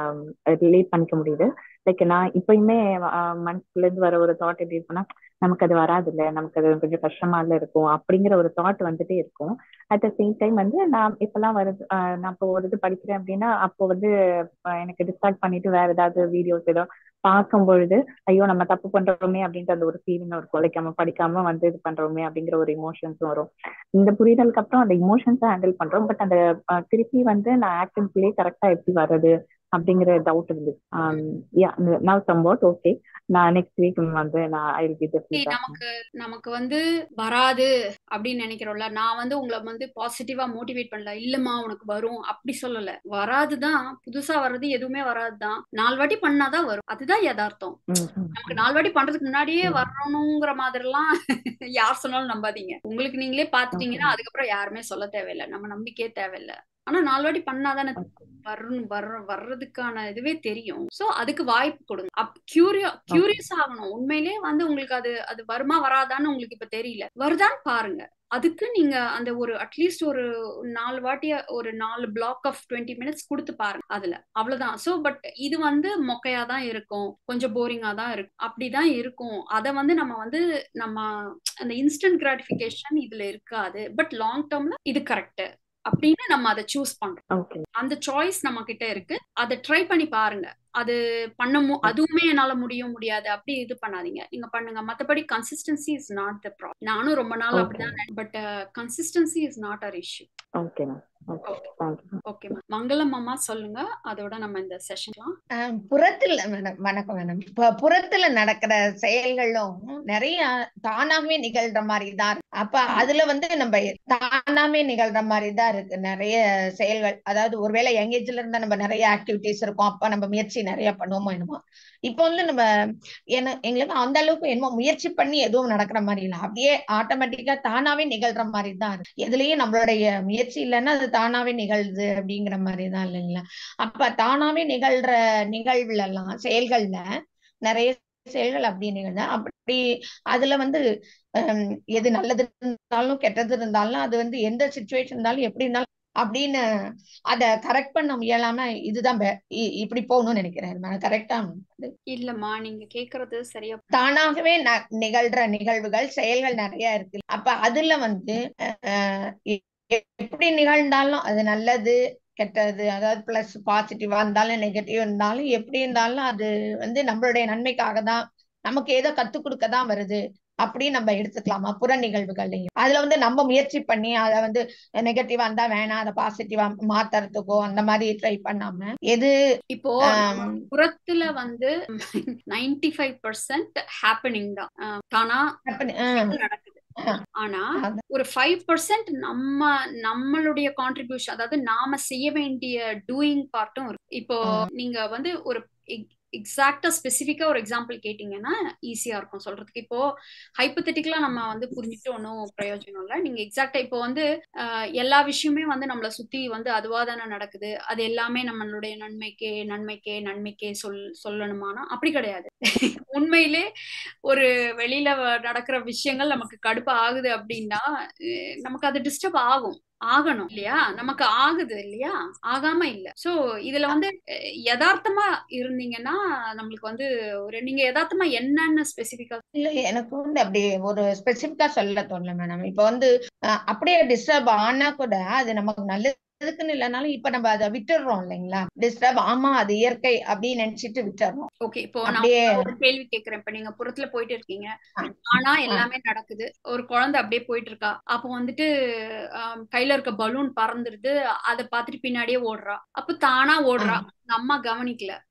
ரிலேட் பண்ணிக்க முடியுது லைக் நான் இப்பயுமே மனசுல இருந்து வர ஒரு தாட் எப்படி இருக்குன்னா நமக்கு அது வராது இல்ல நமக்கு அது கொஞ்சம் கஷ்டமா இல்ல இருக்கும் அப்படிங்கிற ஒரு தாட் வந்துட்டே இருக்கும் அட் த சேம் டைம் வந்து நான் இப்பெல்லாம் வருது ஆஹ் நான் இப்போ ஒரு இது படிக்கிறேன் அப்படின்னா அப்போ வந்து ஆஹ் எனக்கு டிஸ்ட்ராக்ட் பண்ணிட்டு வேற ஏதாவது வீடியோஸ் ஏதோ பார்க்கும் பொழுது ஐயோ நம்ம தப்பு பண்றோமே அப்படின்ற அந்த ஒரு ஃபீலிங் இருக்கும் லைக் நம்ம படிக்காம வந்து இது பண்றோமே அப்படிங்கிற ஒரு இமோஷன்ஸும் வரும் இந்த புரிதலுக்கு அப்புறம் அந்த இமோஷன்ஸை ஹேண்டில் பண்றோம் பட் அந்த ஆஹ் திருப்பி வந்து நான் ஆக்ஷன்ஸ்லயே கரெக்டா எப்படி வர்றது அப்படிங்கிற டவுட் இருந்துச்சு நான் சம்பவுட் ஓகே நான் நெக்ஸ்ட் வீக் வந்து நான் ஐ வில் பி See, நமக்கு நமக்கு வந்து வராது அப்படின்னு நினைக்கிறோம்ல நான் வந்து உங்களை வந்து பாசிட்டிவா மோட்டிவேட் பண்ணல இல்லம்மா உனக்கு வரும் அப்படி சொல்லல வராதுதான் புதுசா வர்றது எதுவுமே வராதுதான் நாலு வாட்டி பண்ணாதான் வரும் அதுதான் யதார்த்தம் நமக்கு நாலு வாட்டி பண்றதுக்கு முன்னாடியே ம். வரணுங்கிற மாதிரிலாம் யார் சொன்னாலும் நம்பாதீங்க உங்களுக்கு நீங்களே பாத்துட்டீங்கன்னா அதுக்கப்புறம் யாருமே சொல்ல தேவையில்லை நம்ம நம்பிக்கையே தேவையில்லை ஆனா நாலு வாட்டி பண்ணாதானே வரணும் வர்ற வர்றதுக்கான இதுவே தெரியும் சோ அதுக்கு வாய்ப்பு கொடுங்க அப் கியூரியோ கியூரியஸ் ஆகணும் உண்மையிலே வந்து உங்களுக்கு அது அது வருமா வராதான்னு உங்களுக்கு இப்ப தெரியல வருதான்னு பாருங்க அதுக்கு நீங்க அந்த ஒரு அட்லீஸ்ட் ஒரு நாலு வாட்டிய ஒரு நாலு பிளாக் ஆஃப் டுவெண்ட்டி மினிட்ஸ் கொடுத்து பாருங்க அதுல அவ்வளவுதான் சோ பட் இது வந்து மொக்கையா தான் இருக்கும் கொஞ்சம் போரிங்கா தான் இருக்கும் அப்படிதான் இருக்கும் அதை வந்து நம்ம வந்து நம்ம அந்த இன்ஸ்டன்ட் கிராட்டிபிகேஷன் இதுல இருக்காது பட் லாங் டேர்ம்ல இது கரெக்ட் அப்படின்னு நம்ம அதை சூஸ் பண்றோம் ஓகே அந்த சாய்ஸ் நம்ம கிட்ட இருக்கு அதை ட்ரை பண்ணி பாருங்க அது பண்ண மு அதுவுமே என்னால முடியும் முடியாது அப்படி இது பண்ணாதீங்க நீங்க பண்ணுங்க மத்தபடி consistency is not the problem நானும் ரொம்ப நாள் Okay. அப்படிதான் but consistency is not our issue okay ma'am okay thank you okay Mangalam அம்மா சொல்லுங்க அதோட நம்ம இந்த செஷன்லாம் ஆஹ் புறத்துல மேடம் வணக்கம் மேடம் இப்ப புறத்துல நடக்கிற செயல்களும் நிறைய தானாகவே நிகழ்ற மாதிரி தான் இருக்கு. அப்ப அதுல வந்து நம்ம தானாவே நிகழ்ற மாதிரி தான் இருக்கு நிறைய செயல்கள் அதாவது ஒருவேளை யங் ஏஜ்ல இருந்தா நம்ம நிறைய ஆக்டிவிட்டிஸ் இருக்கும் அப்ப நம்ம முயற்சி நிறைய பண்ணுவோமோ என்னமோ இப்ப வந்து நம்ம என்ன எங்களுக்கு அந்த அளவுக்கு என்னமோ முயற்சி பண்ணி எதுவும் நடக்கிற மாதிரி இல்லை அப்படியே ஆட்டோமேட்டிக்கா தானாவே நிகழ்ற மாதிரி தான் இருக்கு எதுலயும் நம்மளுடைய முயற்சி இல்லைன்னா அது தானாவே நிகழ்து அப்படிங்கிற மாதிரி தான் இல்லைங்களா அப்ப தானாவே நிகழ்ற நிகழ்வுல எல்லாம் செயல்கள்ல நிறைய செயல்கள் அப்படி நிகழ்ந்தா அப்படி அதுல வந்து ஹம், எது நல்லது இருந்தாலும் கெட்டது இருந்தாலும் அது வந்து எந்த சுச்சுவேஷன் இருந்தாலும் எப்படி இருந்தாலும் அப்படின்னு அத கரெக்ட் பண்ண முயலாம இதுதான் பெ- இ- இப்படி போகணும்னு நினைக்கிறேன் கரெக்டா இல்லம்மா நீங்க கேக்குறது சரியா தானாகவே ந- நிகழ்ற நிகழ்வுகள் செயல்கள் நிறைய இருக்கு அப்ப அதுல வந்து அஹ், எ- எப்படி நிகழ்ந்தாலும் அது நல்லது கெட்டது அதாவது பிளஸ் பாசிட்டிவா இருந்தாலும் நெகட்டிவ் இருந்தாலும் எப்படி இருந்தாலும் அது வந்து நம்மளுடைய நன்மைக்காக தான் நமக்கு ஏதோ கத்துக் கொடுக்க தான் வருது அப்படி நம்ம எடுத்துக்கலாமா புற நிகழ்வுகள்லையும் அதுல வந்து நம்ம முயற்சி பண்ணி அதை வந்து நெகட்டிவா இருந்தா வேணாம் அதை பாசிட்டிவா மாத்துறதுக்கோ அந்த மாதிரி ட்ரை பண்ணாம எது இப்போ நம்ம ஆம், புறத்துல வந்து நைன்டி ஃபைவ் பர்சன்ட் ஹேப்பனிங் தான் அஹ் தானா happen- ஆஹ் நடக்குது ஆஹ் ஆனா அதான். ஒரு ஃபைவ் பர்சன்ட் நம்ம நம்மளுடைய கான்ட்ரிபியூஷன் அதாவது நாம செய்ய வேண்டிய டூயிங் பார்ட்டும் இருக்கு இப்போ நீங்க வந்து ஒரு எக்ஸாக்டா ஸ்பெசிஃபிக்கா ஒரு எக்ஸாம்பிள் கேட்டீங்கன்னா ஈஸியா இருக்கும் சொல்றதுக்கு இப்போ ஹைப்பத்தட்டிக்கலா நம்ம வந்து புரிஞ்சுட்டு ஒன்றும் பிரயோஜனம் இல்லை நீங்க எக்ஸாக்டா இப்போ வந்து ஆஹ், எல்லா விஷயமே வந்து நம்மளை சுத்தி வந்து அதுவா தானே நடக்குது அது எல்லாமே நம்மளுடைய நன்மைக்கே நன்மைக்கே நன்மைக்கே சொல் சொல்லணுமானா அப்படி கிடையாது உண்மையிலே ஒரு வெளியில வ- நடக்கிற விஷயங்கள் நமக்கு கடுப்பு ஆகுது அப்படின்னா அஹ் நமக்கு அது டிஸ்டர்ப் ஆகும் ஆகணும் இல்லையா நமக்கு ஆகுது இல்லையா ஆகாம இல்ல சோ இதுல வந்து அஹ், யதார்த்தமா இருந்தீங்கன்னா நம்மளுக்கு வந்து ஒரு நீங்க யதார்த்தமா என்னன்னு ஸ்பெசிபிக்கா இல்ல எனக்கு வந்து அப்படி ஒரு ஸ்பெசிபிக்கா சொல்ல தோணல மேடம் இப்ப வந்து அஹ், அப்படியே டிஸ்டர்ப் ஆனா கூட அது நமக்கு நல்லதுக்குன்னு இல்லைனாலும் இப்ப நம்ம அதை விட்டுடுறோம் இல்லைங்களா டிஸ்டர்ப் ஆமா அது இயற்கை அப்படின்னு நினைச்சிட்டு விட்டுடுறோம் ஓகே இப்போ நான் அப்படியே ஒரு கேள்வி கேக்குறேன் இப்ப நீங்க புறத்துல போயிட்டு இருக்கீங்க ஆ, ஆனா ஆ, எல்லாமே நடக்குது ஒரு குழந்தை அப்படியே போயிட்டு இருக்கா அப்போ வந்துட்டு ஆம், கையில இருக்க பலூன் பறந்துடுது அதை பார்த்துட்டு பின்னாடியே ஓடுறா அப்ப தானா ஓடுறா ஆ, அந்த அம்மா கவனிக்கல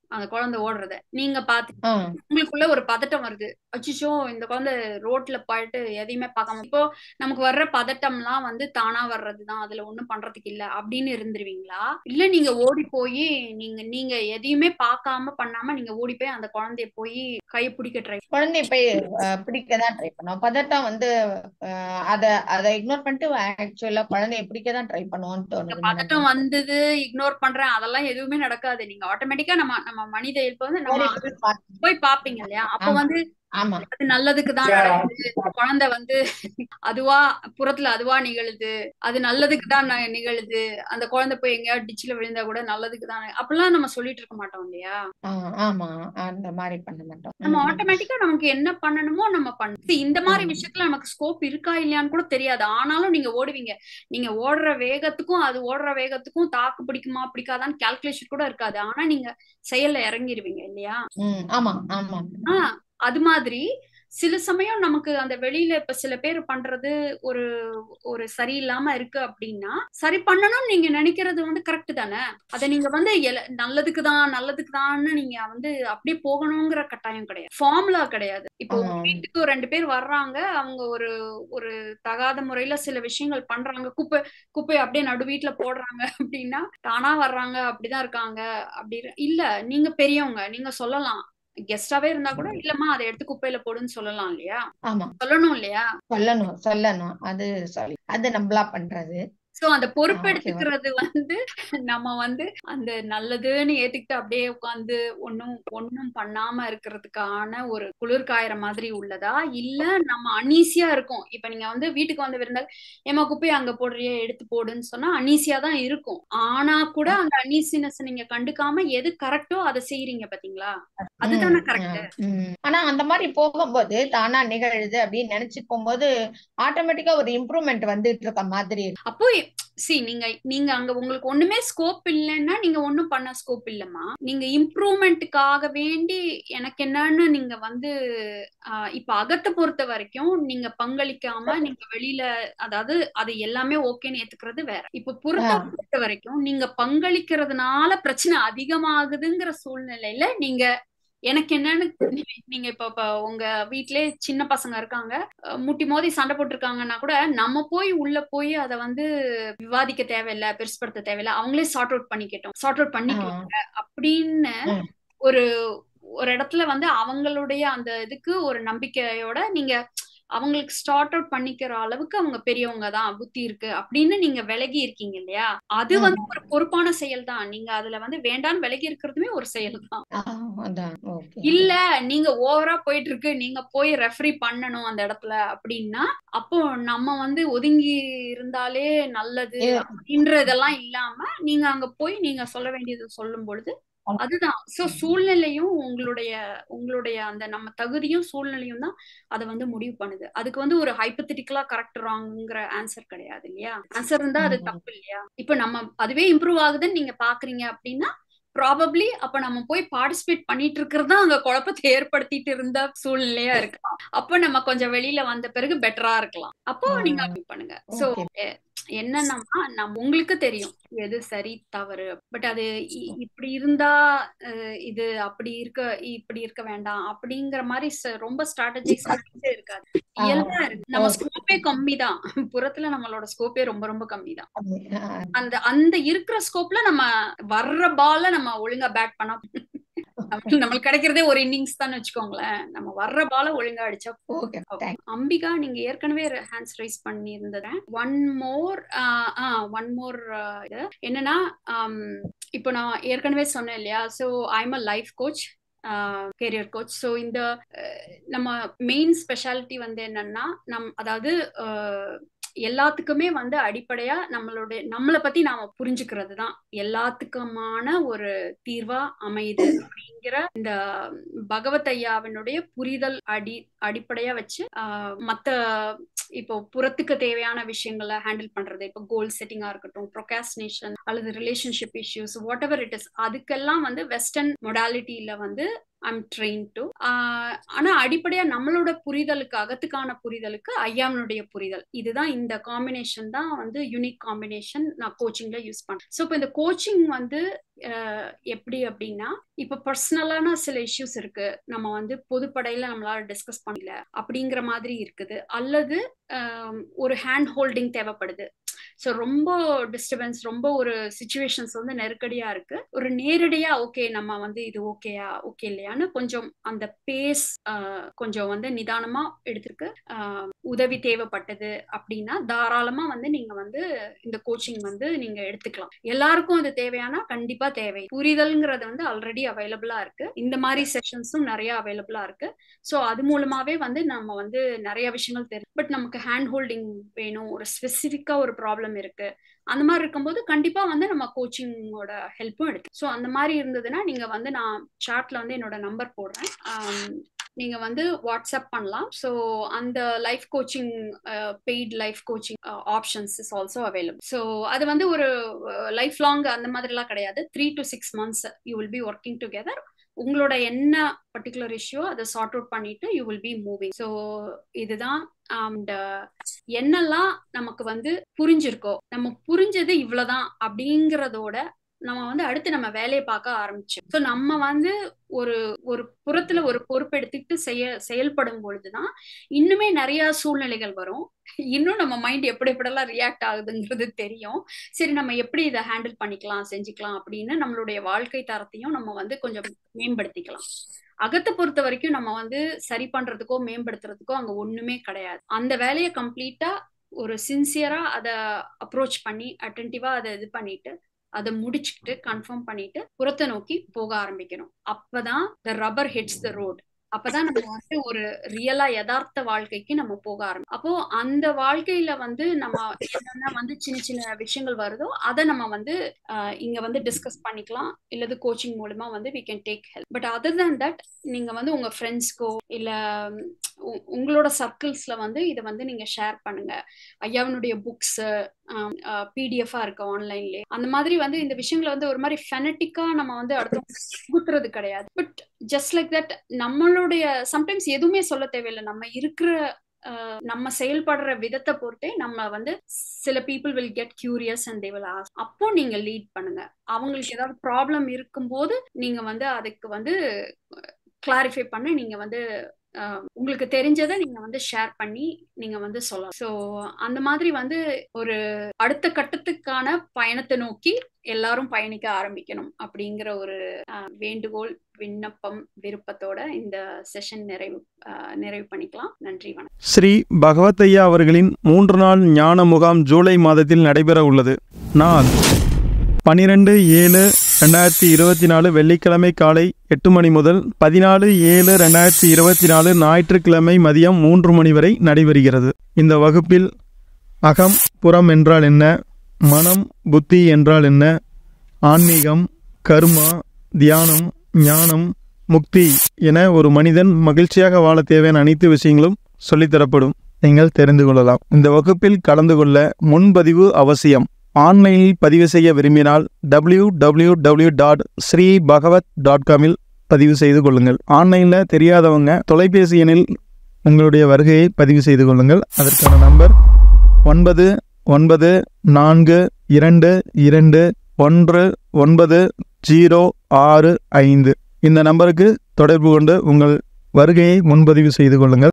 அந்த குழந்தை ஓடுறத நீங்க பாத்து ஆ, உங்களுக்குள்ள ஒரு பதட்டம் வருது அச்சிச்சோ இந்த குழந்தை ரோட்ல போயிட்டு எதையுமே பார்க்காம இப்போ நமக்கு வர்ற பதட்டம்லாம் வந்து தானா வர்றதுதான் அதுல ஒண்ணும் பண்றதுக்கு இல்ல அப்படின்னு இருந்துருவீங்களா இல்ல நீங்க ஓடி போய் நீங்க நீங்க எதையுமே பார்க்காம பண்ணாம நீங்க ஓடி போய் அந்த குழந்தைய போய் கையை பிடிக்க ட்ரை குழந்தைய போய் அஹ், பிடிக்கதான் ட்ரை பண்ணுவோம் பதட்டம் வந்து அஹ், அத அதை இக்னோர் பண்ணிட்டு ஆக்சுவலா குழந்தைய பிடிக்கதான் ட்ரை பண்ணுவோம்னு தோணுது மேடம் பதட்டம் வந்தது இக்னோர் பண்றேன் அதெல்லாம் எதுவுமே நடக்காது நீங்க ஆட்டோமேட்டிக்கா நம்ம நம்ம மனித இயல்பு வந்து நம்ம சரி, போய் பாத்து- போய் பாப்பீங்க இல்லையா அப்ப ஆமா. வந்து ஆமா அது நல்லதுக்கு தான் நடக்குது குழந்தை வந்து அதுவா புறத்துல அதுவா நிகழுது அது நல்லதுக்கு தான் ந- நிகழுது அந்த குழந்தை போய் எங்கேயாவது டிச்சில விழுந்தா கூட நல்லதுக்கு தான் அப்படிலாம் நம்ம சொல்லிட்டு இருக்க மாட்டோம் இல்லையா ஆ, ஆமா அந்த மாதிரி பண்ண மாட்டோம் நம்ம ம். ஆட்டோமேட்டிக்கா நமக்கு என்ன பண்ணணுமோ நம்ம பண்ணணும் See, இந்த மாதிரி ம். விஷயத்துல நமக்கு ஸ்கோப் இருக்கா இல்லையான்னு கூட தெரியாது ஆனாலும் நீங்க ஓடுவீங்க நீங்க ஓடுற வேகத்துக்கும் அது ஓடுற வேகத்துக்கும் தாக்கு பிடிக்குமா பிடிக்காதான்னு கால்குலேஷன் கூட இருக்காது ஆனா நீங்க செயல்ல இறங்கிருவீங்க இல்லையா ம், ஆமா ஆமா ஆஹ் அது மாதிரி சில சமயம் நமக்கு அந்த வெளியில இப்ப சில பேர் பண்றது ஒரு ஒரு சரியில்லாம இருக்கு அப்படின்னா சரி பண்ணணும்னு நீங்க நினைக்கிறது வந்து கரெக்ட் தானே அதை நீங்க வந்து எல- நல்லதுக்கு தான் நல்லதுக்கு தான்னு நீங்க வந்து அப்படியே போகணுங்கிற கட்டாயம் கிடையாது ஃபார்முலா கிடையாது இப்போ உங்க ஆமா. வீட்டுக்கு ஒரு ரெண்டு பேர் வர்றாங்க அவங்க ஒரு ஒரு தகாத முறையில சில விஷயங்கள் பண்றாங்க குப்பை குப்பையை அப்படியே நடு வீட்டுல போடுறாங்க அப்படின்னா தானா வர்றாங்க அப்படிதான் இருக்காங்க அப்படி இல்ல நீங்க பெரியவங்க நீங்க சொல்லலாம் கெஸ்டாவே இருந்தா கூட இல்லம்மா அதை எடுத்து குப்பையில போடுன்னு சொல்லலாம் இல்லையா ஆமா சொல்லணும் இல்லையா சொல்லணும் சொல்லணும் அது சொல்லி அது நம்மளா பண்றது சோ அந்த ஆ, பொறுப்பெடுத்துக்கிறது வந்து நம்ம வந்து அந்த நல்லதுன்னு ஏத்துக்கிட்டு அப்படியே உட்காந்து ஒன்னும் ஒன்னும் பண்ணாம இருக்கிறதுக்கான ஒரு குளிர் காயற மாதிரி உள்ளதா இல்ல நம்ம அனீசியா இருக்கும் இப்ப நீங்க வந்து வீட்டுக்கு வந்து விருந்தால் ஏமா குப்பையை அங்க போடுறியே எடுத்து போடுன்னு சொன்னா அனீசியா தான் இருக்கும் ஆனா கூட அந்த அனீசினஸ் நீங்க கண்டுக்காம எது கரெக்டோ அதை செய்யறீங்க பாத்தீங்களா அதுதானே ம், கரெக்ட் ஆ, ம். ஆனா அந்த மாதிரி போகும்போது தானா நிகழுது அப்படின்னு நினைச்சு போகும்போது ஆட்டோமேட்டிக்கா ஒரு இம்ப்ரூவ்மெண்ட் வந்துட்டு இருக்க மாதிரி இருக்கு. அப்போ சி நீங்க நீங்க அங்க உங்களுக்கு ஒண்ணுமே ஸ்கோப் இல்லைன்னா நீங்க ஒண்ணும் பண்ண ஸ்கோப் இல்லம்மா நீங்க இம்ப்ரூவ்மெண்ட்டுக்காக வேண்டி எனக்கு என்னன்னு நீங்க வந்து ஆஹ் இப்ப அகத்தை பொறுத்த வரைக்கும் நீங்க பங்களிக்காம நீங்க வெளியில அதாவது அது எல்லாமே ஓகேன்னு ஏத்துக்கிறது வேற இப்ப புறத்தை ஆ. பொறுத்த வரைக்கும் நீங்க பங்களிக்கிறதுனால பிரச்சனை அதிகமாகுதுங்கிற சூழ்நிலையில நீங்க எனக்கு என்னன்னு நீ- நீங்க இப்ப இப்ப உங்க வீட்லயே சின்ன பசங்க இருக்காங்க அஹ் முட்டி மோதி சண்டை போட்டிருக்காங்கன்னா கூட நம்ம போய் உள்ள போய் அதை வந்து விவாதிக்க தேவையில்ல பெருசுப்படுத்த தேவையில்ல அவங்களே சார்ட் அவுட் பண்ணிக்கிட்டோம் சார்ட் அவுட் ஆ, பண்ணிக்குவாங்க அப்படின்னு ம். ஒரு ஒரு இடத்துல வந்து அவங்களுடைய அந்த இதுக்கு ஒரு நம்பிக்கையோட நீங்க அவங்களுக்கு ஸ்டார்ட் அவுட் பண்ணிக்கிற அளவுக்கு அவங்க பெரியவங்க தான் புத்தி இருக்கு அப்படின்னு நீங்க விலகி இருக்கீங்க இல்லையா அது ம். வந்து ஒரு பொறுப்பான செயல் தான் நீங்க அதுல வந்து வேண்டான்னு விலகி இருக்கிறதுமே ஒரு செயல் தான் ஆ, அதான் ஓகே இல்ல நீங்க ஓவரா போயிட்டு இருக்கு நீங்க போய் ரெஃபரி பண்ணணும் அந்த இடத்துல அப்படின்னா அப்போ நம்ம வந்து ஒதுங்கி இருந்தாலே நல்லது இது- அப்படின்றதெல்லாம் இல்லாம நீங்க அங்க போய் நீங்க சொல்ல வேண்டியது சொல்லும் பொழுது அதுதான் சோ சூழ்நிலையும் உங்களுடைய உங்களுடைய அந்த நம்ம தகுதியும் சூழ்நிலையும் தான் அதை வந்து முடிவு பண்ணுது அதுக்கு வந்து ஒரு ஹைப்பத்தட்டிக்கலா கரெக்ட் ராங்கிற ஆன்சர் கிடையாது இல்லையா ஆன்சர் இருந்தா அது ம். தப்பு இல்லையா இப்ப நம்ம அதுவே இம்ப்ரூவ் ஆகுதுன்னு நீங்க பாக்குறீங்க அப்படின்னா ப்ராபப்ளி அப்ப நம்ம போய் பார்ட்டிசிபேட் பண்ணிட்டு இருக்கிறது தான் அங்க குழப்பத்தை ஏற்படுத்திட்டு இருந்த சூழ்நிலையா இருக்கலாம் அப்ப நம்ம கொஞ்சம் வெளியில வந்த பிறகு பெட்டரா இருக்கலாம் அப்போ நீங்க அப்படி பண்ணுங்க சோ ஓகே என்னன்னா நம்ம உங்களுக்கு தெரியும் எது சரி தவறு பட் அது இ- இப்படி இருந்தா அஹ், இது அப்படி இருக்க இப்படி இருக்க வேண்டாம் அப்படிங்கிற மாதிரி ச- ரொம்ப ஸ்ட்ராட்டஜிஸ் இருக்காது ஆ, இயல்பா இருக்கு நம்ம ஓகே ஸ்கோப்பே கம்மி தான் புறத்துல நம்மளோட ஸ்கோப்பே ரொம்ப ரொம்ப கம்மி தான் அது, ஆ, அந்த அந்த இருக்கிற ஸ்கோப்ல நம்ம வர்ற பால நம்ம ஒழுங்கா பேட் பண்ணா நமக்கு நம்மளுக்கு கிடைக்கிறதே ஒரு இன்னிங்ஸ் தான் வச்சுக்கோங்களேன் நம்ம வர்ற பால ஒழுங்கா அடிச்சா ஓகே தேங்க் அம்பிகா நீங்க ஏற்கனவே ஹேண்ட்ஸ் ரைஸ் பண்ணி இருந்தேன் ஒன் மோர் ஒன் மோர் இது என்னன்னா ஆம், இப்போ நான் ஏற்கனவே சொன்னேன் இல்லையா so I'm a life coach career coach so இந்த அஹ், நம்ம மெயின் ஸ்பெஷாலிட்டி வந்து என்னன்னா நம் அதாவது அஹ், எல்லாத்துக்குமே வந்து அடிப்படையா நம்மளுடைய நம்மளை பத்தி நாம புரிஞ்சுக்கிறது தான் எல்லாத்துக்குமான ஒரு தீர்வா அமையுது அப்படிங்கிற இந்த பகவத் ஐயாவினுடைய புரிதல் அடி அடிப்படையா வச்சு ஆஹ், மத்த இப்போ புறத்துக்கு தேவையான விஷயங்களை ஹேண்டில் பண்றது இப்போ கோல் செட்டிங்கா இருக்கட்டும் ப்ரொகாஸ்டினேஷன் அல்லது relationship issues whatever it is அதுக்கெல்லாம் வந்து வெஸ்டர்ன் மொடாலிட்டியில வந்து ஐம் ட்ரெயின் டு ஆனா அடிப்படையா நம்மளோட புரிதலுக்கு அகத்துக்கான புரிதலுக்கு ஐயாவனுடைய புரிதல் இதுதான் இந்த காம்பினேஷன் தான் வந்து யூனிக் காம்பினேஷன் நான் கோச்சிங்ல யூஸ் பண்றேன் ஸோ இப்போ இந்த கோச்சிங் வந்து எப்படி அப்படின்னா இப்ப பர்சனலான சில இஷ்யூஸ் இருக்கு நம்ம வந்து பொதுப்படையில நம்மளால டிஸ்கஸ் பண்ணல அப்படிங்கிற மாதிரி இருக்குது அல்லது ஒரு ஹேண்ட் ஹோல்டிங் தேவைப்படுது ஸோ ரொம்ப டிஸ்டர்பன்ஸ் ரொம்ப ஒரு சுச்சுவேஷன்ஸ் வந்து நெருக்கடியா இருக்கு ஒரு நேரடியா ஓகே நம்ம வந்து இது ஓகேயா ஓகே இல்லையான்னு கொஞ்சம் அந்த பேஸ் கொஞ்சம் வந்து நிதானமா எடுத்திருக்கு உதவி தேவைப்பட்டது அப்படின்னா தாராளமா வந்து நீங்க வந்து இந்த கோச்சிங் வந்து நீங்க எடுத்துக்கலாம் எல்லாருக்கும் அது தேவையானா கண்டிப்பா தேவை புரிதல்ங்கிறது வந்து ஆல்ரெடி அவைலபிளா இருக்கு இந்த மாதிரி செஷன்ஸும் நிறைய அவைலபிளா இருக்கு ஸோ அது மூலமாவே வந்து நம்ம வந்து நிறைய விஷயங்கள் தெரியும் பட் நமக்கு ஹேண்ட் ஹோல்டிங் வேணும் ஒரு ஸ்பெசிஃபிக்கா ஒரு ப்ராப்ளம் இருக்கு அந்த மாதிரி இருக்கும்போது கண்டிப்பா வந்து நம்ம கோச்சிங்கோட ஹெல்ப்பும் எடுத்து ஸோ அந்த மாதிரி இருந்ததுன்னா நீங்க வந்து நான் சாட்ல வந்து என்னோட நம்பர் போடுறேன் நீங்க வந்து வாட்ஸ்அப் பண்ணலாம் ஸோ அந்த life coaching paid life coaching options is also available so அது வந்து ஒரு லைஃப் லாங் அந்த மாதிரிலாம் கிடையாது three to six months you will be working together உங்களோட என்ன பர்டிகுலர் இஷ்யூ அதை சார்ட் அவுட் பண்ணிட்டு you will be moving so இதுதான் அண்ட் என்னெல்லாம் நமக்கு வந்து புரிஞ்சிருக்கோ நம்ம புரிஞ்சது இவ்வளவுதான் அப்படிங்கிறதோட நம்ம வந்து அடுத்து நம்ம வேலையை பார்க்க ஆரம்பிச்சோம் ஸோ நம்ம வந்து ஒரு ஒரு புறத்துல ஒரு பொறுப்பெடுத்துக்கிட்டு செய்ய செயல்படும் பொழுதுதான் இன்னுமே நிறைய சூழ்நிலைகள் வரும் இன்னும் நம்ம மைண்ட் எப்படி எப்படிலாம் ரியாக்ட் ஆகுதுங்கிறது தெரியும் சரி நம்ம எப்படி இதை ஹேண்டில் பண்ணிக்கலாம் செஞ்சுக்கலாம் அப்படின்னு நம்மளுடைய வாழ்க்கை தரத்தையும் நம்ம வந்து கொஞ்சம் மேம்படுத்திக்கலாம் அகத்தை பொறுத்த வரைக்கும் நம்ம வந்து சரி பண்றதுக்கோ மேம்படுத்துறதுக்கோ அங்க ஒண்ணுமே கிடையாது அந்த வேலையை கம்ப்ளீட்டா ஒரு சின்சியரா அதை அப்ரோச் பண்ணி அட்டன்டிவா அதை இது பண்ணிட்டு அதை முடிச்சுக்கிட்டு கன்ஃபார்ம் பண்ணிட்டு புறத்தை நோக்கி போக ஆரம்பிக்கணும் அப்பதான் the rubber hits the road அப்பதான் நம்ம வந்து ஒரு ரியலா யதார்த்த வாழ்க்கைக்கு நம்ம போக ஆரம்பிக்கும் அப்போ அந்த வாழ்க்கையில வந்து நம்ம என்னென்ன வந்து சின்ன சின்ன விஷயங்கள் வருதோ அதை நம்ம வந்து இங்க வந்து டிஸ்கஸ் பண்ணிக்கலாம் இல்லது கோச்சிங் மூலமா வந்து we can take help but other than that நீங்க வந்து உங்க ஃப்ரெண்ட்ஸ்க்கோ இல்ல உங்களோட சர்க்கிள்ஸ்ல வந்து இதை வந்து நீங்க ஷேர் பண்ணுங்க ஐயாவனுடைய புக்ஸ் பிடிஎஃபா இருக்கு ஆன்லைன்லயே அந்த மாதிரி வந்து இந்த விஷயங்களை வந்து ஒரு மாதிரி ஃபெனட்டிக்கா நம்ம வந்து அடுத்தவங்க புகுத்துறது கிடையாது பட் ஜஸ்ட் லைக் தட் நம்மளுடைய சம்டைம்ஸ் எதுவுமே சொல்ல தேவையில்லை நம்ம இருக்கிற நம்ம செயல்படுற விதத்தை பொறுத்தே நம்ம வந்து சில people will get curious and they will ask அப்போ நீங்க லீட் பண்ணுங்க அவங்களுக்கு ஏதாவது ப்ராப்ளம் இருக்கும்போது நீங்க வந்து அதுக்கு வந்து கிளாரிஃபை பண்ண நீங்க வந்து உங்களுக்கு தெரிஞ்சதை நீங்க வந்து ஷேர் பண்ணி நீங்க வந்து சொல்லலாம் ஸோ அந்த மாதிரி வந்து ஒரு அடுத்த கட்டத்துக்கான பயணத்தை நோக்கி எல்லாரும் பயணிக்க ஆரம்பிக்கணும் அப்படிங்கிற ஒரு வேண்டுகோள் விண்ணப்பம் விருப்பத்தோட இந்த செஷன் நிறைவு நிறைவு பண்ணிக்கலாம் நன்றி வணக்கம் ஸ்ரீ பகவத் ஐயா அவர்களின் மூன்று நாள் ஞான முகாம் ஜூலை மாதத்தில் நடைபெற உள்ளது நாள் பனிரெண்டு ஏழு ரெண்டாயிரத்தி இருபத்தி நாலு வெள்ளிக்கிழமை காலை எட்டு மணி முதல் பதினாலு ஏழு ரெண்டாயிரத்தி இருபத்தி நாலு ஞாயிற்றுக்கிழமை மதியம் மூன்று மணி வரை நடைபெறுகிறது இந்த வகுப்பில் அகம் புறம் என்றால் என்ன மனம் புத்தி என்றால் என்ன ஆன்மீகம் கர்மா தியானம் ஞானம் முக்தி என ஒரு மனிதன் மகிழ்ச்சியாக வாழ தேவையான அனைத்து விஷயங்களும் சொல்லித்தரப்படும் நீங்கள் தெரிந்து கொள்ளலாம் இந்த வகுப்பில் கலந்து கொள்ள முன்பதிவு அவசியம் ஆன்லைனில் பதிவு செய்ய விரும்பினால் W W W dot Sri Bhagavat dot காமில் பதிவு செய்து கொள்ளுங்கள் ஆன்லைனில் தெரியாதவங்க தொலைபேசி எண்ணில் உங்களுடைய வருகையை பதிவு செய்து கொள்ளுங்கள் அதற்கான நம்பர் ஒன்பது ஒன்பது நான்கு இரண்டு இரண்டு ஒன்று ஒன்பது ஜீரோ ஆறு ஐந்து இந்த நம்பருக்கு தொடர்பு கொண்டு உங்கள் வருகையை முன்பதிவு செய்து கொள்ளுங்கள்